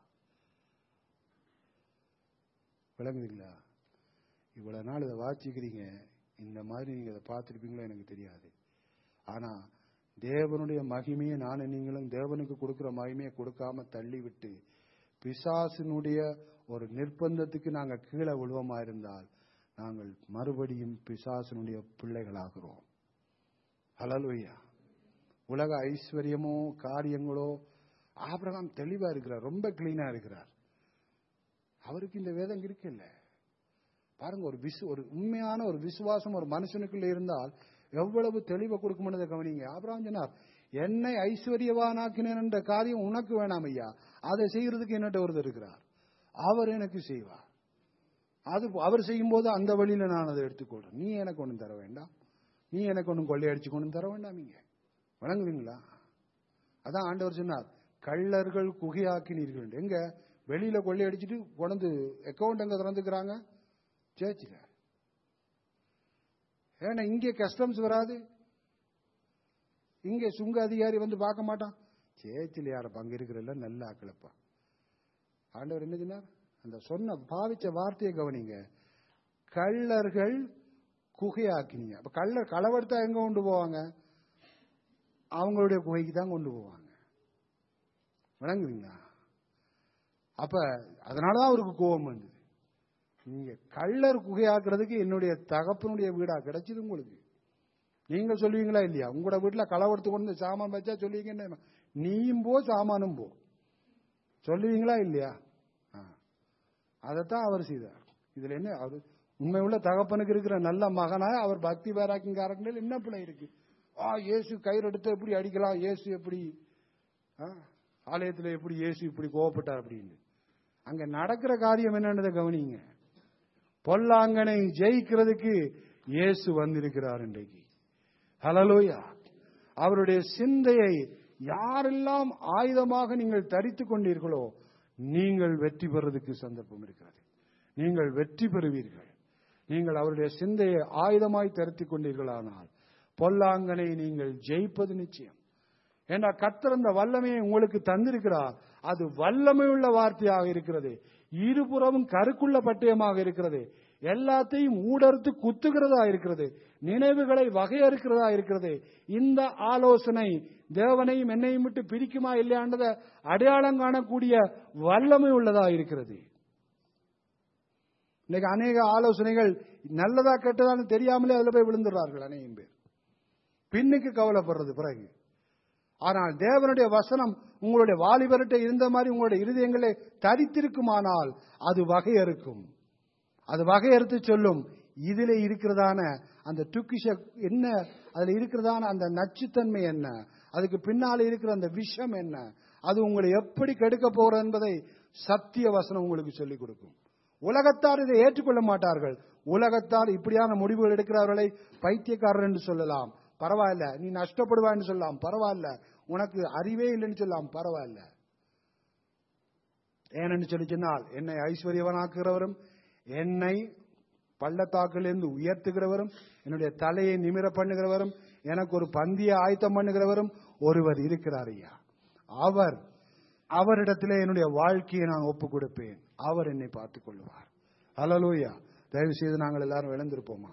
விளங்குதுங்களா இவ்வளவு நாள் இதை வாசிக்கிறீங்க இந்த மாதிரி நீங்க இதை பார்த்திருப்பீங்களோ எனக்கு தெரியாது ஆனா தேவனுடைய மகிமையை நானும் நீங்களும் தேவனுக்கு கொடுக்கிற மகிமையை கொடுக்காம தள்ளி விட்டு பிசாசினுடைய ஒரு நிர்பந்தத்துக்கு நாங்க கீழே விழுவமா இருந்தால் நாங்கள் மறுபடியும் பிசாசினுடைய பிள்ளைகளாகிறோம் ஹலலுயா உலக ஐஸ்வர்யமோ காரியங்களோ ஆபிரகாம் தெளிவா இருக்கிறார் ரொம்ப கிளீனா இருக்கிறார் அவருக்கு இந்த வேதம் இருக்குல்ல பாருங்க ஒரு விசு ஒரு உண்மையான ஒரு விசுவாசம் ஒரு மனுஷனுக்குள்ள இருந்தால் எவ்வளவு தெளிவை கொடுக்கும்னதை கவனிங்க ஆபிரகாம் சொன்னார் என்னை ஐஸ்வர்யவானாக்கினேன் என்ற காரியம் உனக்கு வேணாம் ஐயா அதை செய்யறதுக்கு என்னட்ட ஒருத்தர் இருக்கிறார் அவர் எனக்கு செய்வார் அது அவர் செய்யும்போது அந்த வழியில நான் அதை எடுத்துக்கொள்றேன் நீ எனக்கு ஒன்றும் தர வேண்டாம் நீ எனக்கு ஒன்றும் கொள்ளையடிச்சு கொண்டு தர வேண்டாம் நீங்க வணங்குவீங்களா அதான் ஆண்டவர் சொன்னார் கள்ளர்கள் குகையாக்கினீர்கள் எங்க வெளியில கொள்ளையடிச்சிட்டு கொண்டு அக்கௌண்ட் எங்க திறந்துக்கிறாங்க சேர்ச்சில ஏன்னா இங்கே கஸ்டம்ஸ் வராது இங்கே சுங்க அதிகாரி வந்து பார்க்க மாட்டான் சேர்ச்சில் யார பங்கு இருக்கிறல்ல நல்ல ஆக்களப்பா ஆண்டவர் என்ன சொன்னார் அந்த சொன்ன பாவிச்ச வார்த்தையை கவனிங்க கள்ளர்கள் குகையாக்கினீங்க அப்ப கள்ளர் களவெடுத்தா எங்க கொண்டு போவாங்க அவங்களுடைய குகைக்கு தான் கொண்டு போவாங்க விளங்குறீங்களா அப்ப அதனாலதான் அவருக்கு கோபம் வந்தது நீங்க கள்ளர் குகையாக்குறதுக்கு என்னுடைய தகப்பனுடைய வீடா கிடைச்சது உங்களுக்கு நீங்க சொல்லுவீங்களா இல்லையா உங்களோட வீட்டுல களவெடுத்து கொண்டு வந்து சாமான் வச்சா சொல்லுவீங்க என்ன? நீயும் போ சாமானும் போ சொல்லுவீங்களா இல்லையா ஆ. அதைத்தான் அவர் செய்தார் இதுல என்ன அவர் உண்மை உள்ள தகப்பனுக்கு இருக்கிற நல்ல மகனா அவர் பக்தி பேராக்கிங்காரங்கள் என்ன பிள்ளை இருக்கு ஆ இயேசு கயிறு எடுத்து எப்படி அடிக்கலாம் இயேசு எப்படி ஆ, ஆலயத்துல எப்படி இயேசு இப்படி கோவப்பட்டார் அப்படின்னு அங்க நடக்கிற காரியம் என்னன்றதை கவனிங்க பொல்லாங்கனை ஜெயிக்கிறதுக்கு இயேசு வந்திருக்கிறார் இன்றைக்கு ஹலலோயா அவருடைய சிந்தையை யாரெல்லாம் ஆயுதமாக நீங்கள் தரித்துக் கொண்டீர்களோ நீங்கள் வெற்றி பெறதுக்கு சந்தர்ப்பம் இருக்கிறது நீங்கள் வெற்றி பெறுவீர்கள் நீங்கள் அவருடைய சிந்தையை ஆயுதமாய் தரித்துக் கொண்டீர்களானால் பொல்லாங்கனை நீங்கள் ஜெயிப்பது நிச்சயம் ஏன்னா கர்த்தர் அந்த வல்லமையை உங்களுக்கு தந்திருக்கிறார் அது வல்லமை உள்ள வார்த்தையாக இருக்கிறது இருபுறமும் கருக்குள்ள பட்டயமாக இருக்கிறது எல்லாத்தையும் ஊடறுத்து குத்துகிறதா இருக்கிறது நினைவுகளை வகையறுக்கிறதா இருக்கிறது இந்த ஆலோசனை தேவனையும் என்னையும் விட்டு பிரிக்குமா இல்லையான்றத அடையாளம் காணக்கூடிய வல்லமை உள்ளதா இருக்கிறது இன்னைக்கு அநேக ஆலோசனைகள் நல்லதா கெட்டதான்னு தெரியாமலே அதுல போய் விழுந்துடுறார்கள் அநேகம் பேர் பின்னுக்கு கவலைப்படுறது பிறகு ஆனால் தேவனுடைய வசனம் உங்களுடைய வாலிபர்கிட்ட இருந்த மாதிரி உங்களுடைய இருதயங்களை தரித்திருக்குமானால் அது வகையறுக்கும் அது வகையறுத்து சொல்லும் இதுல இருக்கிறதான அந்த டுக்கிஷ என்ன அதுல இருக்கிறதான அந்த நச்சுத்தன்மை என்ன அதுக்கு பின்னால இருக்கிற அந்த விஷம் என்ன அது உங்களை எப்படி கெடுக்க போறது என்பதை சத்திய வசனம் உங்களுக்கு சொல்லிக் கொடுக்கும் உலகத்தார் இதை ஏற்றுக்கொள்ள மாட்டார்கள் உலகத்தார் இப்படியான முடிவுகள் எடுக்கிறவர்களை பைத்தியக்காரர் என்று சொல்லலாம் பரவாயில்ல நீ நஷ்டப்படுவா என்று சொல்லலாம் பரவாயில்ல உனக்கு அறிவே இல்லைன்னு சொல்லலாம் பரவாயில்ல ஏனென்று சொல்லி சொன்னால் என்னை ஐஸ்வர்யவனாக்குகிறவரும் என்னை பள்ளத்தாக்கிலிருந்து உயர்த்துகிறவரும் என்னுடைய தலையை நிமிர பண்ணுகிறவரும் எனக்கு ஒரு பந்திய ஆயத்தம் பண்ணுகிறவரும் ஒருவர் இருக்கிறார் ஐயா அவர் அவரிடத்திலே என்னுடைய வாழ்க்கையை நான் ஒப்புக் கொடுப்பேன் அவர் என்னை பார்த்துக் கொள்வார் அலலூயா தயவு செய்து நாங்கள் எல்லாரும் இழந்திருப்போமா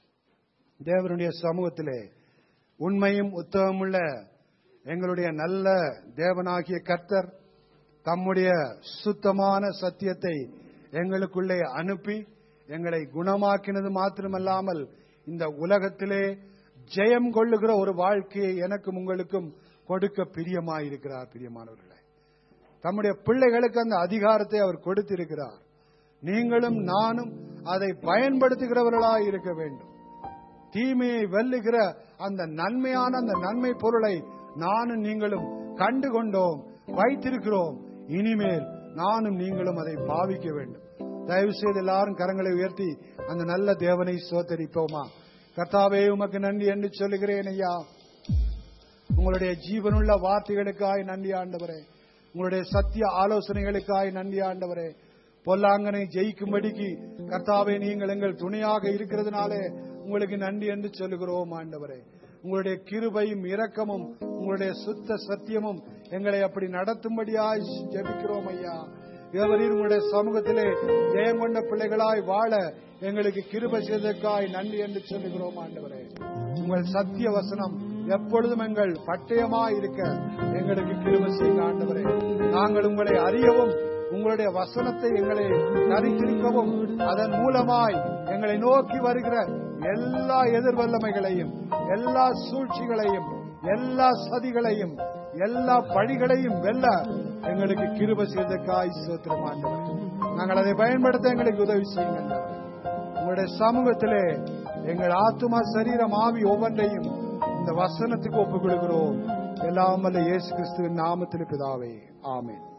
தேவனுடைய சமூகத்திலே உண்மையும் உத்தவமுள்ள எங்களுடைய நல்ல தேவனாகிய கர்த்தர் தம்முடைய சுத்தமான சத்தியத்தை எங்களுக்குள்ளே அனுப்பி எங்களை குணமாக்கினது மாத்திரமல்லாமல் இந்த உலகத்திலே ஜெயம் கொள்ளுகிற ஒரு வாழ்க்கையை எனக்கும் உங்களுக்கும் கொடுக்க பிரியமாயிருக்கிறார் பிரியமானவர்களே தம்முடைய பிள்ளைகளுக்கு அந்த அதிகாரத்தை அவர் கொடுத்திருக்கிறார் நீங்களும் நானும் அதை பயன்படுத்துகிறவர்களாய் இருக்க வேண்டும் தீமையை வெல்லுகிற அந்த நன்மையான அந்த நன்மை பொருளை நானும் நீங்களும் கண்டு கொண்டோம் வைத்திருக்கிறோம் இனிமேல் நானும் நீங்களும் அதை பாவிக்க வேண்டும் தயவு செய்து எல்லாரும் கரங்களை உயர்த்தி அந்த நல்ல தேவனை சோத்தரிப்போமா கர்த்தாவே உமக்கு நன்றி என்று சொல்லுகிறேன் ஐயா உங்களுடைய ஜீவனுள்ள வார்த்தைகளுக்காய் நன்றி ஆண்டவரே உங்களுடைய சத்திய ஆலோசனைகளுக்காய் நன்றி ஆண்டவரே பொல்லாங்கனை ஜெயிக்கும்படிக்கு கர்த்தாவே நீங்கள் எங்கள் துணையாக இருக்கிறதுனாலே உங்களுக்கு நன்றி என்று சொல்லுகிறோம் ஆண்டவரே உங்களுடைய கிருபையும் இரக்கமும் உங்களுடைய சுத்த சத்தியமும் எங்களை அப்படி நடத்தும்படியாய் ஜெபிக்கிறோம் ஐயா தேவரீர் உங்களுடைய சமூகத்திலே ஜெயம் கொண்ட பிள்ளைகளாய் வாழ எங்களுக்கு கிருபை செய்ததற்காய் நன்றி என்று சொல்லுகிறோம் ஆண்டவரே உங்கள் சத்திய வசனம் எப்பொழுதும் எங்கள் பட்டயமாய் இருக்க எங்களுக்கு கிருபை செய்த ஆண்டவரே நாங்கள் உங்களை அறியவும் உங்களுடைய வசனத்தை எங்களை தரித்திருக்கவும் அதன் மூலமாய் எங்களை நோக்கி வருகிற எல்லா எதிர்வல்லமைகளையும் எல்லா சூழ்ச்சிகளையும் எல்லா சதிகளையும் எல்லா பழிகளையும் வெல்ல எங்களுக்கு கிருப செய்தக்காய் சோத்திரமாண்டவர் நாங்கள் அதை பயன்படுத்த எங்களுக்கு உதவி செய்யுங்கள் உங்களுடைய சமூகத்திலே எங்கள் ஆத்மா சரீரம் ஆவி ஒவ்வொன்றையும் இந்த வசனத்துக்கு ஒப்புக் கொடுக்கிறோம் எல்லாம் வல்ல இயேசு கிறிஸ்துவின் நாமத்தில் பிதாவே ஆமென்